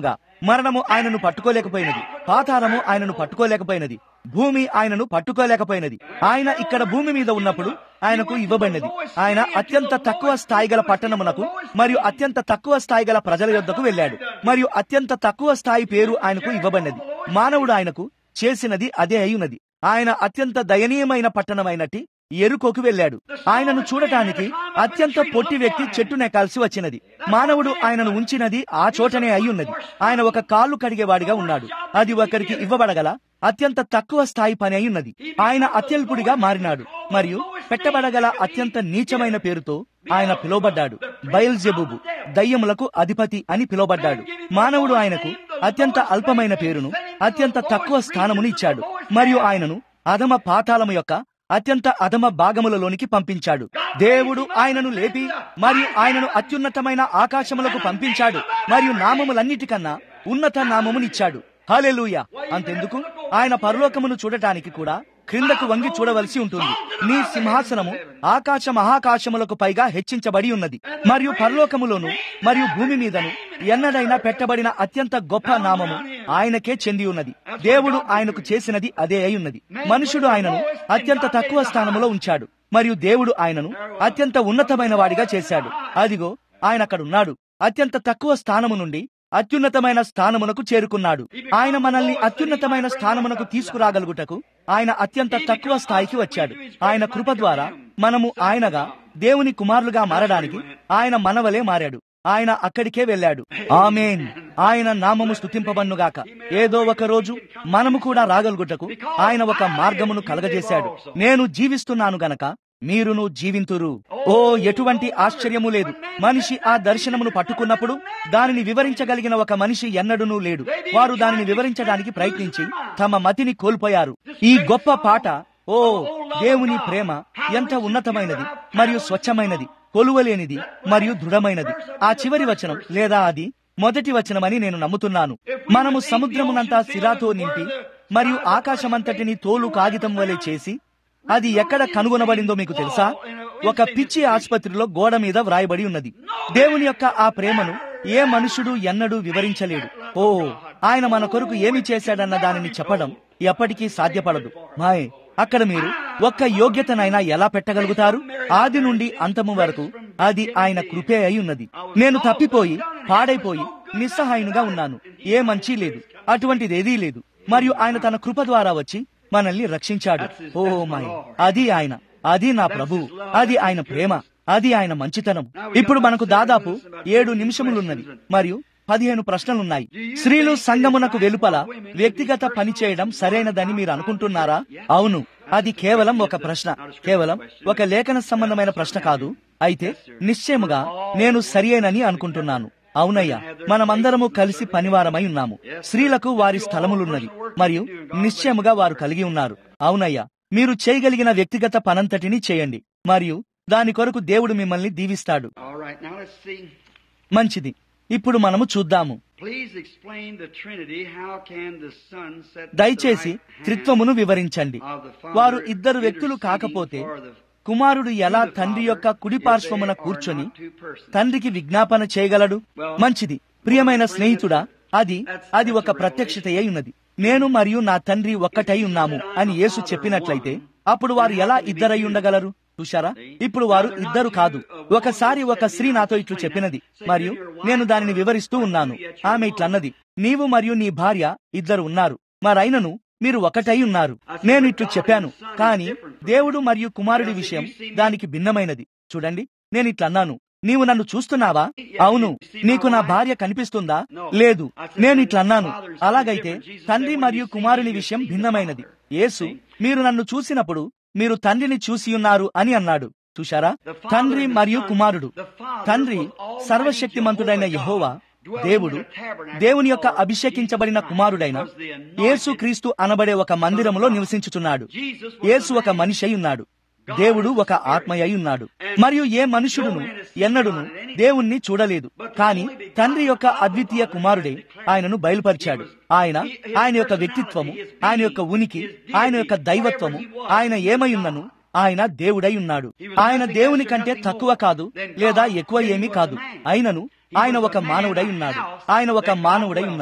మరణము ఆయనను పట్టుకోలేకపోయినది పాతాళము ఆయనను పట్టుకోలేకపోయినది భూమి ఆయనను పట్టుకోలేకపోయినది ఆయన ఇక్కడ భూమి మీద ఉన్నప్పుడు ఆయనకు ఇవ్వబడినది ఆయన అత్యంత తక్కువ స్థాయి గల పట్టణమునకు మరియు అత్యంత తక్కువ స్థాయి గల ప్రజల యొద్దకు వెళ్ళాడు మరియు అత్యంత తక్కువ స్థాయి పేరు ఆయనకు ఇవ్వబడినది మానవుడు ఆయనకు చేసినది అదే అయ్యున్నది ఆయన అత్యంత దయనీయమైన పట్టణమైనట్టి ఎరుకోకు వెళ్ళాడు ఆయనను చూడటానికి అత్యంత పొట్టి వ్యక్తి చెట్టునెక్కాల్సి వచ్చినది మానవుడు ఆయనను ఉంచినది ఆ చోటనే అయ్యున్నది ఆయన ఒక కాళ్ళు కడిగేవాడిగా ఉన్నాడు అది ఒకరికి ఇవ్వబడగల అత్యంత తక్కువ స్థాయి పని అయ్యున్నది ఆయన అత్యల్పుడిగా మారినాడు మరియు పెట్టబడగల అత్యంత నీచమైన పేరుతో ఆయన పిలువబడ్డాడు బయల్జెబుబు దయ్యములకు అధిపతి అని పిలువబడ్డాడు మానవుడు ఆయనకు అత్యంత అల్పమైన పేరును అత్యంత తక్కువ స్థానమును ఇచ్చాడు మరియు ఆయనను అధమ పాతాళము యొక్క అత్యంత అధమ భాగములలోనికి పంపించాడు దేవుడు ఆయనను లేపి మరియు ఆయనను అత్యున్నతమైన ఆకాశములకు పంపించాడు మరియు నామములన్నిటికన్నా ఉన్నత నామమునిచ్చాడు హాలెలూయ అంతెందుకు ఆయన పరలోకమును చూడటానికి కూడా క్రిందకు వంగి చూడవలసి ఉంటుంది నీ సింహాసనము ఆకాశ మహాకాశములకు పైగా హెచ్చించబడి ఉన్నది మరియు పరలోకములోను మరియు భూమి మీదను ఎన్నడైనా పెట్టబడిన అత్యంత గొప్ప నామము ఆయనకే చెంది ఉన్నది దేవుడు ఆయనకు చేసినది అదే అయి ఉన్నది మనుషుడు ఆయనను అత్యంత తక్కువ స్థానములో ఉంచాడు మరియు దేవుడు ఆయనను అత్యంత ఉన్నతమైన వాడిగా చేశాడు అదిగో ఆయన అక్కడున్నాడు అత్యంత తక్కువ స్థానము నుండి అత్యున్నతమైన స్థానమునకు చేరుకున్నాడు ఆయన మనల్ని అత్యున్నతమైన స్థానమునకు తీసుకురాగలుగుటకు ఆయన అత్యంత తక్కువ స్థాయికి వచ్చాడు ఆయన కృప ద్వారా మనము ఆయనగా దేవుని కుమారులుగా మారడానికి ఆయన మనవలే మారాడు ఆయన అక్కడికే వెళ్ళాడు ఆమెన్ ఆయన నామము స్థుతింపబన్నుగాక ఏదో ఒక రోజు మనము కూడా రాగలుగుటకు ఆయన ఒక మార్గమును కలగజేశాడు నేను జీవిస్తున్నాను గనక మీరును జీవింతురు ఓ ఎటువంటి ఆశ్చర్యము లేదు మనిషి ఆ దర్శనమును పట్టుకున్నప్పుడు దానిని వివరించగలిగిన ఒక మనిషి ఎన్నడూనూ లేడు వారు దానిని వివరించడానికి ప్రయత్నించి తమ మతిని కోల్పోయారు ఈ గొప్ప పాట ఓ దేవుని ప్రేమ ఎంత ఉన్నతమైనది మరియు స్వచ్ఛమైనది కొలువలేనిది మరియు దృఢమైనది ఆ చివరి వచనం లేదా అది మొదటి వచనమని నేను నమ్ముతున్నాను మనము సముద్రమునంతా సిరాతో నింపి మరియు ఆకాశమంతటిని తోలు కాగితం వలె చేసి అది ఎక్కడ కనుగొనబడిందో మీకు తెలుసా ఒక పిచ్చి ఆసుపత్రిలో గోడ మీద వ్రాయబడి ఉన్నది దేవుని యొక్క ఆ ప్రేమను ఏ మనుషుడు ఎన్నడూ వివరించలేడు ఓ ఆయన మన కొరకు ఏమి చేశాడన్న దానిని చెప్పడం ఎప్పటికీ సాధ్యపడదు మాయ్ అక్కడ మీరు ఒక్క యోగ్యతనైనా ఎలా పెట్టగలుగుతారు ఆది నుండి అంతము వరకు అది ఆయన కృపే అయి ఉన్నది నేను తప్పిపోయి పాడైపోయి నిస్సహాయునిగా ఉన్నాను ఏ మంచి లేదు అటువంటిదేదీ లేదు మరియు ఆయన తన కృప ద్వారా వచ్చి మనల్ని రక్షించాడు ఓ మై అది ఆయన అది నా ప్రభు అది ఆయన ప్రేమ అది ఆయన మంచితనం ఇప్పుడు మనకు దాదాపు ఏడు నిమిషములున్నది మరియు పదిహేను ప్రశ్నలున్నాయి స్త్రీలు సంగమునకు వెలుపల వ్యక్తిగత పని చేయడం సరైనదని మీరు అనుకుంటున్నారా అవును అది కేవలం ఒక ప్రశ్న కేవలం ఒక లేఖన సంబంధమైన ప్రశ్న కాదు అయితే నిశ్చయముగా నేను సరియైనని అనుకుంటున్నాను అవునయ్యా మనమందరము కలిసి పనివారమై ఉన్నాము స్త్రీలకు వారి స్థలములున్నది మరియు నిశ్చయముగా వారు కలిగి ఉన్నారు అవునయ్యా మీరు చేయగలిగిన వ్యక్తిగత పనంతటిని చేయండి మరియు దాని కొరకు దేవుడు మిమ్మల్ని దీవిస్తాడు All right, now let's see. మంచిది ఇప్పుడు మనము చూద్దాము Please explain the Trinity. How can the Son set the దయచేసి right hand త్రిత్వమును వివరించండి of the Father వారు ఇద్దరు వ్యక్తులు interceding కాకపోతే for the కుమారుడు ఎలా the తండ్రి Father యొక్క కుడి if పార్శ్వమున they are కూర్చొని not two persons? తండ్రికి విజ్ఞాపన చేయగలడు మంచిది ప్రియమైన స్నేహితుడా అది అది ఒక ప్రత్యక్షత అయి ఉన్నది నేను మరియు నా తండ్రి ఒక్కటై ఉన్నాము అని యేసు చెప్పినట్లయితే అప్పుడు వారు ఎలా ఇద్దరై ఉండగలరు చూశారా ఇప్పుడు వారు ఇద్దరు కాదు ఒకసారి ఒక స్త్రీ నాతో ఇట్లు చెప్పినది మరియు నేను దానిని వివరిస్తూ ఉన్నాను ఆమె ఇట్లన్నది నీవు మరియు నీ భార్య ఇద్దరు ఉన్నారు మరైనను మీరు ఒకటై ఉన్నారు నేను ఇట్లు చెప్పాను కానీ దేవుడు మరియు కుమారుడి విషయం దానికి భిన్నమైనది చూడండి నేను ఇట్లన్నాను నీవు నన్ను చూస్తున్నావా అవును నీకు నా భార్య కనిపిస్తుందా లేదు నేను ఇట్లన్నాను అలాగైతే తండ్రి మరియు కుమారుని విషయం భిన్నమైనది యేసు మీరు నన్ను చూసినప్పుడు మీరు తండ్రిని చూసి ఉన్నారు అని అన్నాడు చూశారా తండ్రి మరియు కుమారుడు తండ్రి సర్వశక్తిమంతుడైన యెహోవా దేవుడు దేవుని యొక్క అభిషేకించబడిన కుమారుడైన యేసు క్రీస్తు అనబడే ఒక మందిరములో నివసించుచున్నాడు యేసు ఒక మనిషి అయి ఉన్నాడు దేవుడు ఒక ఆత్మయ్య అయి ఉన్నాడు మరియు ఏ మనుషుడును ఎన్నడును దేవుణ్ణి చూడలేదు కాని తండ్రి యొక్క అద్వితీయ కుమారుడే ఆయనను బయలుపరిచాడు ఆయన ఆయన యొక్క వ్యక్తిత్వము ఆయన యొక్క ఉనికి ఆయన యొక్క దైవత్వము ఆయన ఏమై ఉన్నను ఆయన దేవుడై ఉన్నాడు ఆయన దేవుని కంటే తక్కువ కాదు లేదా ఎక్కువ ఏమీ కాదు అయినను ఆయన ఒక మానవుడై ఉన్నాడు ఆయన ఒక మానవుడై ఉన్నాడు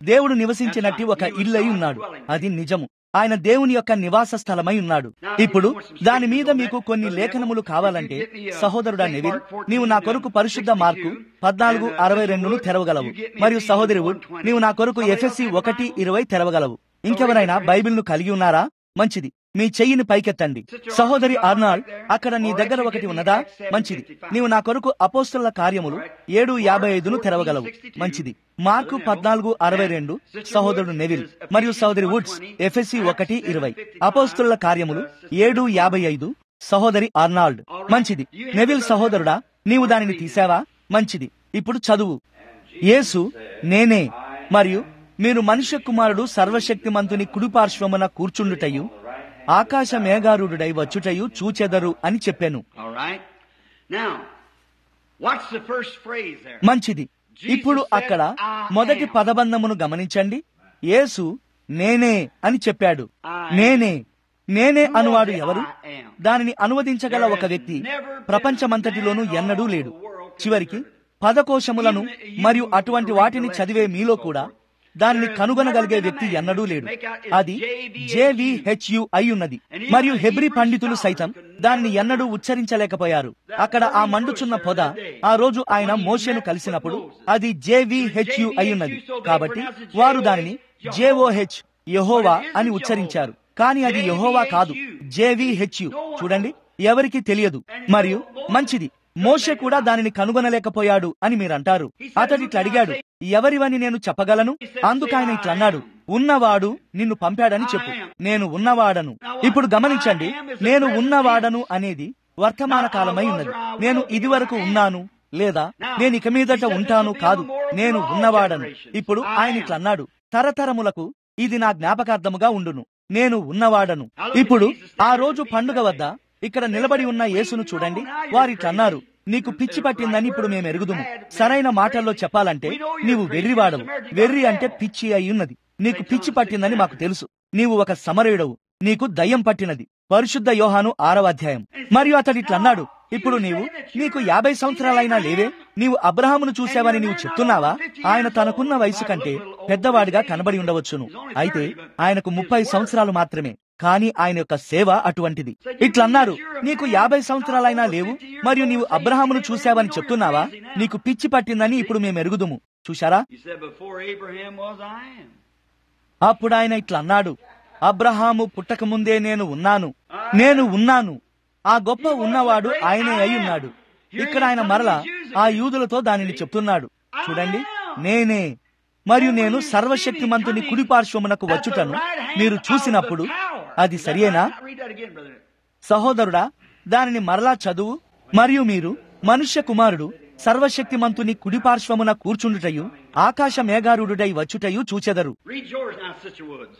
దేవుడు నివసించినట్టు ఒక ఇల్లై ఉన్నాడు అది నిజము ఆయన దేవుని యొక్క నివాస స్థలమై ఉన్నాడు ఇప్పుడు దాని మీద మీకు కొన్ని లేఖనములు కావాలంటే సహోదరుడా నెవిల్ నీవు నా కొరకు పరిశుద్ధ మార్కు పద్నాలుగు అరవై రెండును తెరవగలవు మరియు సహోదరి వుడ్ నీవు నా కొరకు ఎఫ్ఎస్సి ఒకటి ఇరవై తెరవగలవు ఇంకెవరైనా బైబిల్ను కలిగి ఉన్నారా మంచిది మీ చెయ్యిని పైకెత్తండి సహోదరి అర్నాల్డ్ అక్కడ నీ దగ్గర ఒకటి ఉన్నదా మంచిది నీవు నా కొరకు అపోస్తుల కార్యములు ఏడు యాభై ఐదును తెరవగలవు మంచిది మార్కు పద్నాలుగు అరవై రెండు సహోదరుడు నెవిల్ మరియు సహోదరి వుడ్స్ ఎఫ్ఎస్సి ఒకటి ఇరవై అపోస్తుల కార్యములు ఏడు యాభై ఐదు సహోదరి అర్నాల్డ్ మంచిది నెవిల్ సహోదరుడా నీవు దానిని తీసావా మంచిది ఇప్పుడు చదువు యేసు నేనే మరియు మీరు మనుష్య కుమారుడు సర్వశక్తిమంతుని కుడిపార్శ్వమున కూర్చుండుటయు ఆకాశ మేఘారుడై వచ్చుటయు చూచెదరు అని చెప్పాను All right. Now, what's the first phrase there? మంచిది ఇప్పుడు అక్కడ మొదటి పదబంధమును గమనించండి యేసు నేనే అని చెప్పాడు నేనే నేనే అనువాడు ఎవరు దానిని అనువదించగల ఒక వ్యక్తి ప్రపంచమంతటిలోనూ ఎన్నడూ లేడు చివరికి పదకోశములను మరియు అటువంటి వాటిని చదివే మీలో కూడా దానిని కనుగొనగలిగే వ్యక్తి ఎన్నడూ లేడు అది జేవిహెచ్యు అయి ఉన్నది మరియు హెబ్రి పండితులు సైతం దానిని ఎన్నడూ ఉచ్చరించలేకపోయారు అక్కడ ఆ మండుచున్న పొద ఆ రోజు ఆయన మోషేను కలిసినప్పుడు అది జేవిహెచ్యు అయి ఉన్నది కాబట్టి వారు దానిని జేఓహెచ్ యహోవా అని ఉచ్చరించారు కానీ అది యహోవా కాదు జేవిహెచ్యు చూడండి ఎవరికి తెలియదు మరియు మంచిది మోషే కూడా దానిని కనుగొనలేకపోయాడు అని మీరంటారు అతడు ఇట్లా అడిగాడు ఎవరివని నేను చెప్పగలను అందుకు ఆయన ఇట్లా అన్నాడు ఉన్నవాడు నిన్ను పంపాడని చెప్పు నేను ఉన్నవాడను ఇప్పుడు గమనించండి నేను ఉన్నవాడను అనేది వర్తమాన కాలమై ఉన్నది నేను ఇదివరకు ఉన్నాను లేదా నేను ఇక మీదట ఉంటాను కాదు నేను ఉన్నవాడను ఇప్పుడు ఆయన ఇట్లా అన్నాడు తరతరములకు ఇది నా జ్ఞాపకార్థముగా ఉండును నేను ఉన్నవాడను ఇప్పుడు ఆ రోజు పండుగ వద్ద ఇక్కడ నిలబడి ఉన్న యేసును చూడండి వారిట్లా అన్నారు నీకు పిచ్చి పట్టిందని ఇప్పుడు మేము ఎరుగుదుము సరైన మాటల్లో చెప్పాలంటే నీవు వెర్రివాడవు వెర్రి అంటే పిచ్చి అయి ఉన్నది నీకు పిచ్చి పట్టిందని మాకు తెలుసు నీవు ఒక సమరయుడవు నీకు దయ్యం పట్టినది పరిశుద్ధ యోహాను ఆరవ అధ్యాయం మరియు అతడు ఇట్లా అన్నాడు ఇప్పుడు నీవు నీకు యాభై సంవత్సరాలైనా లేవే నీవు అబ్రహామును చూసావని నీవు చెప్తున్నావా ఆయన తనకున్న వయసు కంటే పెద్దవాడిగా కనబడి ఉండవచ్చును అయితే ఆయనకు ముప్పై సంవత్సరాలు మాత్రమే కానీ ఆయన యొక్క సేవ అటువంటిది ఇట్లా అన్నారు నీకు యాభై సంవత్సరాలైనా లేవు మరియు నీవు అబ్రహామును చూశావని చెప్తున్నావా నీకు పిచ్చి పట్టిందని ఇప్పుడు మేము ఎరుగుదుము చూశారా He said, Before Abraham was, I am. అప్పుడు ఆయన ఇట్లా అన్నాడు అబ్రహాము పుట్టక ముందే నేను ఉన్నాను నేను ఉన్నాను ఆ గొప్ప ఉన్నవాడు ఆయనే అయి ఉన్నాడు ఇక్కడ ఆయన మరల ఆ యూదులతో దానిని చెప్తున్నాడు చూడండి నేనే మరియు నేను సర్వశక్తిమంతుని కుడిపార్శ్వమునకు వచ్చుటను మీరు చూసినప్పుడు అది సరియేనా Read that again, brother. సహోదరుడా దానిని మరలా చదువు మరియు మీరు మనుష్య కుమారుడు సర్వశక్తిమంతుని కుడిపార్శ్వమున కూర్చుండుటయు ఆకాశ మేఘారుడై వచ్చుటయు చూచెదరు Read yours now, Sister Woods.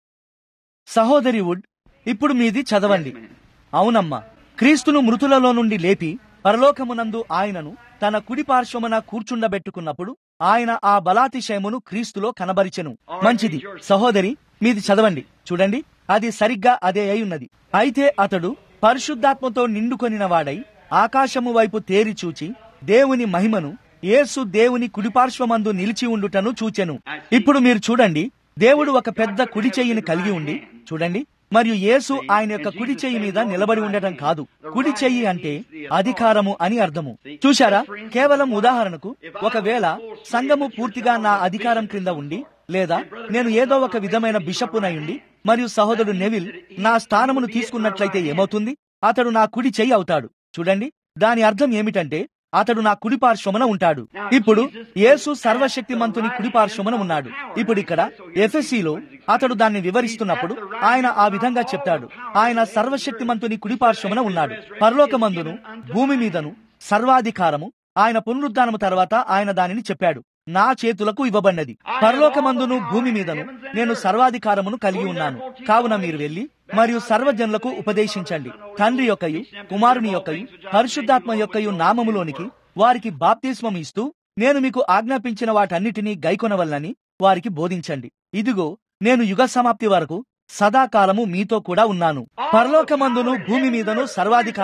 సహోదరి వుడ్ ఇప్పుడు మీది చదవండి అవునమ్మా క్రీస్తును మృతులలో నుండి లేపి పరలోకమునందు ఆయనను తన కుడి పార్శ్వమున కూర్చుండబెట్టుకున్నప్పుడు ఆయన ఆ బలాతిశయమును క్రీస్తులో కనబరిచెను మంచిది సహోదరి మీది చదవండి చూడండి అది సరిగ్గా అదే అయి ఉన్నది అయితే అతడు పరిశుద్ధాత్మతో నిండుకొనిన వాడై ఆకాశము వైపు తేరి చూచి దేవుని మహిమను యేసు దేవుని కుడిపార్శ్వమందు నిలిచి ఉండుటను చూచెను ఇప్పుడు మీరు చూడండి దేవుడు ఒక పెద్ద కుడి చెయ్యిని కలిగి ఉండి చూడండి మరియు యేసు ఆయన యొక్క కుడి చెయ్యి మీద నిలబడి ఉండటం కాదు కుడి చెయ్యి అంటే అధికారము అని అర్థము చూశారా కేవలం ఉదాహరణకు ఒకవేళ సంఘము పూర్తిగా నా అధికారం క్రింద ఉండి లేదా నేను ఏదో ఒక విధమైన బిషప్పునై ఉండి మరియు సహోదరుడు నెవిల్ నా స్థానమును తీసుకున్నట్లయితే ఏమవుతుంది అతడు నా కుడి చెయ్యి అవుతాడు చూడండి దాని అర్థం ఏమిటంటే అతడు నా కుడి పార్శ్వమున ఉంటాడు ఇప్పుడు యేసు సర్వశక్తిమంతుని కుడి పార్శ్వమున ఉన్నాడు ఇప్పుడు ఇక్కడ ఎఫ్ఎస్సిలో అతడు దాన్ని వివరిస్తున్నప్పుడు ఆయన ఆ విధంగా చెప్తాడు ఆయన సర్వశక్తిమంతుని కుడి పార్శ్వమున ఉన్నాడు పరలోకమందును భూమి మీదను సర్వాధికారము ఆయన పునరుద్ధానము తర్వాత ఆయన దానిని చెప్పాడు నా చేతులకు ఇవ్వబడినది పరలోకమందును భూమి మీదను నేను సర్వాధికారమును కలిగి ఉన్నాను కావున మీరు వెళ్లి మరియు సర్వజనులకు ఉపదేశించండి తండ్రి యొక్కయు కుమారుని యొక్కయు పరిశుద్ధాత్మ యొక్కయు నామములోనికి వారికి బాప్తిస్మం ఇస్తూ నేను మీకు ఆజ్ఞాపించిన వాటన్నిటినీ గైకొనవలనని వారికి బోధించండి ఇదిగో నేను యుగ సమాప్తి వరకు సదాకాలము మీతో కూడా ఉన్నాను పరలోకమందును భూమి మీదను సర్వాధికారము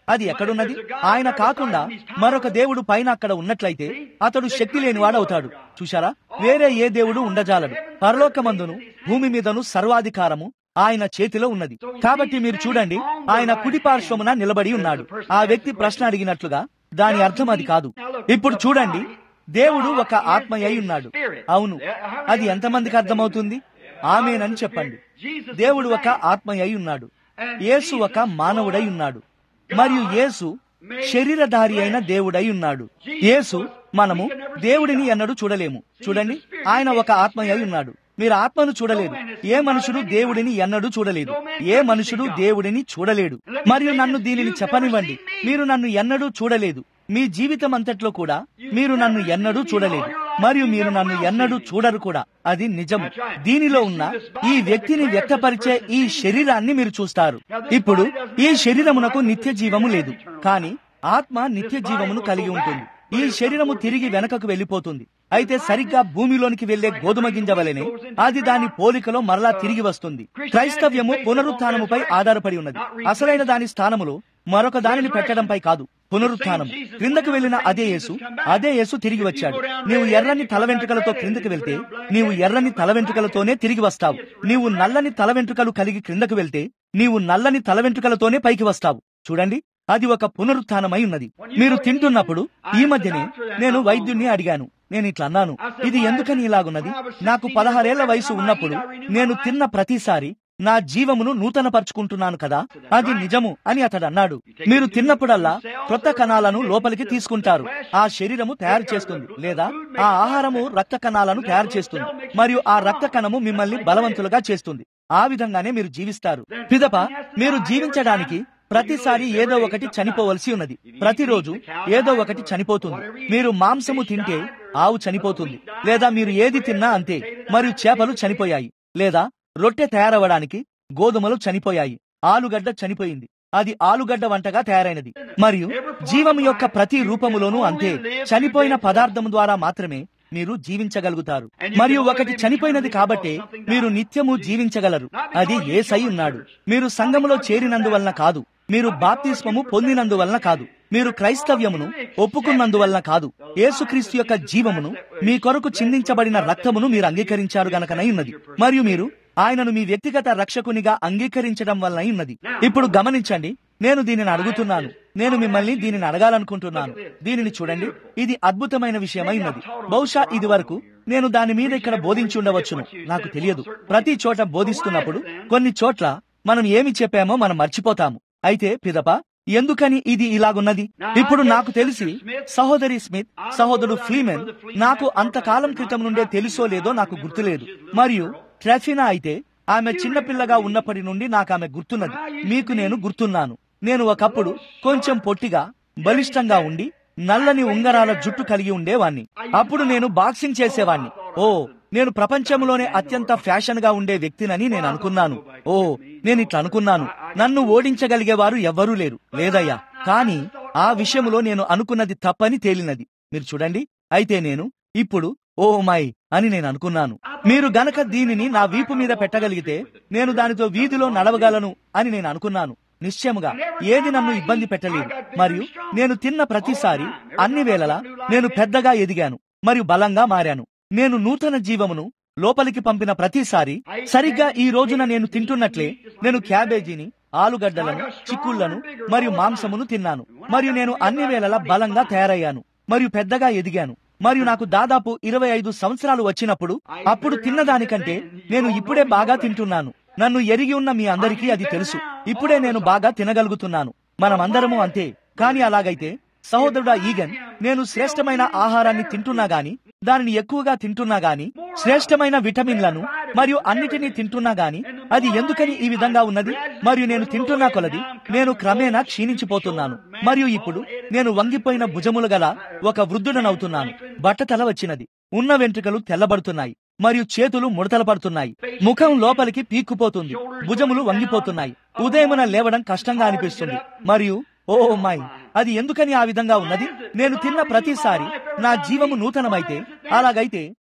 అది ఎక్కడున్నది ఆయన కాకుండా మరొక దేవుడు పైన అక్కడ ఉన్నట్లయితే అతడు శక్తి లేనివాడవుతాడు చూశారా వేరే ఏ దేవుడు ఉండజాలడు పరలోకమందును భూమి మీదను సర్వాధికారము ఆయన చేతిలో ఉన్నది కాబట్టి మీరు చూడండి ఆయన కుడి పార్శ్వమున నిలబడి ఉన్నాడు ఆ వ్యక్తి ప్రశ్న అడిగినట్లుగా దాని అర్థం అది కాదు ఇప్పుడు చూడండి దేవుడు ఒక ఆత్మ అయి ఉన్నాడు అవును అది ఎంతమందికి అర్థమవుతుంది ఆమెనని చెప్పండి దేవుడు ఒక ఆత్మ అయి ఉన్నాడు యేసు ఒక మానవుడై ఉన్నాడు మరియు యేసు శరీరధారి అయిన దేవుడై ఉన్నాడు యేసు మనము దేవుడిని ఎన్నడూ చూడలేము చూడండి ఆయన ఒక ఆత్మ అయి ఉన్నాడు మీరు ఆత్మను చూడలేదు ఏ మనుషుడు దేవుడిని ఎన్నడూ చూడలేదు ఏ మనుషుడు దేవుడిని చూడలేడు మరియు నన్ను దీనిని చెప్పనివ్వండి మీరు నన్ను ఎన్నడూ చూడలేదు మీ జీవితం అంతట్లో కూడా మీరు నన్ను ఎన్నడూ చూడలేదు మరియు మీరు నన్ను ఎన్నడూ చూడరు కూడా అది నిజము దీనిలో ఉన్న ఈ వ్యక్తిని వ్యక్తపరిచే ఈ శరీరాన్ని మీరు చూస్తారు ఇప్పుడు ఈ శరీరమునకు నిత్య జీవము లేదు కానీ ఆత్మ నిత్య జీవమును కలిగి ఉంటుంది ఈ శరీరము తిరిగి వెనకకు వెళ్లిపోతుంది అయితే సరిగ్గా భూమిలోనికి వెళ్లే గోధుమ గింజ వలెనే అది దాని పోలికలో మరలా తిరిగి వస్తుంది క్రైస్తవ్యము పునరుత్నముపై ఆధారపడి ఉన్నది అసలైన దాని స్థానములో మరొక దానిని పెట్టడంపై కాదు పునరుత్థానం క్రిందకు వెళ్లిన అదే యేసు అదే యేసు తిరిగి వచ్చాడు నీవు ఎర్రని తల వెంట్రుకలతో క్రిందకు వెళ్తే నీవు ఎర్రని తల వెంట్రుకలతోనే తిరిగి వస్తావు నీవు నల్లని తల వెంట్రుకలు కలిగి క్రిందకు వెళ్తే నీవు నల్లని తల వెంట్రుకలతోనే పైకి వస్తావు చూడండి అది ఒక పునరుత్థానమై ఉన్నది మీరు తింటున్నప్పుడు ఈ మధ్యనే నేను వైద్యుణ్ణి అడిగాను నేను ఇట్లా అన్నాను ఇది ఎందుకని ఇలాగున్నది నాకు పదహారేళ్ల వయసు ఉన్నప్పుడు నేను తిన్న ప్రతిసారి నా జీవమును నూతనపరుచుకుంటున్నాను కదా అది నిజము అని అతడు అన్నాడు మీరు తిన్నప్పుడల్లా కొత్త కణాలను లోపలికి తీసుకుంటారు ఆ శరీరము తయారు చేస్తుంది లేదా ఆ ఆహారము రక్త కణాలను తయారు చేస్తుంది మరియు ఆ రక్త కణము మిమ్మల్ని బలవంతులుగా చేస్తుంది ఆ విధంగానే మీరు జీవిస్తారు పిదప మీరు జీవించడానికి ప్రతిసారి ఏదో ఒకటి చనిపోవలసి ఉన్నది ప్రతిరోజు ఏదో ఒకటి చనిపోతుంది మీరు మాంసము తింటే ఆవు చనిపోతుంది లేదా మీరు ఏది తిన్నా అంతే మరియు చేపలు చనిపోయాయి లేదా రొట్టె తయారవడానికి గోధుమలు చనిపోయాయి ఆలుగడ్డ చనిపోయింది అది ఆలుగడ్డ వంటగా తయారైనది మరియు జీవం యొక్క ప్రతి రూపములోనూ అంతే చనిపోయిన పదార్థం ద్వారా మాత్రమే మీరు జీవించగలుగుతారు మరియు ఒకటి చనిపోయినది కాబట్టే మీరు నిత్యము జీవించగలరు అది ఏసై ఉన్నాడు మీరు సంఘములో చేరినందువలన కాదు మీరు బాప్తిస్మము పొందినందువలన కాదు మీరు క్రైస్తవ్యమును ఒప్పుకున్నందువలన కాదు యేసుక్రీస్తు యొక్క జీవమును మీ కొరకు చిందించబడిన రక్తమును మీరు అంగీకరించారు గనకనై ఉన్నది మరియు మీరు ఆయనను మీ వ్యక్తిగత రక్షకునిగా అంగీకరించడం వలన ఉన్నది ఇప్పుడు గమనించండి నేను దీనిని అడుగుతున్నాను నేను మిమ్మల్ని దీనిని అడగాలనుకుంటున్నాను దీనిని చూడండి ఇది అద్భుతమైన విషయమై ఉన్నది బహుశా ఇది వరకు నేను దాని మీద ఇక్కడ బోధించి ఉండవచ్చును నాకు తెలియదు ప్రతి చోట బోధిస్తున్నప్పుడు కొన్ని చోట్ల మనం ఏమి చెప్పామో మనం మర్చిపోతాము అయితే పిదప ఎందుకని ఇది ఇలాగున్నది ఇప్పుడు నాకు తెలిసి సహోదరి స్మిత్ సహోదరుడు ఫ్లీమెన్ నాకు అంతకాలం క్రితం నుండే తెలుసో లేదో నాకు గుర్తులేదు మరియు ట్రెఫినా అయితే ఆమె చిన్నపిల్లగా ఉన్నప్పటి నుండి నాకు ఆమె గుర్తున్నది మీకు నేను గుర్తున్నాను నేను ఒకప్పుడు కొంచెం పొట్టిగా బలిష్టంగా ఉండి నల్లని ఉంగరాల జుట్టు కలిగి ఉండేవాణ్ణి అప్పుడు నేను బాక్సింగ్ చేసేవాణ్ణి ఓ నేను ప్రపంచంలోనే అత్యంత ఫ్యాషన్ గా ఉండే వ్యక్తినని నేను అనుకున్నాను ఓ నేను ఇట్లా అనుకున్నాను నన్ను ఓడించగలిగేవారు ఎవ్వరూ లేరు లేదయ్యా కానీ ఆ విషయంలో నేను అనుకున్నది తప్పని తేలినది మీరు చూడండి అయితే నేను ఇప్పుడు ఓ మై అని నేను అనుకున్నాను మీరు గనక దీనిని నా వీపు మీద పెట్టగలిగితే నేను దానితో వీధిలో నడవగలను అని నేను అనుకున్నాను నిశ్చయముగా ఏది నన్ను ఇబ్బంది పెట్టలేదు మరియు నేను తిన్న ప్రతిసారి అన్ని వేళలా నేను పెద్దగా ఎదిగాను మరియు బలంగా మారాను నేను నూతన జీవమును లోపలికి పంపిన ప్రతిసారి సరిగ్గా ఈ రోజున నేను తింటున్నట్లే నేను క్యాబేజీని ఆలుగడ్డలను చిక్కుళ్లను మరియు మాంసమును తిన్నాను మరియు నేను అన్ని వేళలా బలంగా తయారయ్యాను మరియు పెద్దగా ఎదిగాను మరియు నాకు దాదాపు ఇరవై ఐదు సంవత్సరాలు వచ్చినప్పుడు అప్పుడు తిన్నదానికంటే నేను ఇప్పుడే బాగా తింటున్నాను నన్ను ఎరిగి ఉన్న మీ అందరికీ అది తెలుసు ఇప్పుడే నేను బాగా తినగలుగుతున్నాను మనమందరము అంతే కాని అలాగైతే సహోదరుడా ఈగన్ నేను శ్రేష్టమైన ఆహారాన్ని తింటున్నా గాని దానిని ఎక్కువగా తింటున్నా గాని శ్రేష్టమైన విటమిన్లను మరియు అన్నిటినీ తింటున్నా గాని అది ఎందుకని ఈ విధంగా ఉన్నది మరియు నేను తింటున్నా కొలది నేను క్రమేణా క్షీణించిపోతున్నాను మరియు ఇప్పుడు నేను వంగిపోయిన భుజములు గల ఒక వృద్ధుడనవుతున్నాను బట్టతల వచ్చినది ఉన్న వెంట్రుకలు తెల్లబడుతున్నాయి మరియు చేతులు ముడతల పడుతున్నాయి ముఖం లోపలికి పీక్కుపోతుంది భుజములు వంగిపోతున్నాయి ఉదయమున లేవడం కష్టంగా అనిపిస్తుంది మరియు ఓ మై అది ఎందుకని ఆ విధంగా ఉన్నది నేను తిన్న ప్రతిసారి నా జీవము నూతనమైతే అలాగైతే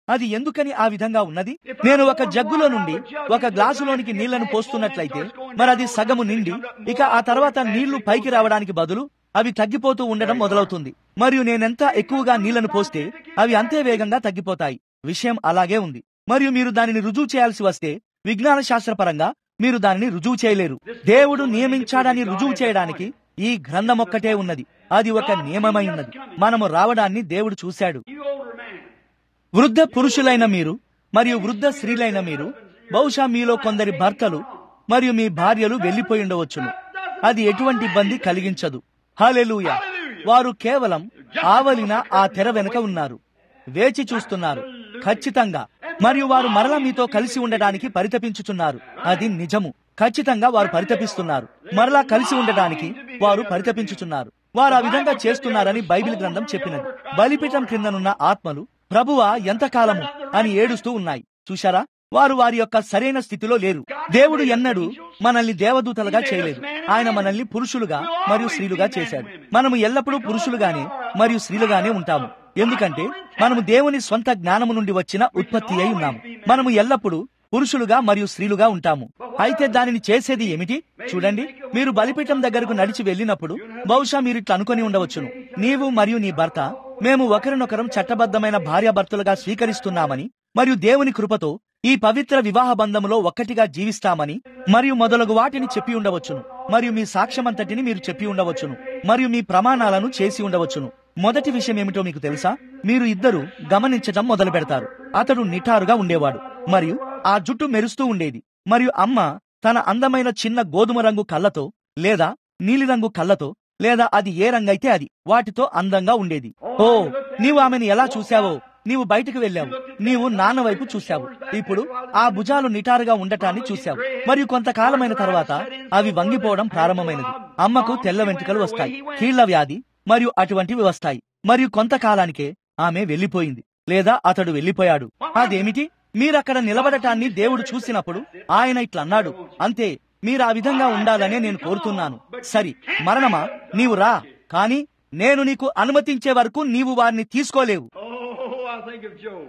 అది ఎందుకని ఆ విధంగా ఉన్నది నేను ఒక జగ్గులో నుండి ఒక గ్లాసులోనికి నీళ్లను పోస్తున్నట్లయితే మరి అది సగము నిండి ఇక ఆ తర్వాత నీళ్లు పైకి రావడానికి బదులు అవి తగ్గిపోతూ ఉండడం మొదలవుతుంది మరియు నేనెంత ఎక్కువగా నీళ్లను పోస్తే అవి అంతే వేగంగా తగ్గిపోతాయి విషయం అలాగే ఉంది మరియు మీరు దానిని రుజువు చేయాల్సి వస్తే విజ్ఞాన శాస్త్రపరంగా మీరు దానిని రుజువు చేయలేరు దేవుడు నియమించాడని రుజువు చేయడానికి ఈ గ్రంథం ఒక్కటే ఉన్నది అది ఒక నియమమై ఉన్నది మనము రావడాన్ని దేవుడు చూశాడు You older man. వృద్ధ పురుషులైన మీరు మరియు వృద్ధ స్త్రీలైన మీరు బహుశా మీలో కొందరి భర్తలు మరియు మీ భార్యలు వెళ్లిపోయి ఉండవచ్చును అది ఎటువంటి ఇబ్బంది కలిగించదు హల్లెలూయ వారు కేవలం ఆవలిన ఆ తెర వెనుక ఉన్నారు వేచి చూస్తున్నారు ఖచ్చితంగా మరియు వారు మరలా మీతో కలిసి ఉండడానికి పరితపించుచున్నారు అది నిజము ఖచ్చితంగా వారు పరితపిస్తున్నారు మరలా కలిసి ఉండడానికి వారు పరితపించుచున్నారు వారు ఆ విధంగా చేస్తున్నారని బైబిల్ గ్రంథం చెప్పినది బలిపీఠం క్రిందనున్న ఆత్మలు ప్రభువా ఎంతకాలము అని ఏడుస్తూ ఉన్నాయి చూశారా వారు వారి యొక్క సరైన స్థితిలో లేరు దేవుడు ఎన్నడూ మనల్ని దేవదూతలుగా చేయలేదు ఆయన మనల్ని పురుషులుగా మరియు స్త్రీలుగా చేశాడు మనము ఎల్లప్పుడూ పురుషులుగానే మరియు స్త్రీలుగానే ఉంటాము ఎందుకంటే మనము దేవుని స్వంత జ్ఞానము నుండి వచ్చిన ఉత్పత్తి అయి ఉన్నాము మనము ఎల్లప్పుడూ పురుషులుగా మరియు స్త్రీలుగా ఉంటాము అయితే దానిని చేసేది ఏమిటి చూడండి మీరు బలిపీఠం దగ్గరకు నడిచి వెళ్ళినప్పుడు బహుశా మీరు ఇట్లా అనుకొని ఉండవచ్చును నీవు మరియు నీ భర్త మేము ఒకరినొకరం చట్టబద్ధమైన భార్యాభర్తలుగా స్వీకరిస్తున్నామని మరియు దేవుని కృపతో ఈ పవిత్ర వివాహ బంధములో ఒక్కటిగా జీవిస్తామని మరియు మొదలగు వాటిని చెప్పి ఉండవచ్చును మరియు మీ సాక్ష్యమంతటిని మీరు చెప్పి ఉండవచ్చును మరియు మీ ప్రమాణాలను చేసి ఉండవచ్చును మొదటి విషయం ఏమిటో మీకు తెలుసా మీరు ఇద్దరు గమనించటం మొదలు పెడతారు అతడు నిటారుగా ఉండేవాడు మరియు ఆ జుట్టు మెరుస్తూ ఉండేది మరియు అమ్మ తన అందమైన చిన్న గోధుమ రంగు కళ్ళతో లేదా నీలిరంగు కళ్ళతో లేదా అది ఏ రంగైతే అది వాటితో అందంగా ఉండేది ఓ నీవు ఆమెను ఎలా చూశావో నీవు బయటకు వెళ్ళావు నీవు నాన్న వైపు చూశావు ఇప్పుడు ఆ భుజాలు నిటారుగా ఉండటాన్ని చూశావు మరియు కొంతకాలమైన తర్వాత అవి వంగిపోవడం ప్రారంభమైనది అమ్మకు తెల్ల వెంట్రుకలు వస్తాయి కీళ్ల వ్యాధి మరియు అటువంటివి వస్తాయి మరియు కొంతకాలానికే ఆమె వెళ్లిపోయింది లేదా అతడు వెళ్లిపోయాడు అదేమిటి మీరక్కడ నిలబడటాన్ని దేవుడు చూసినప్పుడు ఆయన ఇట్లన్నాడు అంతే మీరు ఆ విధంగా ఉండాలనే నేను కోరుతున్నాను సరి మరణమా నీవు రా కాని నేను నీకు అనుమతించే వరకు నీవు వారిని తీసుకోలేవు Oh, I think of Job.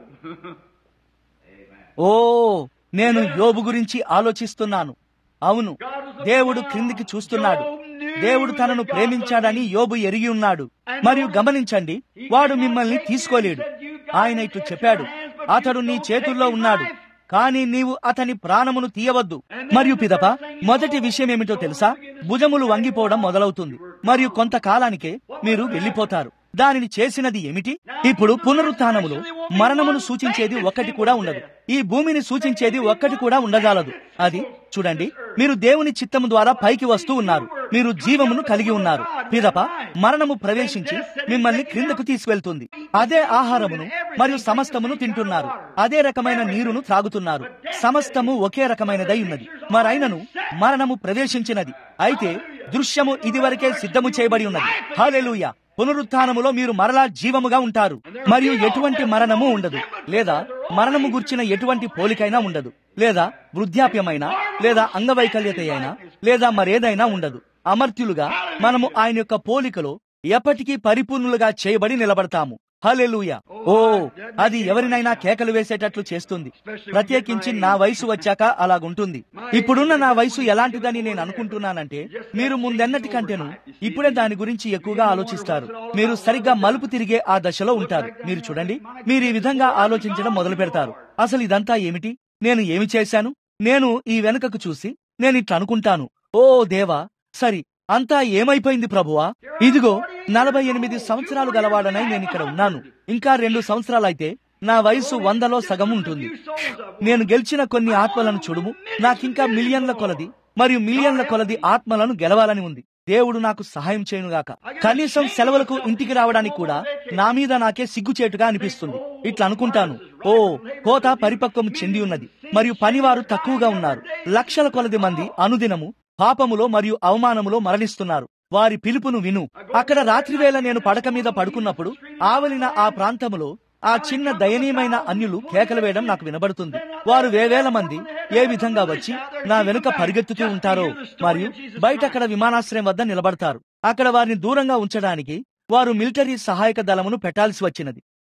ఓ నేను యోబు గురించి ఆలోచిస్తున్నాను అవును దేవుడు క్రిందికి చూస్తున్నాడు దేవుడు తనను ప్రేమించాడని యోబు ఎరిగి ఉన్నాడు మరియు గమనించండి వాడు మిమ్మల్ని తీసుకోలేడు ఆయన ఇట్లు చెప్పాడు అతడు నీ చేతుల్లో ఉన్నాడు కానీ నీవు అతని ప్రాణమును తీయవద్దు మరియు పిదప మొదటి విషయం ఏమిటో తెలుసా భుజములు వంగిపోవడం మొదలవుతుంది మరియు కొంతకాలానికే మీరు వెళ్లిపోతారు దానిని చేసినది ఏమిటి ఇప్పుడు పునరుత్నములో మరణమును సూచించేది ఒక్కటి కూడా ఉండదు ఈ భూమిని సూచించేది ఒక్కటి కూడా ఉండజాలదు అది చూడండి మీరు దేవుని చిత్తము ద్వారా పైకి వస్తూ ఉన్నారు మీరు జీవమును కలిగి ఉన్నారు పిదప మరణము ప్రవేశించి మిమ్మల్ని క్రిందకు తీసుకెళ్తుంది అదే ఆహారమును మరియు సమస్తమును తింటున్నారు అదే రకమైన నీరును త్రాగుతున్నారు సమస్తము ఒకే రకమైనదై ఉన్నది మరైనను మరణము ప్రవేశించినది అయితే దృశ్యము ఇదివరకే సిద్ధము చేయబడి ఉన్నది హాలెలూయ పునరుత్నములో మీరు మరలా జీవముగా ఉంటారు మరియు ఎటువంటి మరణము ఉండదు లేదా మరణము గుర్చిన ఎటువంటి పోలికైనా ఉండదు లేదా వృద్ధాప్యమైనా లేదా అంగవైకల్యత అయినా లేదా మరేదైనా ఉండదు అమర్త్యులుగా మనము ఆయన యొక్క పోలికలో ఎప్పటికీ పరిపూర్ణులుగా చేయబడి నిలబడతాము హలెలూయ ఓ అది ఎవరినైనా కేకలు వేసేటట్లు చేస్తుంది ప్రత్యేకించి నా వయసు వచ్చాక అలాగుంటుంది ఇప్పుడున్న నా వయసు ఎలాంటిదని నేను అనుకుంటున్నానంటే మీరు ముందెన్నటి కంటేను ఇప్పుడే దాని గురించి ఎక్కువగా ఆలోచిస్తారు మీరు సరిగ్గా మలుపు తిరిగే ఆ దశలో ఉంటారు మీరు చూడండి మీరు ఈ విధంగా ఆలోచించడం మొదలు పెడతారు అసలు ఇదంతా ఏమిటి నేను ఏమి చేశాను నేను ఈ వెనుకకు చూసి నేను ఇట్లా అనుకుంటాను ఓ దేవా సరి అంతా ఏమైపోయింది ప్రభువా ఇదిగో నలభై ఎనిమిది సంవత్సరాలు గలవాడనై నేను ఇక్కడ ఉన్నాను ఇంకా రెండు సంవత్సరాలైతే నా వయసు వందలో సగం ఉంటుంది నేను గెలిచిన కొన్ని ఆత్మలను చూడుము నాకింకా మిలియన్ల కొలది మరియు మిలియన్ల కొలది ఆత్మలను గెలవాలని ఉంది దేవుడు నాకు సహాయం చేయనుగాక కనీసం సెలవులకు ఇంటికి రావడానికి కూడా నా మీద నాకే సిగ్గుచేటుగా అనిపిస్తుంది ఇట్లా అనుకుంటాను ఓ కోత పరిపక్వం చెంది ఉన్నది మరియు పనివారు తక్కువగా ఉన్నారు లక్షల కొలది మంది అనుదినము పాపములో మరియు అవమానములో మరణిస్తున్నారు వారి పిలుపును విను అక్కడ రాత్రివేళ నేను పడక మీద పడుకున్నప్పుడు ఆవలిన ఆ ప్రాంతములో ఆ చిన్న దయనీయమైన అన్యులు కేకలు వేయడం నాకు వినబడుతుంది వారు వేవేల మంది ఏ విధంగా వచ్చి నా వెనుక పరిగెత్తుతూ ఉంటారో మరియు బయట అక్కడ విమానాశ్రయం వద్ద నిలబడతారు అక్కడ వారిని దూరంగా ఉంచడానికి వారు మిలిటరీ సహాయక దళమును పెట్టాల్సి వచ్చినది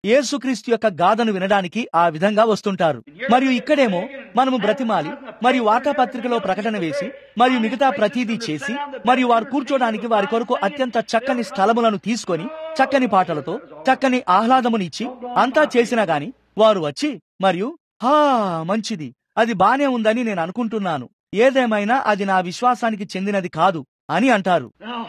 యేసుక్రీస్తు యొక్క గాథను వినడానికి ఆ విధంగా వస్తుంటారు మరియు ఇక్కడేమో మనము బ్రతిమాలి మరియు వార్తాపత్రికలో ప్రకటన వేసి మరియు మిగతా ప్రతీదీ చేసి మరియు వారు కూర్చోడానికి వారి కొరకు అత్యంత చక్కని స్థలములను తీసుకొని చక్కని పాటలతో చక్కని ఆహ్లాదమునిచ్చి అంతా చేసినా గాని వారు వచ్చి మరియు హా మంచిది అది బానే ఉందని నేను అనుకుంటున్నాను ఏదేమైనా అది నా విశ్వాసానికి చెందినది కాదు అని అంటారు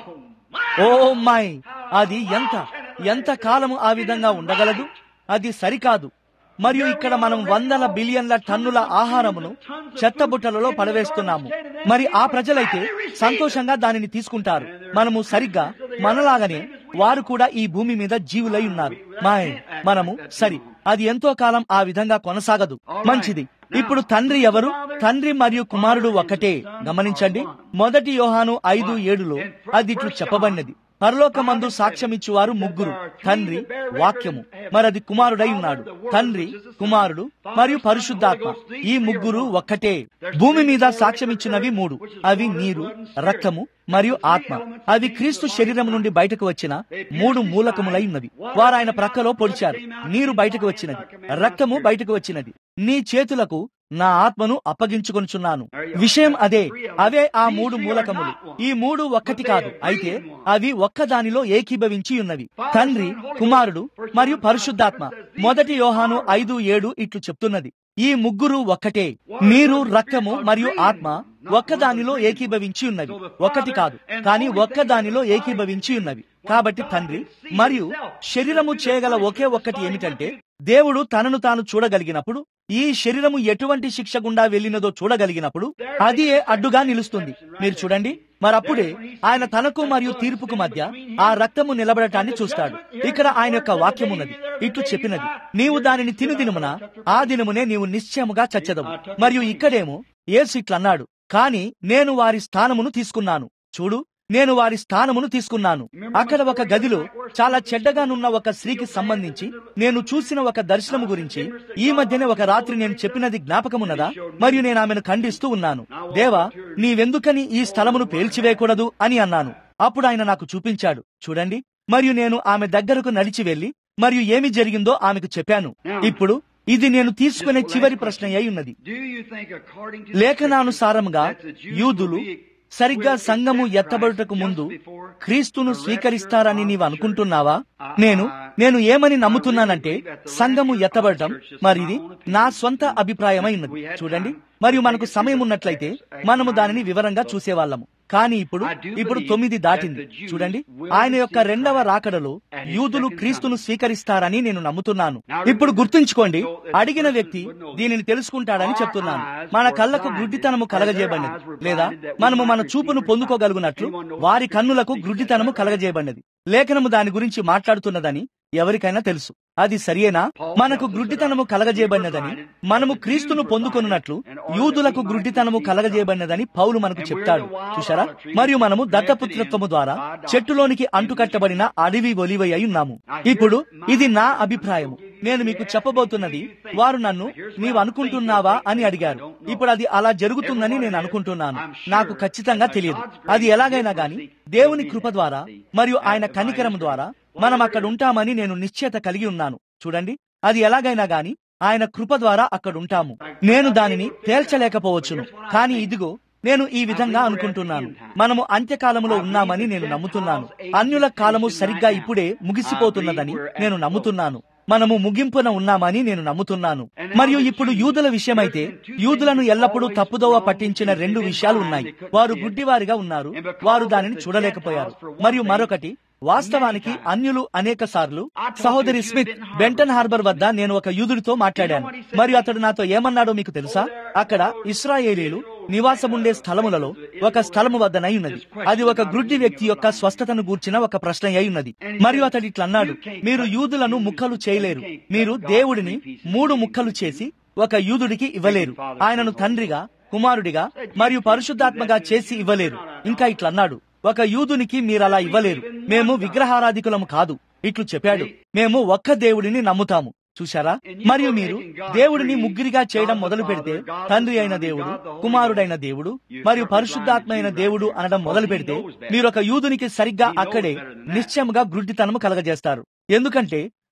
ఓ మై అది ఎంత ఎంత కాలము ఆ విధంగా ఉండగలదు అది సరికాదు మరియు ఇక్కడ మనం వందల బిలియన్ల టన్నుల ఆహారమును చెత్తబుట్టలలో పడవేస్తున్నాము మరి ఆ ప్రజలైతే సంతోషంగా దానిని తీసుకుంటారు మనము సరిగ్గా మనలాగనే వారు కూడా ఈ భూమి మీద జీవులై ఉన్నారు మాయ్ మనము సరి అది ఎంతో కాలం ఆ విధంగా కొనసాగదు మంచిది ఇప్పుడు తండ్రి ఎవరు తండ్రి మరియు కుమారుడు ఒక్కటే గమనించండి మొదటి యోహాను ఐదు ఏడులో అది ఇట్లు చెప్పబడినది పరలోకమందు సాక్ష్యమిచ్చువారు ముగ్గురు తండ్రి వాక్యము మరది కుమారుడై ఉన్నాడు తండ్రి కుమారుడు మరియు పరిశుద్ధాత్మ ఈ ముగ్గురు ఒక్కటే భూమి మీద సాక్ష్యమిచ్చినవి మూడు అవి నీరు రక్తము మరియు ఆత్మ అవి క్రీస్తు శరీరం నుండి బయటకు వచ్చిన మూడు మూలకములై ఉన్నవి వారు ఆయన ప్రక్కలో పొడిచారు నీరు బయటకు వచ్చినది రక్తము బయటకు వచ్చినది నీ చేతులకు నా ఆత్మను అప్పగించుకొనుచున్నాను విషయం అదే అవే ఆ మూడు మూలకములు ఈ మూడు ఒక్కటి కాదు అయితే అవి ఒక్కదానిలో ఏకీభవించి ఉన్నవి తండ్రి కుమారుడు మరియు పరిశుద్ధాత్మ మొదటి యోహాను ఐదు ఏడు ఇట్లు చెప్తున్నది ఈ ముగ్గురు ఒక్కటే నీరు రక్తము మరియు ఆత్మ ఒక్కదానిలో ఏకీభవించి ఉన్నవి ఒకటి కాదు కానీ ఒక్కదానిలో ఏకీభవించి ఉన్నవి కాబట్టి తండ్రి మరియు శరీరము చేయగల ఒకే ఒక్కటి ఏమిటంటే దేవుడు తనను తాను చూడగలిగినప్పుడు ఈ శరీరము ఎటువంటి శిక్ష గుండా వెళ్ళినదో చూడగలిగినప్పుడు అది అడ్డుగా నిలుస్తుంది మీరు చూడండి మరప్పుడే ఆయన తనకు మరియు తీర్పుకు మధ్య ఆ రక్తము నిలబడటాన్ని చూస్తాడు ఇక్కడ ఆయన యొక్క వాక్యం ఉన్నది ఇట్లు చెప్పినది నీవు దానిని తిను దినమున ఆ దినమునే నీవు నిశ్చయముగా చచ్చెదవు మరియు ఇక్కడేమో యేసు ఇట్లన్నాడు కాని నేను వారి స్థానమును తీసుకున్నాను చూడు నేను వారి స్థానమును తీసుకున్నాను అక్కడ ఒక గదిలో చాలా చెడ్డగానున్న ఒక స్త్రీకి సంబంధించి నేను చూసిన ఒక దర్శనము గురించి ఈ మధ్యనే ఒక రాత్రి నేను చెప్పినది జ్ఞాపకమున్నదా మరియు నేను ఆమెను ఖండిస్తూ ఉన్నాను దేవా నీవెందుకని ఈ స్థలమును పేల్చివేయకూడదు అని అన్నాను అప్పుడు ఆయన నాకు చూపించాడు చూడండి మరియు నేను ఆమె దగ్గరకు నడిచి వెళ్లి మరియు ఏమి జరిగిందో ఆమెకు చెప్పాను ఇప్పుడు ఇది నేను తీసుకునే చివరి ప్రశ్న అయి ఉన్నది లేఖనానుసారముగా యూదులు సరిగ్గా సంఘము ఎత్తబడుటకు ముందు క్రీస్తును స్వీకరిస్తారని నీవు అనుకుంటున్నావా నేను నేను ఏమని నమ్ముతున్నానంటే సంఘము ఎత్తబడటం మరిది నా స్వంత అభిప్రాయమై ఉన్నది చూడండి మరియు మనకు సమయం ఉన్నట్లయితే మనము దానిని వివరంగా చూసేవాళ్ళము కానీ ఇప్పుడు ఇప్పుడు తొమ్మిది దాటింది చూడండి ఆయన యొక్క రెండవ రాకడలో యూదులు క్రీస్తును స్వీకరిస్తారని నేను నమ్ముతున్నాను ఇప్పుడు గుర్తుంచుకోండి అడిగిన వ్యక్తి దీనిని తెలుసుకుంటాడని చెప్తున్నాను మన కళ్ళకు గుడ్డితనము కలగజేయబడినది లేదా మనము మన చూపును పొందుకోగలుగునట్లు వారి కన్నులకు గుడ్డితనము కలగజేయబడినది లేఖనము దాని గురించి మాట్లాడుతున్నదని ఎవరికైనా తెలుసు అది సరియేనా మనకు గ్రుడ్డితనము కలగజేయబడినదని మనము క్రీస్తును పొందుకొనున్నట్లు యూదులకు గ్రుడ్డితనము కలగజేయబడినదని పౌలు మనకు చెప్తాడు చూశారా మరియు మనము దత్తపుత్రత్వము ద్వారా చెట్టులోనికి అంటుకట్టబడిన అడవి ఒలివై అయి ఉన్నాము ఇప్పుడు ఇది నా అభిప్రాయము నేను మీకు చెప్పబోతున్నది వారు నన్ను నీవు అనుకుంటున్నావా అని అడిగారు ఇప్పుడు అది అలా జరుగుతుందని నేను అనుకుంటున్నాను నాకు ఖచ్చితంగా తెలియదు అది ఎలాగైనా గాని దేవుని కృప ద్వారా మరియు ఆయన కనికరం ద్వారా మనం అక్కడ ఉంటామని నేను నిశ్చయత కలిగి ఉన్నాను చూడండి అది ఎలాగైనా గాని ఆయన కృప ద్వారా అక్కడ ఉంటాము నేను దానిని తేల్చలేకపోవచ్చును కానీ ఇదిగో నేను ఈ విధంగా అనుకుంటున్నాను మనము అంత్యకాలములో ఉన్నామని నేను నమ్ముతున్నాను అన్యుల కాలము సరిగ్గా ఇప్పుడే ముగిసిపోతున్నదని నేను నమ్ముతున్నాను మనము ముగింపున ఉన్నామని నేను నమ్ముతున్నాను మరియు ఇప్పుడు యూదుల విషయమైతే యూదులను ఎల్లప్పుడూ తప్పుదోవ పట్టించిన రెండు విషయాలు ఉన్నాయి వారు గుడ్డివారిగా ఉన్నారు వారు దానిని చూడలేకపోయారు మరియు మరొకటి వాస్తవానికి అన్యులు అనేక సార్లు సహోదరి స్మిత్ బెంటన్ హార్బర్ వద్ద నేను ఒక యూదుడితో మాట్లాడాను మరియు అతడు నాతో ఏమన్నాడో మీకు తెలుసా అక్కడ ఇస్రాయేలీలు నివాసముండే స్థలములలో ఒక స్థలము వద్దనై ఉన్నది అది ఒక గ్రుడ్డి వ్యక్తి యొక్క స్వస్థతను గూర్చిన ఒక ప్రశ్న అయి ఉన్నది మరియు అతడు ఇట్లన్నాడు మీరు యూదులను ముక్కలు చేయలేరు మీరు దేవుడిని మూడు ముక్కలు చేసి ఒక యూదుడికి ఇవ్వలేరు ఆయనను తండ్రిగా కుమారుడిగా మరియు పరిశుద్ధాత్మగా చేసి ఇవ్వలేరు ఇంకా ఇట్లన్నాడు ఒక యూదునికి మీరలా ఇవ్వలేరు మేము విగ్రహారాధికులము కాదు ఇట్లు చెప్పాడు మేము ఒక్క దేవుడిని నమ్ముతాము చూశారా మరియు మీరు దేవుడిని ముగ్గురిగా చేయడం మొదలు పెడితే తండ్రి అయిన దేవుడు కుమారుడైన దేవుడు మరియు పరిశుద్ధాత్మ అయిన దేవుడు అనడం మొదలు పెడితే మీరు ఒక యూదునికి సరిగ్గా అక్కడే నిశ్చయముగా గుడ్డితనము కలగజేస్తారు ఎందుకంటే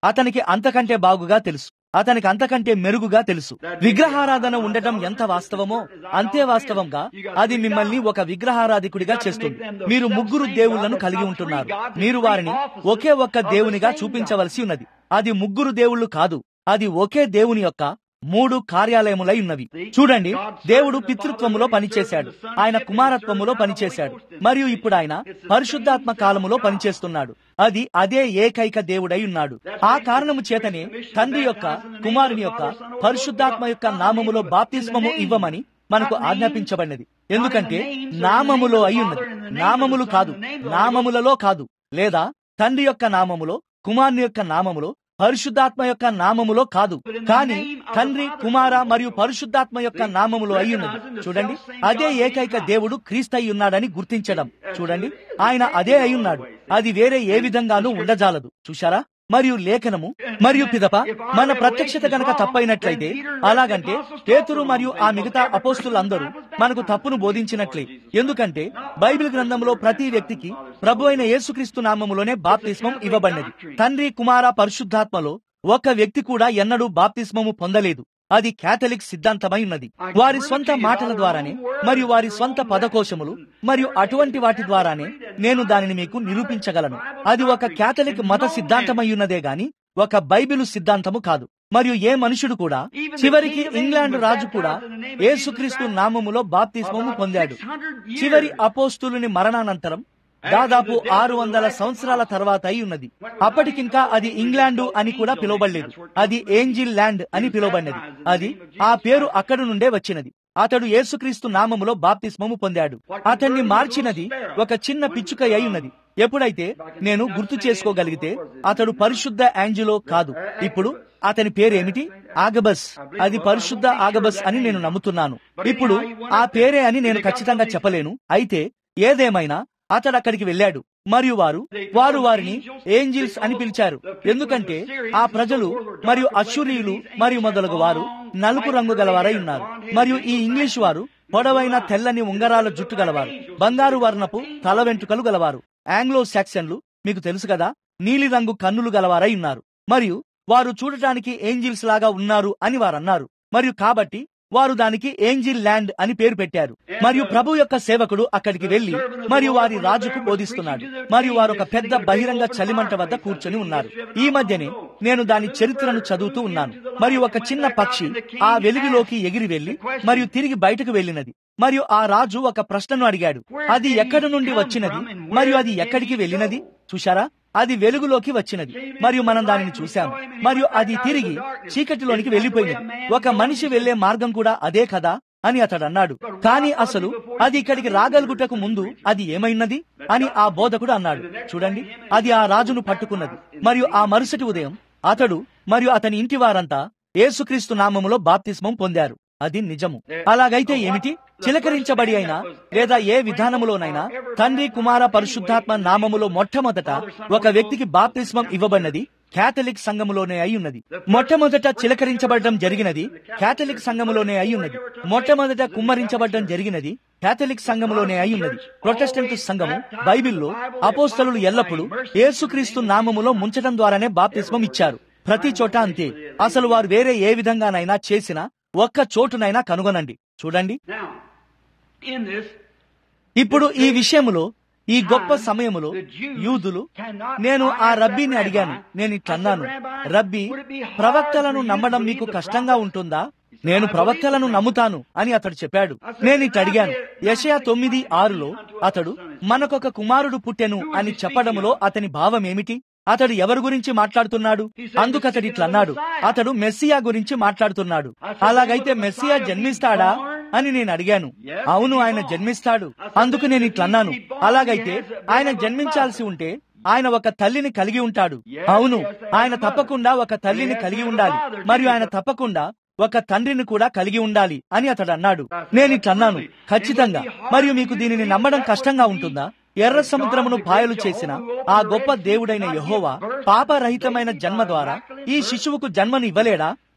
అతనికి అంతకంటే బాగుగా తెలుసు అతనికి అంతకంటే మెరుగుగా తెలుసు విగ్రహారాధన ఉండటం ఎంత వాస్తవమో అంతే వాస్తవంగా అది మిమ్మల్ని ఒక విగ్రహారాధికుడిగా చేస్తుంది మీరు ముగ్గురు దేవుళ్లను కలిగి ఉంటున్నారు మీరు వారిని ఒకే ఒక్క దేవునిగా చూపించవలసి ఉన్నది అది ముగ్గురు దేవుళ్ళు కాదు అది ఒకే దేవుని యొక్క మూడు కార్యాలయములై ఉన్నవి చూడండి దేవుడు పితృత్వములో పనిచేశాడు ఆయన కుమారత్వములో పనిచేశాడు మరియు ఇప్పుడు ఆయన పరిశుద్ధాత్మ కాలములో పనిచేస్తున్నాడు అది అదే ఏకైక దేవుడై ఉన్నాడు ఆ కారణము చేతనే తండ్రి యొక్క కుమారుని యొక్క పరిశుద్ధాత్మ యొక్క నామములో బాప్తిస్మము ఇవ్వమని మనకు ఆజ్ఞాపించబడినది ఎందుకంటే నామములో అయి ఉన్నది నామములు కాదు నామములలో కాదు లేదా తండ్రి యొక్క నామములో కుమారుని యొక్క నామములో పరిశుద్ధాత్మ యొక్క నామములో కాదు కానీ తండ్రి కుమార మరియు పరిశుద్ధాత్మ యొక్క నామములో అయి ఉన్నది చూడండి అదే ఏకైక దేవుడు క్రీస్తయి ఉన్నాడని గుర్తించడం చూడండి ఆయన అదే అయి ఉన్నాడు అది వేరే ఏ విధంగానూ ఉండజాలదు చూశారా మరియు లేఖనము మరియు పిదప మన ప్రత్యక్షత గనక తప్పైనట్లయితే అలాగంటే పేతురు మరియు ఆ మిగతా అపోస్తులందరూ మనకు తప్పును బోధించినట్లే ఎందుకంటే బైబిల్ గ్రంథంలో ప్రతి వ్యక్తికి ప్రభు అయిన యేసుక్రీస్తు నామములోనే బాప్తిస్మం ఇవ్వబడినది తండ్రి కుమార పరిశుద్ధాత్మలో ఒక్క వ్యక్తి కూడా ఎన్నడూ బాప్తిస్మము పొందలేదు అది కేథలిక్ సిద్ధాంతమై ఉన్నది వారి స్వంత మాటల ద్వారానే మరియు వారి స్వంత పదకోశములు మరియు అటువంటి వాటి ద్వారానే నేను దానిని మీకు నిరూపించగలను అది ఒక కేథలిక్ మత సిద్ధాంతమై ఉన్నదే గాని ఒక బైబిలు సిద్ధాంతము కాదు మరియు ఏ మనుషుడు కూడా చివరికి ఇంగ్లాండ్ రాజు కూడా యేసుక్రీస్తు నామములో బాప్తిస్మము పొందాడు చివరి అపోస్తులుని మరణానంతరం దాదాపు ఆరు వందల సంవత్సరాల తర్వాత అయి ఉన్నది అప్పటికింకా అది ఇంగ్లాండు అని కూడా పిలువబడలేదు అది ఏంజిల్ ల్యాండ్ అని పిలువబడినది అది ఆ పేరు అక్కడి నుండే వచ్చినది అతడు యేసుక్రీస్తు నామములో బాప్తిస్మము పొందాడు అతన్ని మార్చినది ఒక చిన్న పిచ్చుక అయి ఉన్నది ఎప్పుడైతే నేను గుర్తు చేసుకోగలిగితే అతడు పరిశుద్ధ యాంజిలో కాదు ఇప్పుడు అతని పేరేమిటి ఆగబస్ అది పరిశుద్ధ ఆగబస్ అని నేను నమ్ముతున్నాను ఇప్పుడు ఆ పేరే అని నేను ఖచ్చితంగా చెప్పలేను అయితే ఏదేమైనా అతడు అక్కడికి వెళ్ళాడు మరియు వారు వారు వారిని ఏంజిల్స్ అని పిలిచారు ఎందుకంటే ఆ ప్రజలు మరియు అశ్వరీయులు మరియు మొదలగు వారు నలుపు రంగు గలవారై ఉన్నారు మరియు ఈ ఇంగ్లీష్ వారు పొడవైన తెల్లని ఉంగరాల జుట్టు గలవారు బంగారు వర్ణపు తల వెంట్రుకలు గలవారు ఆంగ్లో సాక్సన్లు మీకు తెలుసు కదా నీలి రంగు కన్నులు గలవారై ఉన్నారు మరియు వారు చూడటానికి ఏంజిల్స్ లాగా ఉన్నారు అని వారు అన్నారు మరియు కాబట్టి వారు దానికి ఏంజిల్ ల్యాండ్ అని పేరు పెట్టారు మరియు ప్రభు యొక్క సేవకుడు అక్కడికి వెళ్లి మరియు వారి రాజుకు బోధిస్తున్నాడు మరియు వారు ఒక పెద్ద బహిరంగ చలిమంట వద్ద కూర్చొని ఉన్నారు ఈ మధ్యనే నేను దాని చరిత్రను చదువుతూ ఉన్నాను మరియు ఒక చిన్న పక్షి ఆ వెలుగులోకి ఎగిరి వెళ్లి మరియు తిరిగి బయటకు వెళ్ళినది మరియు ఆ రాజు ఒక ప్రశ్నను అడిగాడు అది ఎక్కడి నుండి వచ్చినది మరియు అది ఎక్కడికి వెళ్ళినది చూశారా అది వెలుగులోకి వచ్చినది మరియు మనం దానిని చూశాం మరియు అది తిరిగి చీకటిలోనికి వెళ్లిపోయినది ఒక మనిషి వెళ్లే మార్గం కూడా అదే కదా అని అతడు అన్నాడు కానీ అసలు అది ఇక్కడికి రాగలుగుటకు ముందు అది ఏమైనది అని ఆ బోధకుడు అన్నాడు చూడండి అది ఆ రాజును పట్టుకున్నది మరియు ఆ మరుసటి ఉదయం అతడు మరియు అతని ఇంటి వారంతా యేసుక్రీస్తు నామములో బాప్తిస్మం పొందారు అది నిజము అలాగైతే ఏమిటి చిలకరించబడి అయినా లేదా ఏ విధానములోనైనా తండ్రి కుమార పరిశుద్ధాత్మ నామములో మొట్టమొదట ఒక వ్యక్తికి బాప్తిస్మం ఇవ్వబడినది కేథలిక్ సంఘములోనే అయి ఉన్నది మొట్టమొదట చిలకరించబడడం జరిగినది కేథలిక్ సంఘములోనే అయి ఉన్నది మొట్టమొదట కుమ్మరించబడడం జరిగినది కేథలిక్ సంఘములోనే అయి ఉన్నది ప్రొటెస్టెంట్ సంఘము బైబిల్లో అపోస్తలు ఎల్లప్పుడూ యేసుక్రీస్తు నామములో ముంచడం ద్వారానే బాప్తిస్మం ఇచ్చారు ప్రతి చోట అంతే అసలు వారు వేరే ఏ విధంగానైనా చేసిన ఒక్క చోటునైనా కనుగొనండి చూడండి Now, in this, ఇప్పుడు ఈ విషయములో ఈ గొప్ప సమయములో యూదులు నేను ఆ రబ్బీని అడిగాను నేను ఇట్లన్నాను రబ్బీ ప్రవక్తలను నమ్మడం మీకు కష్టంగా ఉంటుందా నేను ప్రవక్తలను నమ్ముతాను అని అతడు చెప్పాడు నేను ఇట్ అడిగాను యషయా తొమ్మిది ఆరులో అతడు మనకొక కుమారుడు పుట్టెను అని చెప్పడములో అతని భావం ఏమిటి అతడు ఎవరి గురించి మాట్లాడుతున్నాడు అందుకతడు ఇట్లన్నాడు అతడు మెస్సియా గురించి మాట్లాడుతున్నాడు అలాగైతే మెస్సియా జన్మిస్తాడా అని నేను అడిగాను అవును ఆయన జన్మిస్తాడు అందుకు నేను ఇట్లన్నాను అలాగైతే ఆయన జన్మించాల్సి ఉంటే ఆయన ఒక తల్లిని కలిగి ఉంటాడు అవును ఆయన తప్పకుండా ఒక తల్లిని కలిగి ఉండాలి మరియు ఆయన తప్పకుండా ఒక తండ్రిని కూడా కలిగి ఉండాలి అని అతడు అన్నాడు నేను ఇట్లన్నాను ఖచ్చితంగా మరియు మీకు దీనిని నమ్మడం కష్టంగా ఉంటుందా ఎర్ర సముద్రమును పాయలు చేసిన ఆ గొప్ప దేవుడైన యహోవా పాపరహితమైన జన్మ ద్వారా ఈ శిశువుకు జన్మను ఇవ్వలేడా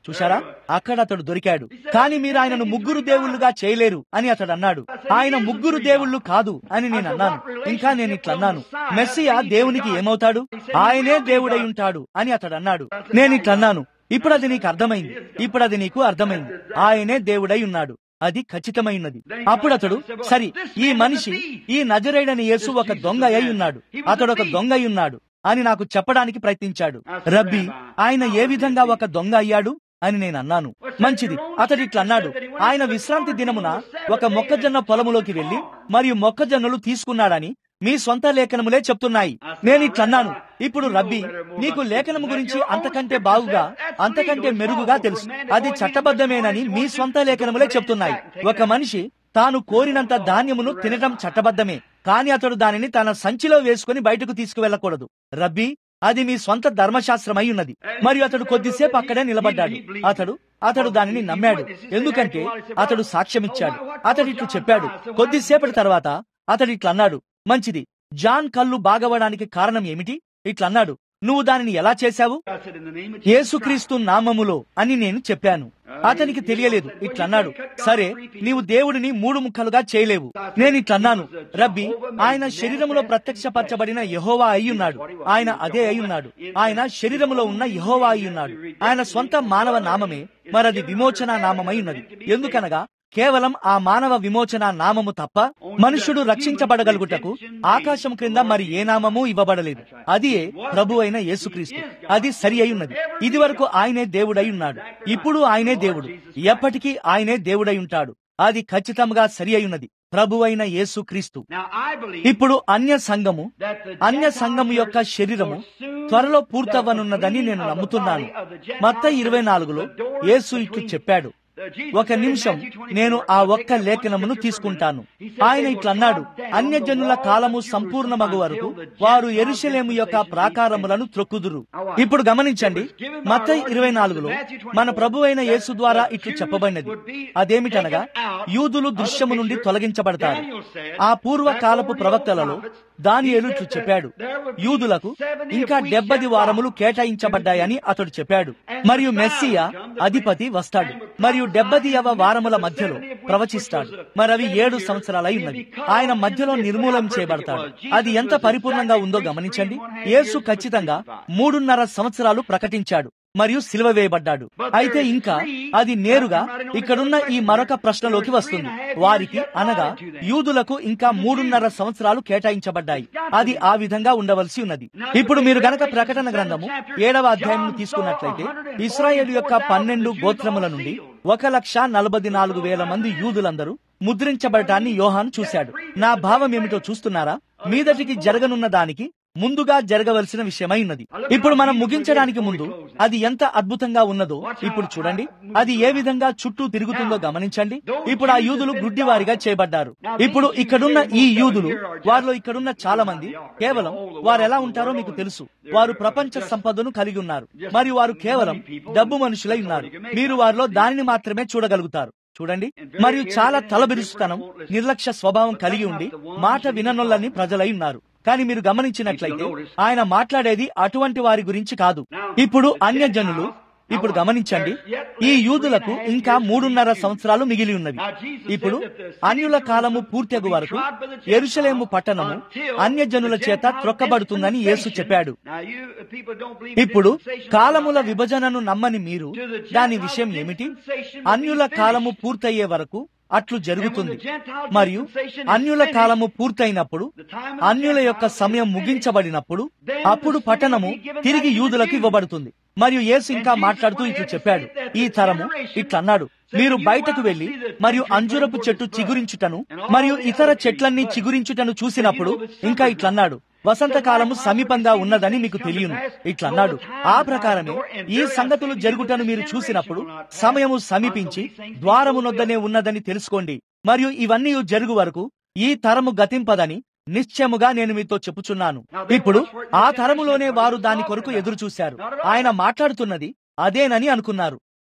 చూశారా అక్కడ అతడు దొరికాడు కానీ మీరు ఆయనను ముగ్గురు దేవుళ్ళుగా చేయలేరు అని అతడు అన్నాడు ఆయన ముగ్గురు దేవుళ్ళు కాదు అని నేను అన్నాను ఇంకా నేను ఇట్లా అన్నాను మెస్సియా దేవునికి ఏమవుతాడు ఆయనే దేవుడై ఉంటాడు అని అతడు అన్నాడు నేను ఇట్లా అన్నాను ఇప్పుడు అది నీకు అర్థమైంది ఇప్పుడు అది నీకు అర్థమైంది ఆయనే దేవుడై ఉన్నాడు అది ఖచ్చితమైనది అప్పుడు అతడు సరి ఈ మనిషి ఈ నజరేడని యేసు ఒక దొంగ అయి ఉన్నాడు అతడు ఒక దొంగ అయి ఉన్నాడు అని నాకు చెప్పడానికి ప్రయత్నించాడు రబ్బీ ఆయన ఏ విధంగా ఒక దొంగ అయ్యాడు అని నేను అన్నాను మంచిది అతడు ఇట్లా అన్నాడు ఆయన విశ్రాంతి దినమున ఒక మొక్కజొన్న పొలములోకి వెళ్లి మరియు మొక్కజొన్నలు తీసుకున్నాడని మీ సొంత లేఖనములే చెప్తున్నాయి నేను ఇట్లా అన్నాను ఇప్పుడు రబ్బీ నీకు లేఖనము గురించి అంతకంటే బాగుగా అంతకంటే మెరుగుగా తెలుసు అది చట్టబద్ధమేనని మీ సొంత లేఖనములే చెప్తున్నాయి ఒక మనిషి తాను కోరినంత ధాన్యమును తినటం చట్టబద్ధమే కాని అతడు దానిని తన సంచిలో వేసుకుని బయటకు తీసుకువెళ్ళకూడదు రబ్బీ అది మీ సొంత ధర్మశాస్త్రమై ఉన్నది మరియు అతడు కొద్దిసేపు అక్కడే నిలబడ్డాడు అతడు అతడు దానిని నమ్మాడు ఎందుకంటే అతడు సాక్ష్యమిచ్చాడు అతడు ఇట్లు చెప్పాడు కొద్దిసేపటి తర్వాత అతడు ఇట్లా అన్నాడు మంచిది జాన్ కళ్ళు బాగవడానికి కారణం ఏమిటి ఇట్లా అన్నాడు నువ్వు దానిని ఎలా చేశావు I said, in the name of Jesus యేసుక్రీస్తు నామములో అని నేను చెప్పాను అతనికి తెలియలేదు ఇట్లన్నాడు సరే నీవు దేవుడిని మూడు ముక్కలుగా చేయలేవు నేను ఇట్లన్నాను రబ్బి ఆయన శరీరములో ప్రత్యక్షపరచబడిన యహోవా అయ్యున్నాడు ఆయన అదే అయ్యున్నాడు ఆయన శరీరములో ఉన్న యహోవా అయ్యున్నాడు ఆయన స్వంత మానవ నామమే మరది విమోచన నామమై ఉన్నది ఎందుకనగా కేవలం ఆ మానవ విమోచన నామము తప్ప మనుష్యుడు రక్షించబడగలుగుటకు ఆకాశం క్రింద మరి ఏ నామము ఇవ్వబడలేదు అదియే ప్రభు అయిన యేసుక్రీస్తు అది సరి అయి ఉన్నది ఇది వరకు ఆయనే దేవుడై ఉన్నాడు ఇప్పుడు ఆయనే దేవుడు ఎప్పటికీ ఆయనే దేవుడై ఉంటాడు అది ఖచ్చితంగా సరి అయి ఉన్నది ప్రభు అయిన యేసుక్రీస్తు Now I believe ఇప్పుడు అన్య సంఘము that the అన్య సంఘము యొక్క శరీరము త్వరలో పూర్తవ్వనున్నదని నేను నమ్ముతున్నాను మత్త ఇరవై నాలుగులో యేసు ఇట్లు చెప్పాడు ఒక నిమిషం నేను ఆ ఒక్క లేఖనమును తీసుకుంటాను ఆయన ఇట్లా అన్నాడు అన్యజనుల కాలము సంపూర్ణమగు వరకు వారు ఎరుషలేము యొక్క ప్రాకారములను త్రొక్కుదురు ఇప్పుడు గమనించండి మత ఇరవై నాలుగులో మన ప్రభు అయిన యేసు ద్వారా ఇట్లు చెప్పబడినది అదేమిటనగా యూదులు దృశ్యము నుండి తొలగించబడతారు ఆ పూర్వకాలపు ప్రవక్తలలో దానియేలు ఇట్లు చెప్పాడు యూదులకు ఇంకా డెబ్బది వారములు కేటాయించబడ్డాయని అతడు చెప్పాడు మరియు మెస్సియా అధిపతి వస్తాడు మరియు డెబ్బదియవ వారముల మధ్యలో ప్రవచిస్తాడు మరి అవి ఏడు సంవత్సరాలై ఉన్నది ఆయన మధ్యలో నిర్మూలం చేయబడతాడు అది ఎంత పరిపూర్ణంగా ఉందో గమనించండి యేసు ఖచ్చితంగా మూడున్నర సంవత్సరాలు ప్రకటించాడు మరియు సిలువ వేయబడ్డాడు అయితే ఇంకా అది నేరుగా ఇక్కడున్న ఈ మరొక ప్రశ్నలోకి వస్తుంది వారికి అనగా యూదులకు ఇంకా మూడున్నర సంవత్సరాలు కేటాయించబడ్డాయి అది ఆ విధంగా ఉండవలసి ఉన్నది ఇప్పుడు మీరు గనక ప్రకటన గ్రంథము ఏడవ అధ్యాయం తీసుకున్నట్లయితే ఇస్రాయేల్ యొక్క పన్నెండు గోత్రముల నుండి ఒక లక్ష నలభై నాలుగు వేల మంది యూదులందరూ ముద్రించబడటాన్ని యోహాన్ చూశాడు నా భావం ఏమిటో చూస్తున్నారా మీదటికి జరగనున్న దానికి ముందుగా జరగవలసిన విషయమై ఉన్నది ఇప్పుడు మనం ముగించడానికి ముందు అది ఎంత అద్భుతంగా ఉన్నదో ఇప్పుడు చూడండి అది ఏ విధంగా చుట్టూ తిరుగుతుందో గమనించండి ఇప్పుడు ఆ యూదులు గుడ్డివారిగా చేయబడ్డారు ఇప్పుడు ఇక్కడున్న ఈ యూదులు వారిలో ఇక్కడున్న చాలా మంది కేవలం వారు ఎలా ఉంటారో మీకు తెలుసు వారు ప్రపంచ సంపదను కలిగి ఉన్నారు మరియు వారు కేవలం డబ్బు మనుషులై ఉన్నారు మీరు వారిలో దానిని మాత్రమే చూడగలుగుతారు చూడండి మరియు చాలా తలబిరుసుతనం నిర్లక్ష్య స్వభావం కలిగి ఉండి మాట విననొల్లని ప్రజలై ఉన్నారు కానీ మీరు గమనించినట్లయితే ఆయన మాట్లాడేది అటువంటి వారి గురించి కాదు ఇప్పుడు అన్యజనులు ఇప్పుడు గమనించండి ఈ యూదులకు ఇంకా మూడున్నర సంవత్సరాలు మిగిలి ఉన్నవి ఇప్పుడు అన్యుల కాలము పూర్తగు వరకు ఎరుషలేము పట్టణము అన్యజనుల చేత త్రొక్కబడుతుందని యేసు చెప్పాడు Now you people don't believe in ఇప్పుడు dispensation కాలముల like that. విభజనను నమ్మని మీరు దాని విషయం ఏమిటి అన్యుల కాలము పూర్తయ్యే వరకు అట్లు జరుగుతుంది మరియు అన్యుల కాలము పూర్తయినప్పుడు అన్యుల యొక్క సమయం ముగించబడినప్పుడు అప్పుడు పట్టణము తిరిగి యూదులకు ఇవ్వబడుతుంది మరియు యేసు ఇంకా మాట్లాడుతూ ఇట్లు చెప్పాడు ఈ తరము ఇట్లన్నాడు మీరు బయటకు వెళ్లి మరియు అంజురపు చెట్టు చిగురించుటను మరియు ఇతర చెట్లన్నీ చిగురించుటను చూసినప్పుడు ఇంకా ఇట్లన్నాడు వసంతకాలము సమీపంగా ఉన్నదని మీకు తెలియను ఇట్లన్నాడు ఆ ప్రకారమే ఈ సంగతులు జరుగుటను మీరు చూసినప్పుడు సమయము సమీపించి ద్వారమునొద్దనే ఉన్నదని తెలుసుకోండి మరియు ఇవన్నీ జరుగు వరకు ఈ తరము గతింపదని నిశ్చయముగా నేను మీతో చెప్పుచున్నాను ఇప్పుడు ఆ తరములోనే వారు దాని కొరకు ఎదురు చూశారు ఆయన మాట్లాడుతున్నది అదేనని అనుకున్నారు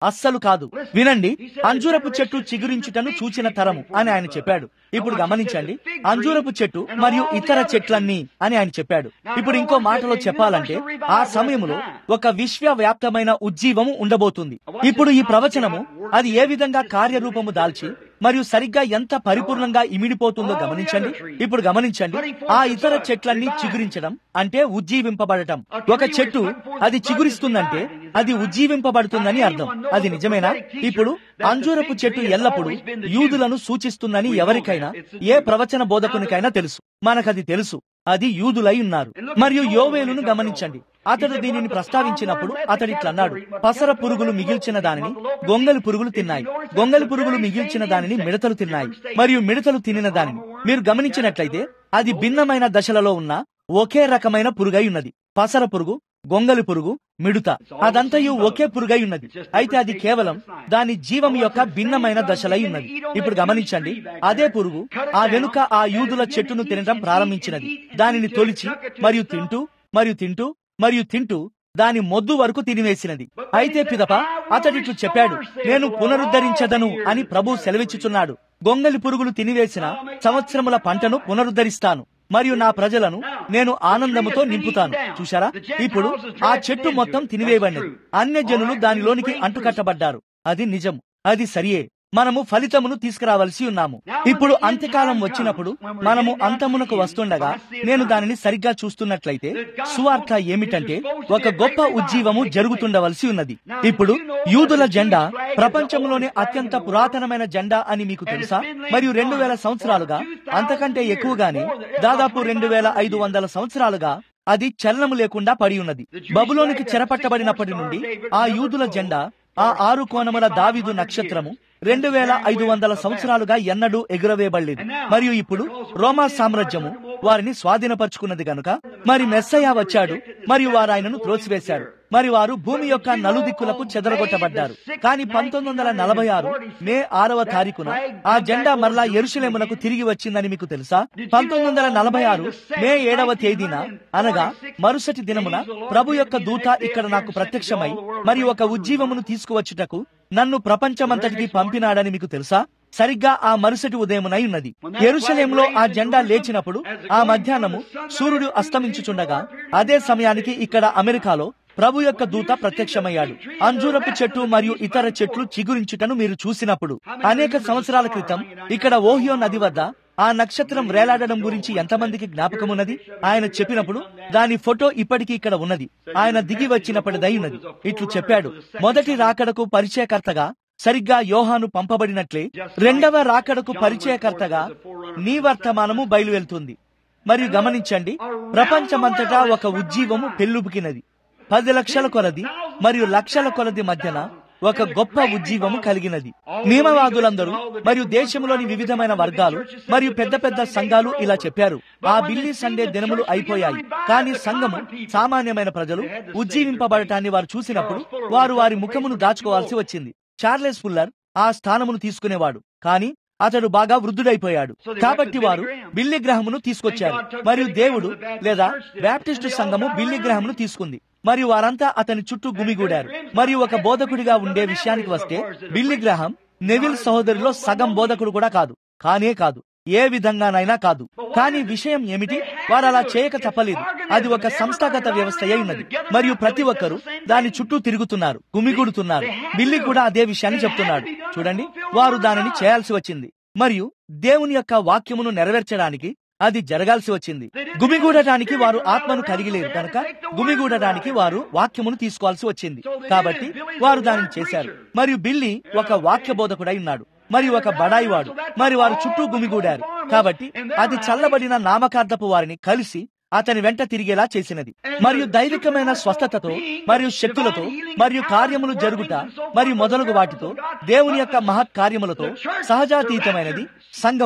అస్సలు కాదు వినండి అంజూరపు చెట్టు చిగురించుటను చూచిన తరము అని ఆయన చెప్పాడు ఇప్పుడు గమనించండి అంజూరపు చెట్టు మరియు ఇతర చెట్లన్నీ అని ఆయన చెప్పాడు ఇప్పుడు ఇంకో మాటలో చెప్పాలంటే ఆ సమయంలో ఒక విశ్వవ్యాప్తమైన ఉజ్జీవము ఉండబోతుంది ఇప్పుడు ఈ ప్రవచనము అది ఏ విధంగా కార్యరూపము దాల్చి మరియు సరిగ్గా ఎంత పరిపూర్ణంగా ఇమిడిపోతుందో గమనించండి ఇప్పుడు గమనించండి ఆ ఇతర చెట్లన్నీ చిగురించడం అంటే ఉజ్జీవింపబడటం ఒక చెట్టు అది చిగురిస్తుందంటే అది ఉజ్జీవింపబడుతుందని అర్థం అది నిజమేనా ఇప్పుడు అంజూరపు చెట్టు ఎల్లప్పుడూ యూదులను సూచిస్తుందని ఎవరికైనా ఏ ప్రవచన బోధకునికైనా తెలుసు మనకది తెలుసు అది యూదులై ఉన్నారు మరియు యోవేలును గమనించండి అతడు దీనిని ప్రస్తావించినప్పుడు అతడు ఇట్లన్నాడు పసర పురుగులు మిగిల్చిన దానిని గొంగలి పురుగులు తిన్నాయి గొంగలి పురుగులు మిగిల్చిన దానిని మిడతలు తిన్నాయి మరియు మిడతలు తినిన దానిని మీరు గమనించినట్లయితే అది భిన్నమైన దశలలో ఉన్న ఒకే రకమైన పురుగై ఉన్నది పసర పురుగు గొంగలి పురుగు మిడుత అదంతయు ఒకే పురుగై ఉన్నది అయితే అది కేవలం దాని జీవం యొక్క భిన్నమైన దశలై ఉన్నది ఇప్పుడు గమనించండి అదే పురుగు ఆ వెనుక ఆ యూదుల చెట్టును తినడం ప్రారంభించినది దానిని తొలిచి మరియు తింటూ మరియు తింటూ మరియు తింటూ దాని మొద్దు వరకు తినివేసినది అయితే పిదప అతడిట్లు చెప్పాడు నేను పునరుద్ధరించదను అని ప్రభు సెలవిచ్చుచున్నాడు గొంగలి పురుగులు తినివేసిన సంవత్సరముల పంటను పునరుద్ధరిస్తాను మరియు నా ప్రజలను నేను ఆనందముతో నింపుతాను చూశారా ఇప్పుడు ఆ చెట్టు మొత్తం తినివేయబడినది అన్య జనులు దానిలోనికి అంటుకట్టబడ్డారు అది నిజం అది సరియే మనము ఫలితమును తీసుకురావలసి ఉన్నాము ఇప్పుడు అంత్యకాలం వచ్చినప్పుడు మనము అంతమునకు వస్తుండగా నేను దానిని సరిగ్గా చూస్తున్నట్లయితే సువార్త ఏమిటంటే ఒక గొప్ప ఉజ్జీవము జరుగుతుండవలసి ఉన్నది ఇప్పుడు యూదుల జెండా ప్రపంచంలోనే అత్యంత పురాతనమైన జెండా అని మీకు తెలుసా మరియు రెండు వేల సంవత్సరాలుగా అంతకంటే ఎక్కువగానే దాదాపు రెండు వేల ఐదు వందల సంవత్సరాలుగా అది చలనము లేకుండా పడి ఉన్నది బబులోనికి చెరపట్టబడినప్పటి నుండి ఆ యూదుల జెండా ఆ ఆరు కోణముల దావిదు నక్షత్రము రెండు వేల ఐదు వందల సంవత్సరాలుగా ఎన్నడూ ఎగురవేయబడలేదు మరియు ఇప్పుడు రోమా సామ్రాజ్యము వారిని స్వాధీనపరుచుకున్నది గనుక మరి మెస్సయ్య వచ్చాడు మరియు వారు ఆయనను త్రోసివేశాడు మరి వారు భూమి యొక్క నలుదిక్కులకు చెదరగొట్టబడ్డారు కానీ పంతొమ్మిది వందల నలభై ఆరు మే ఆరవ తారీఖున ఆ జెండా మరలా ఎరుసలేమునకు తిరిగి వచ్చిందని మీకు తెలుసా పంతొమ్మిది వందల నలభై ఆరు మే ఏడవ తేదీన అనగా మరుసటి దినమున ప్రభు యొక్క దూత ఇక్కడ నాకు ప్రత్యక్షమై మరియు ఒక ఉజ్జీవమును తీసుకువచ్చుటకు నన్ను ప్రపంచమంతటికి పంపినాడని మీకు తెలుసా సరిగ్గా ఆ మరుసటి ఉదయమునై ఉన్నది ఎరుషలేంలో ఆ జెండా లేచినప్పుడు ఆ మధ్యాహ్నము సూర్యుడు అస్తమించుచుండగా అదే సమయానికి ఇక్కడ అమెరికాలో ప్రభు యొక్క దూత ప్రత్యక్షమయ్యాడు అంజూరపు చెట్టు మరియు ఇతర చెట్లు చిగురించుటను మీరు చూసినప్పుడు అనేక సంవత్సరాల క్రితం ఇక్కడ ఓహియో నది వద్ద ఆ నక్షత్రం వేలాడడం గురించి ఎంతమందికి జ్ఞాపకమున్నది ఆయన చెప్పినప్పుడు దాని ఫోటో ఇప్పటికీ ఇక్కడ ఉన్నది ఆయన దిగి వచ్చినప్పటిదై ఉన్నది ఇట్లు చెప్పాడు మొదటి రాకడకు పరిచయకర్తగా సరిగ్గా యోహాను పంపబడినట్లే రెండవ రాకడకు పరిచయకర్తగా నీ వర్తమానము బయలువెళ్తుంది మరియు గమనించండి ప్రపంచమంతటా ఒక ఉజ్జీవము పెళ్ళుబుకినది పది లక్షల కొలది మరియు లక్షల కొలది మధ్యన ఒక గొప్ప ఉజ్జీవము కలిగినది నియమవాదులందరూ మరియు దేశంలోని వివిధమైన వర్గాలు మరియు పెద్ద పెద్ద సంఘాలు ఇలా చెప్పారు ఆ బిల్లి సండే దినములు అయిపోయాయి కానీ సంఘము సామాన్యమైన ప్రజలు ఉజ్జీవింపబడటాన్ని వారు చూసినప్పుడు వారు వారి ముఖమును దాచుకోవాల్సి వచ్చింది చార్లెస్ ఫుల్లర్ ఆ స్థానమును తీసుకునేవాడు కానీ అతడు బాగా వృద్ధుడైపోయాడు కాబట్టి వారు బిల్లి గ్రహమును తీసుకొచ్చారు మరియు దేవుడు లేదా బ్యాప్టిస్టు సంఘము బిల్లి గ్రహమును తీసుకుంది మరియు వారంతా అతని చుట్టూ గుమిగూడారు మరియు ఒక బోధకుడిగా ఉండే విషయానికి వస్తే బిల్లి గ్రహం నెవిల్ సహోదరిలో సగం బోధకుడు కూడా కాదు కానే కాదు ఏ విధంగానైనా కాదు కానీ విషయం ఏమిటి వారు అలా చేయక తప్పలేదు అది ఒక సంస్థాగత వ్యవస్థ అయి ఉన్నది మరియు ప్రతి ఒక్కరూ దాని చుట్టూ తిరుగుతున్నారు గుమిగూడుతున్నారు బిల్లి కూడా అదే విషయాన్ని చెప్తున్నాడు చూడండి వారు దానిని చేయాల్సి వచ్చింది మరియు దేవుని యొక్క వాక్యమును నెరవేర్చడానికి అది జరగాల్సి వచ్చింది గుమిగూడటానికి వారు ఆత్మను కలిగి లేరు కనుక గుమిగూడటానికి వారు వాక్యమును తీసుకోవాల్సి వచ్చింది కాబట్టి వారు దానిని చేశారు మరియు బిల్లి ఒక వాక్య బోధకుడై ఉన్నాడు మరియు ఒక బడాయి వాడు మరి వారు చుట్టూ గుమిగూడారు కాబట్టి అది చల్లబడిన నామకార్థపు వారిని కలిసి అతని వెంట తిరిగేలా చేసినది మరియు దైవికమైన స్వస్థతతో మరియు శక్తులతో మరియు కార్యములు జరుగుట మరియు మొదలగు వాటితో దేవుని యొక్క మహత్ కార్యములతో సహజాతీతమైనది సంఘమును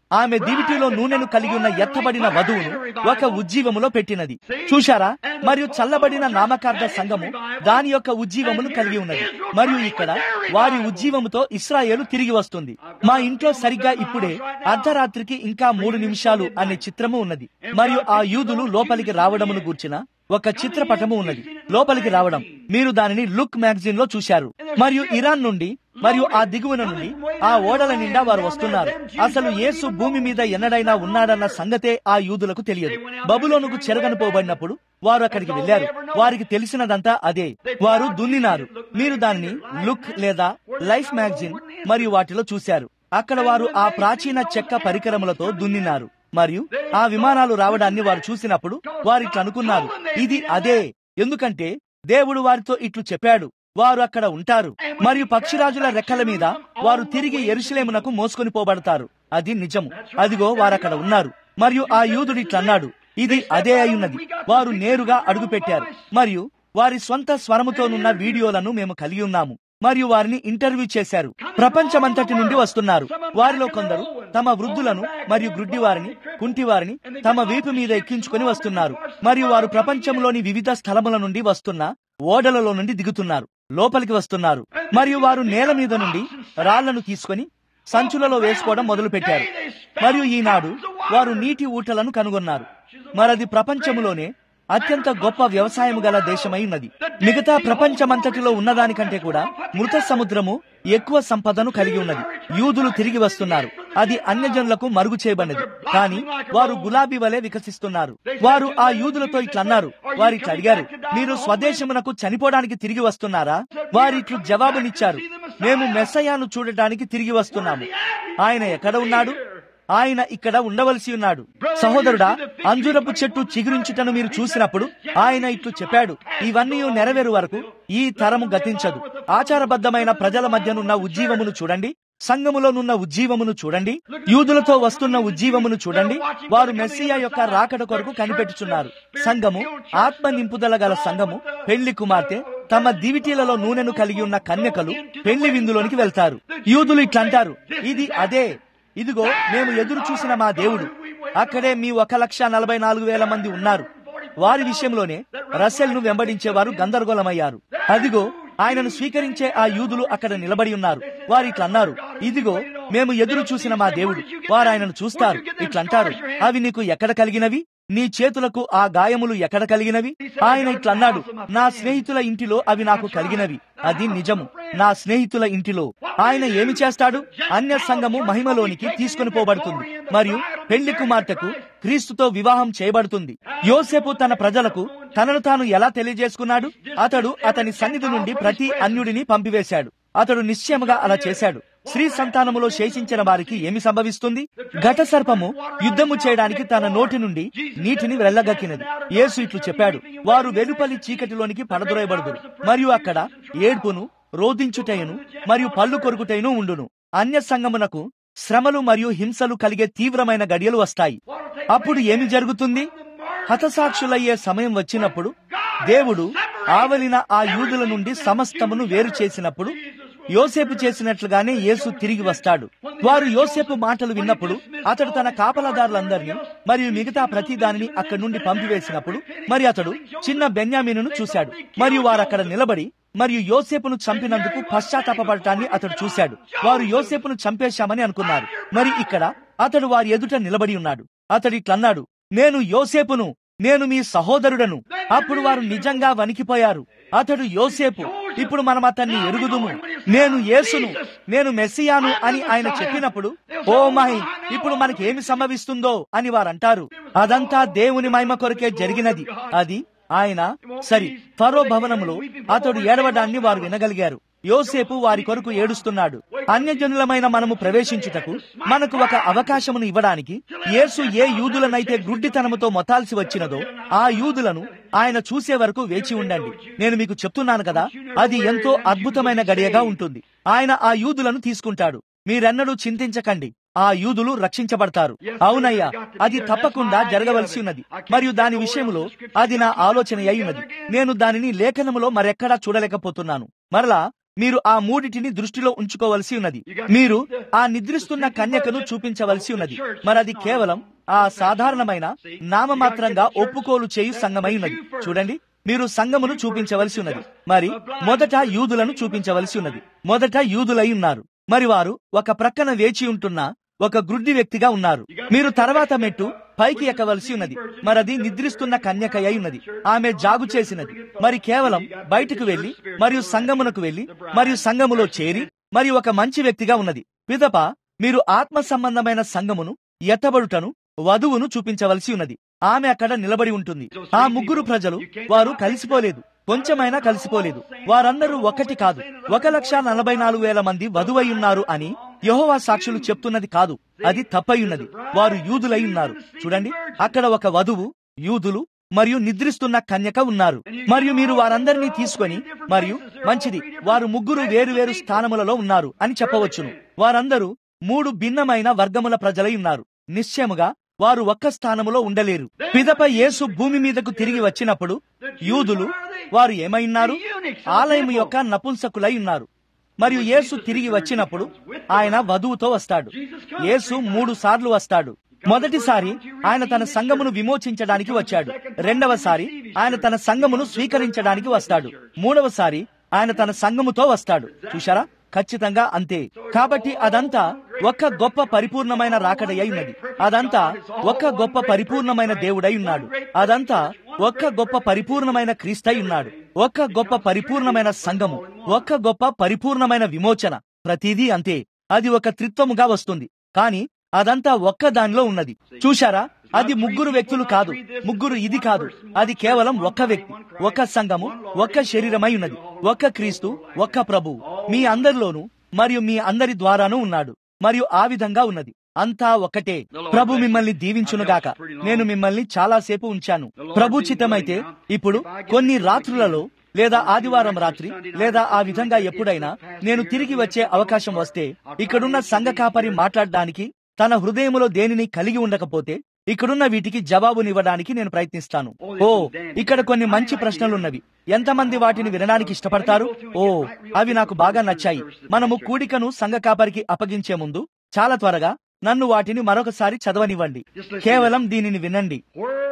ఆమె దివిటిలో నూనెను కలిగి ఉన్న ఎత్తబడిన వధువును ఒక ఉజ్జీవములో పెట్టినది చూశారా మరియు చల్లబడిన నామకార్థ సంఘము దాని యొక్క ఉజ్జీవమును కలిగి ఉన్నది మరియు ఇక్కడ వారి ఉజ్జీవముతో ఇస్రాయేలు తిరిగి వస్తుంది మా ఇంట్లో సరిగ్గా ఇప్పుడే అర్ధరాత్రికి ఇంకా మూడు నిమిషాలు అనే చిత్రము ఉన్నది మరియు ఆ యూదులు లోపలికి రావడమును గూర్చిన ఒక చిత్రపటము ఉన్నది లోపలికి రావడం మీరు దానిని లుక్ మ్యాగజైన్ లో చూశారు మరియు ఇరాన్ నుండి మరియు ఆ దిగువన నుండి ఆ ఓడల నిండా వారు వస్తున్నారు అసలు యేసు భూమి మీద ఎన్నడైనా ఉన్నాడన్న సంగతే ఆ యూదులకు తెలియదు బబులోనుకు చెరగనుపోబడినప్పుడు వారు అక్కడికి వెళ్లారు వారికి తెలిసినదంతా అదే వారు దున్నినారు మీరు దానిని లుక్ లేదా లైఫ్ మ్యాగజైన్ మరియు వాటిలో చూశారు అక్కడ వారు ఆ ప్రాచీన చెక్క పరికరములతో దున్నినారు మరియు ఆ విమానాలు రావడాన్ని వారు చూసినప్పుడు వారు ఇట్లా అనుకున్నారు ఇది అదే ఎందుకంటే దేవుడు వారితో ఇట్లు చెప్పాడు వారు అక్కడ ఉంటారు మరియు పక్షిరాజుల రెక్కల మీద వారు తిరిగి ఎరుసలేమునకు మోసుకొని పోబడతారు అది నిజము అదిగో వారక్కడ ఉన్నారు మరియు ఆ యూదుడు ఇట్లన్నాడు ఇది అదే అయ్యున్నది వారు నేరుగా అడుగుపెట్టారు మరియు వారి స్వంత స్వరముతోనున్న వీడియోలను మేము కలిగి ఉన్నాము మరియు వారిని ఇంటర్వ్యూ చేశారు ప్రపంచమంతటి నుండి వస్తున్నారు వారిలో కొందరు తమ వృద్ధులను మరియు గ్రుడ్డి వారిని కుంటి వారిని తమ వీపు మీద ఎక్కించుకొని వస్తున్నారు మరియు వారు ప్రపంచంలోని వివిధ స్థలముల నుండి వస్తున్న ఓడలలో నుండి దిగుతున్నారు లోపలికి వస్తున్నారు మరియు వారు నేల మీద నుండి రాళ్లను తీసుకొని సంచులలో వేసుకోవడం మొదలు పెట్టారు మరియు ఈనాడు వారు నీటి ఊటలను కనుగొన్నారు మరది ప్రపంచములోనే అత్యంత గొప్ప వ్యవసాయము గల దేశమై ఉన్నది మిగతా ప్రపంచమంతటిలో ఉన్నదానికంటే కూడా మృత సముద్రము ఎక్కువ సంపదను కలిగి ఉన్నది యూదులు తిరిగి వస్తున్నారు అది అన్యజనులకు మరుగు చేయబడినది కానీ వారు గులాబీ వలె వికసిస్తున్నారు వారు ఆ యూదులతో ఇట్లన్నారు వారు ఇట్లా అడిగారు మీరు స్వదేశమునకు చనిపోవడానికి తిరిగి వస్తున్నారా వారు ఇట్లు జవాబునిచ్చారు మేము మెస్సయాను చూడటానికి తిరిగి వస్తున్నాము ఆయన ఎక్కడ ఉన్నాడు ఆయన ఇక్కడ ఉండవలసి ఉన్నాడు సహోదరుడా అంజురపు చెట్టు చిగురించుటను మీరు చూసినప్పుడు ఆయన ఇట్లు చెప్పాడు ఇవన్నీ నెరవేరు వరకు ఈ తరము గతించదు ఆచారబద్ధమైన ప్రజల మధ్యనున్న ఉజ్జీవమును చూడండి సంఘములోనున్న ఉజ్జీవమును చూడండి యూదులతో వస్తున్న ఉజ్జీవమును చూడండి వారు మెస్సియా యొక్క రాకడ కొరకు కనిపెట్టుచున్నారు సంఘము ఆత్మ నింపుదల గల సంఘము పెళ్లి కుమార్తె తమ దివిటీలలో నూనెను కలిగి ఉన్న కన్యకలు పెళ్లి విందులోనికి వెళ్తారు యూదులు ఇట్లంటారు ఇది అదే ఇదిగో మేము ఎదురు చూసిన మా దేవుడు అక్కడే మీ ఒక లక్ష నలభై నాలుగు వేల మంది ఉన్నారు వారి విషయంలోనే రసెల్ ను వెంబడించేవారు గందరగోళమయ్యారు అదిగో ఆయనను స్వీకరించే ఆ యూదులు అక్కడ నిలబడి ఉన్నారు వారు ఇట్లా అన్నారు ఇదిగో మేము ఎదురు చూసిన మా దేవుడు వారు ఆయనను చూస్తారు ఇట్లంటారు అవి నీకు ఎక్కడ కలిగినవి నీ చేతులకు ఆ గాయములు ఎక్కడ కలిగినవి ఆయన ఇట్లా అన్నాడు నా స్నేహితుల ఇంటిలో అవి నాకు కలిగినవి అది నిజము నా స్నేహితుల ఇంటిలో ఆయన ఏమి చేస్తాడు అన్య సంఘము మహిమలోనికి తీసుకుని పోబడుతుంది మరియు పెళ్లి కుమార్తెకు క్రీస్తుతో వివాహం చేయబడుతుంది యోసేపు తన ప్రజలకు తనను తాను ఎలా తెలియజేసుకున్నాడు అతడు అతని సన్నిధి నుండి ప్రతి అన్యుడిని పంపివేశాడు అతడు నిశ్చయముగా అలా చేశాడు స్త్రీ సంతానములో శేషించిన వారికి ఏమి సంభవిస్తుంది ఘట సర్పము యుద్ధము చేయడానికి తన నోటి నుండి నీటిని వెళ్ళగక్కినది యేసు ఇట్లు చెప్పాడు వారు వెలుపలి చీకటిలోనికి పడదొరయబడుదురు మరియు అక్కడ ఏడ్పును రోధించుటయును మరియు పళ్ళు కొరుకుటయును ఉండును అన్య సంగమునకు శ్రమలు మరియు హింసలు కలిగే తీవ్రమైన గడియలు వస్తాయి అప్పుడు ఏమి జరుగుతుంది హతసాక్షులయ్యే సమయం వచ్చినప్పుడు దేవుడు ఆవలిన ఆ యూదుల నుండి సమస్తమును వేరు చేసినప్పుడు యోసేపు చేసినట్లుగానే యేసు తిరిగి వస్తాడు వారు యోసేపు మాటలు విన్నప్పుడు అతడు తన కాపలాదారులందరినీ మరియు మిగతా ప్రతి దానిని అక్కడి నుండి పంపివేసినప్పుడు మరి అతడు చిన్న బెన్యామీనును చూశాడు మరియు వారు అక్కడ నిలబడి మరియు యోసేపును చంపినందుకు పశ్చాత్తాపడటాన్ని అతడు చూశాడు వారు యోసేపును చంపేశామని అనుకున్నారు మరి ఇక్కడ అతడు వారి ఎదుట నిలబడి ఉన్నాడు అతడు ఇట్లన్నాడు నేను యోసేపును నేను మీ సహోదరుడను అప్పుడు వారు నిజంగా వణికిపోయారు అతడు యోసేపు ఇప్పుడు మనం అతన్ని ఎరుగుదుము నేను యేసును నేను మెస్సియాను అని ఆయన చెప్పినప్పుడు ఓ మహి ఇప్పుడు మనకి ఏమి సంభవిస్తుందో అని వారంటారు అదంతా దేవుని మహిమ కొరకే జరిగినది అది ఆయన సరి ఫరో భవనములో అతడు ఏడవడాన్ని వారు వినగలిగారు యోసేపు వారి కొరకు ఏడుస్తున్నాడు అన్యజనులమైన మనము ప్రవేశించుటకు మనకు ఒక అవకాశమును ఇవ్వడానికి యేసు ఏ యూదులనైతే గుడ్డితనముతో మొత్తాల్సి వచ్చినదో ఆ యూదులను ఆయన చూసే వరకు వేచి ఉండండి నేను మీకు చెప్తున్నాను కదా అది ఎంతో అద్భుతమైన గడియగా ఉంటుంది ఆయన ఆ యూదులను తీసుకుంటాడు మీరెన్నడూ చింతించకండి ఆ యూదులు రక్షించబడతారు అవునయ్యా అది తప్పకుండా జరగవలసి ఉన్నది మరియు దాని విషయంలో అది నా ఆలోచన అయి ఉన్నది నేను దానిని లేఖనములో మరెక్కడా చూడలేకపోతున్నాను మరలా మీరు ఆ మూడిటిని దృష్టిలో ఉంచుకోవలసి ఉన్నది మీరు ఆ నిద్రిస్తున్న కన్యకను చూపించవలసి ఉన్నది మరి అది కేవలం ఆ సాధారణమైన నామమాత్రంగా ఒప్పుకోలు చేయు సంఘమై ఉన్నది చూడండి మీరు సంఘమును చూపించవలసి ఉన్నది మరి మొదట యూదులను చూపించవలసి ఉన్నది మొదట యూదులై ఉన్నారు మరి వారు ఒక ప్రక్కన వేచి ఉంటున్న ఒక గ్రుడ్డి వ్యక్తిగా ఉన్నారు మీరు తర్వాత మెట్టు పైకి ఎక్కవలసి ఉన్నది మరది నిద్రిస్తున్న కన్యక అయి ఉన్నది ఆమె జాగు చేసినది మరి కేవలం బయటకు వెళ్లి మరియు సంగమునకు వెళ్లి మరియు సంఘములో చేరి మరియు ఒక మంచి వ్యక్తిగా ఉన్నది పిదప మీరు ఆత్మ సంబంధమైన సంఘమును ఎత్తబడుటను వధువును చూపించవలసి ఉన్నది ఆమె అక్కడ నిలబడి ఉంటుంది ఆ ముగ్గురు ప్రజలు వారు కలిసిపోలేదు కొంచెమైనా కలిసిపోలేదు వారందరూ ఒకటి కాదు ఒక లక్ష నలభై నాలుగు వేల మంది వధువై ఉన్నారు అని యహోవా సాక్షులు చెప్తున్నది కాదు అది తప్పయున్నది వారు యూదులై ఉన్నారు చూడండి అక్కడ ఒక వధువు యూదులు మరియు నిద్రిస్తున్న కన్యక ఉన్నారు మరియు మీరు వారందరినీ తీసుకొని మరియు మంచిది వారు ముగ్గురు వేరు వేరు స్థానములలో ఉన్నారు అని చెప్పవచ్చును వారందరూ మూడు భిన్నమైన వర్గముల ప్రజలై ఉన్నారు నిశ్చయముగా వారు ఒక్క స్థానములో ఉండలేరు పిదప యేసు భూమి మీదకు తిరిగి వచ్చినప్పుడు యూదులు వారు ఏమైన్నారు ఆలయం యొక్క నపుంసకులై ఉన్నారు మరియు యేసు తిరిగి వచ్చినప్పుడు ఆయన వధువుతో వస్తాడు యేసు మూడు సార్లు వస్తాడు మొదటిసారి ఆయన తన సంఘమును విమోచించడానికి వచ్చాడు రెండవసారి ఆయన తన సంఘమును స్వీకరించడానికి వస్తాడు మూడవసారి ఆయన తన సంఘముతో వస్తాడు చూశారా ఖచ్చితంగా అంతే కాబట్టి అదంతా ఒక్క గొప్ప పరిపూర్ణమైన రాకడై ఉన్నది అదంతా ఒక్క గొప్ప పరిపూర్ణమైన దేవుడై ఉన్నాడు అదంతా ఒక్క గొప్ప పరిపూర్ణమైన క్రీస్తై ఉన్నాడు ఒక్క గొప్ప పరిపూర్ణమైన సంఘము ఒక్క గొప్ప పరిపూర్ణమైన విమోచన ప్రతిదీ అంతే అది ఒక త్రిత్వముగా వస్తుంది కానీ అదంతా ఒక్క దానిలో ఉన్నది చూశారా అది ముగ్గురు వ్యక్తులు కాదు ముగ్గురు ఇది కాదు అది కేవలం ఒక్క వ్యక్తి ఒక్క సంఘము ఒక్క శరీరమై ఉన్నది ఒక్క క్రీస్తు ఒక్క ప్రభు మీ అందరిలోనూ మరియు మీ అందరి ద్వారానూ ఉన్నాడు మరియు ఆ విధంగా ఉన్నది అంతా ఒకటే ప్రభు మిమ్మల్ని దీవించునుగాక నేను మిమ్మల్ని చాలాసేపు ఉంచాను ప్రభు చిత్తమైతే ఇప్పుడు కొన్ని రాత్రులలో లేదా ఆదివారం రాత్రి లేదా ఆ విధంగా ఎప్పుడైనా నేను తిరిగి వచ్చే అవకాశం వస్తే ఇక్కడున్న సంఘ కాపరి మాట్లాడడానికి తన హృదయములో దేనిని కలిగి ఉండకపోతే ఇక్కడున్న వీటికి జవాబునివ్వడానికి నేను ప్రయత్నిస్తాను ఓ ఇక్కడ కొన్ని మంచి ప్రశ్నలున్నవి ఎంతమంది వాటిని వినడానికి ఇష్టపడతారు ఓ అవి నాకు బాగా నచ్చాయి మనము కూడికను సంఘ కాపరికి అప్పగించే ముందు చాలా త్వరగా నన్ను వాటిని మరొకసారి చదవనివ్వండి కేవలం దీనిని వినండి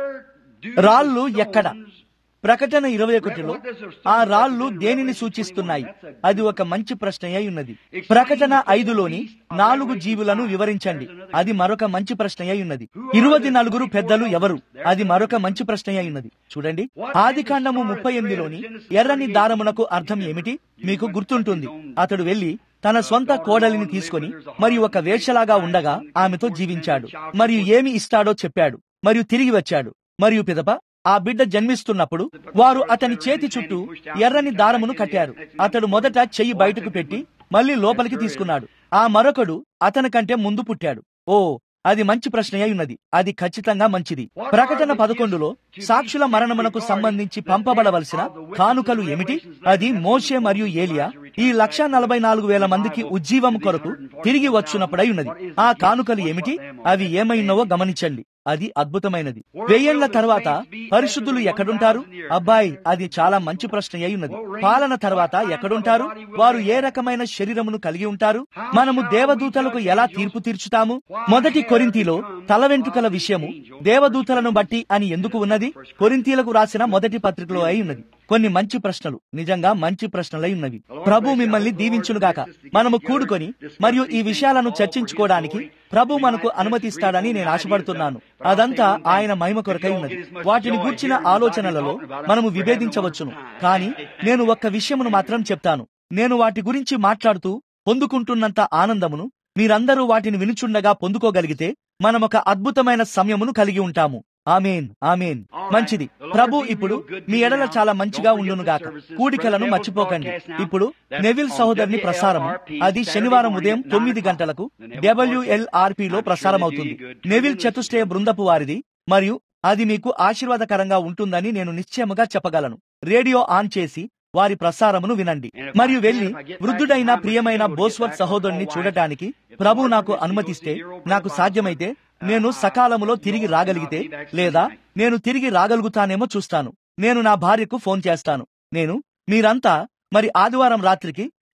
రాళ్ళు ఎక్కడ ప్రకటన ఇరవై ఒకటిలో ఆ రాళ్ళు దేనిని సూచిస్తున్నాయి అది ఒక మంచి ప్రశ్న అయి ఉన్నది ప్రకటన ఐదులోని నాలుగు జీవులను వివరించండి అది మరొక మంచి ప్రశ్న అయి ఉన్నది ఇరువది నలుగురు పెద్దలు ఎవరు అది మరొక మంచి ప్రశ్న అయి ఉన్నది చూడండి ఆది కాండము ముప్పై ఎనిమిదిలోని ఎర్రని దారమునకు అర్థం ఏమిటి మీకు గుర్తుంటుంది అతడు వెళ్లి తన సొంత కోడలిని తీసుకొని మరియు ఒక వేషలాగా ఉండగా ఆమెతో జీవించాడు మరియు ఏమి ఇస్తాడో చెప్పాడు మరియు తిరిగి వచ్చాడు మరియు పిదప ఆ బిడ్డ జన్మిస్తున్నప్పుడు వారు అతని చేతి చుట్టూ ఎర్రని దారమును కట్టారు అతడు మొదట చెయ్యి బయటకు పెట్టి మళ్ళీ లోపలికి తీసుకున్నాడు ఆ మరొకడు అతని కంటే ముందు పుట్టాడు ఓ అది మంచి ప్రశ్న అయి ఉన్నది అది ఖచ్చితంగా మంచిది ప్రకటన పదకొండులో సాక్షుల మరణమునకు సంబంధించి పంపబడవలసిన కానుకలు ఏమిటి అది మోషే మరియు ఏలియా ఈ లక్ష నలభై నాలుగు వేల మందికి ఉజ్జీవం కొరకు తిరిగి వచ్చునప్పుడై ఉన్నది ఆ కానుకలు ఏమిటి అవి ఏమైనవో గమనించండి అది అద్భుతమైనది వెయ్యేళ్ల తర్వాత పరిశుద్ధులు ఎక్కడుంటారు అబ్బాయి అది చాలా మంచి ప్రశ్న అయి ఉన్నది పాలన తర్వాత ఎక్కడుంటారు వారు ఏ రకమైన శరీరమును కలిగి ఉంటారు మనము దేవదూతలకు ఎలా తీర్పు తీర్చుతాము మొదటి కొరింతిలో తల వెంట్రుకల విషయము దేవదూతలను బట్టి అని ఎందుకు ఉన్నది కొరింతీలకు రాసిన మొదటి పత్రికలో అయి ఉన్నది కొన్ని మంచి ప్రశ్నలు నిజంగా మంచి ప్రశ్నలై ఉన్నవి ప్రభు మిమ్మల్ని దీవించునుగాక మనము కూడుకొని మరియు ఈ విషయాలను చర్చించుకోవడానికి ప్రభు మనకు అనుమతిస్తాడని నేను ఆశపడుతున్నాను అదంతా ఆయన మహిమ కొరకై ఉన్నది వాటిని గూర్చిన ఆలోచనలలో మనము విభేదించవచ్చును కానీ నేను ఒక్క విషయమును మాత్రం చెప్తాను నేను వాటి గురించి మాట్లాడుతూ పొందుకుంటున్నంత ఆనందమును మీరందరూ వాటిని వినుచుండగా పొందుకోగలిగితే మనం ఒక అద్భుతమైన సమయమును కలిగి ఉంటాము ఆమెన్ ఆమెన్ మంచిది ప్రభు ఇప్పుడు మీ ఎడల చాలా మంచిగా ఉండునుగాక కూడికలను మర్చిపోకండి ఇప్పుడు నెవిల్ సహోదరుని ప్రసారము అది శనివారం ఉదయం తొమ్మిది గంటలకు డబ్ల్యూఎల్ఆర్పి లో ప్రసారం అవుతుంది నెవిల్ చతుష్టయ బృందపు వారిది మరియు అది మీకు ఆశీర్వాదకరంగా ఉంటుందని నేను నిశ్చయముగా చెప్పగలను రేడియో ఆన్ చేసి వారి ప్రసారమును వినండి మరియు వెళ్లి వృద్ధుడైన ప్రియమైన బోస్వత్ సహోదరుని చూడటానికి ప్రభు నాకు అనుమతిస్తే నాకు సాధ్యమైతే నేను సకాలములో తిరిగి రాగలిగితే లేదా నేను తిరిగి రాగలుగుతానేమో చూస్తాను నేను నా భార్యకు ఫోన్ చేస్తాను నేను మీరంతా మరి ఆదివారం రాత్రికి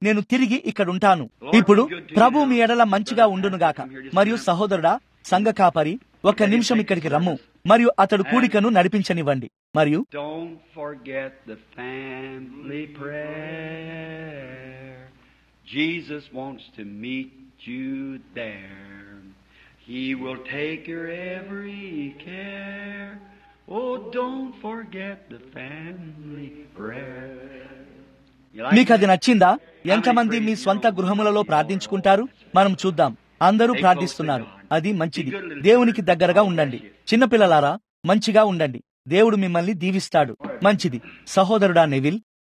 నేను తిరిగి ఇక్కడుంటాను ఇప్పుడు ప్రభు మీ ఎడల మంచిగా ఉండునుగాక మరియు సహోదరుడా సంఘ కాపరి ఒక్క నిమిషం ఇక్కడికి రమ్ము మరియు అతడు కూడికను నడిపించనివ్వండి మరియు Don't forget the family prayer. Jesus wants to meet you there. He will take your every care. Oh, don't forget the family prayer. You like మీకు అది నచ్చిందా ఎంతమంది మీ స్వంత గృహములలో ప్రార్థించుకుంటారు మనం చూద్దాం అందరూ ప్రార్థిస్తున్నారు అది మంచిది దేవునికి దగ్గరగా ఉండండి చిన్నపిల్లలారా మంచిగా ఉండండి దేవుడు మిమ్మల్ని దీవిస్తాడు మంచిది సహోదరుడా నెవిల్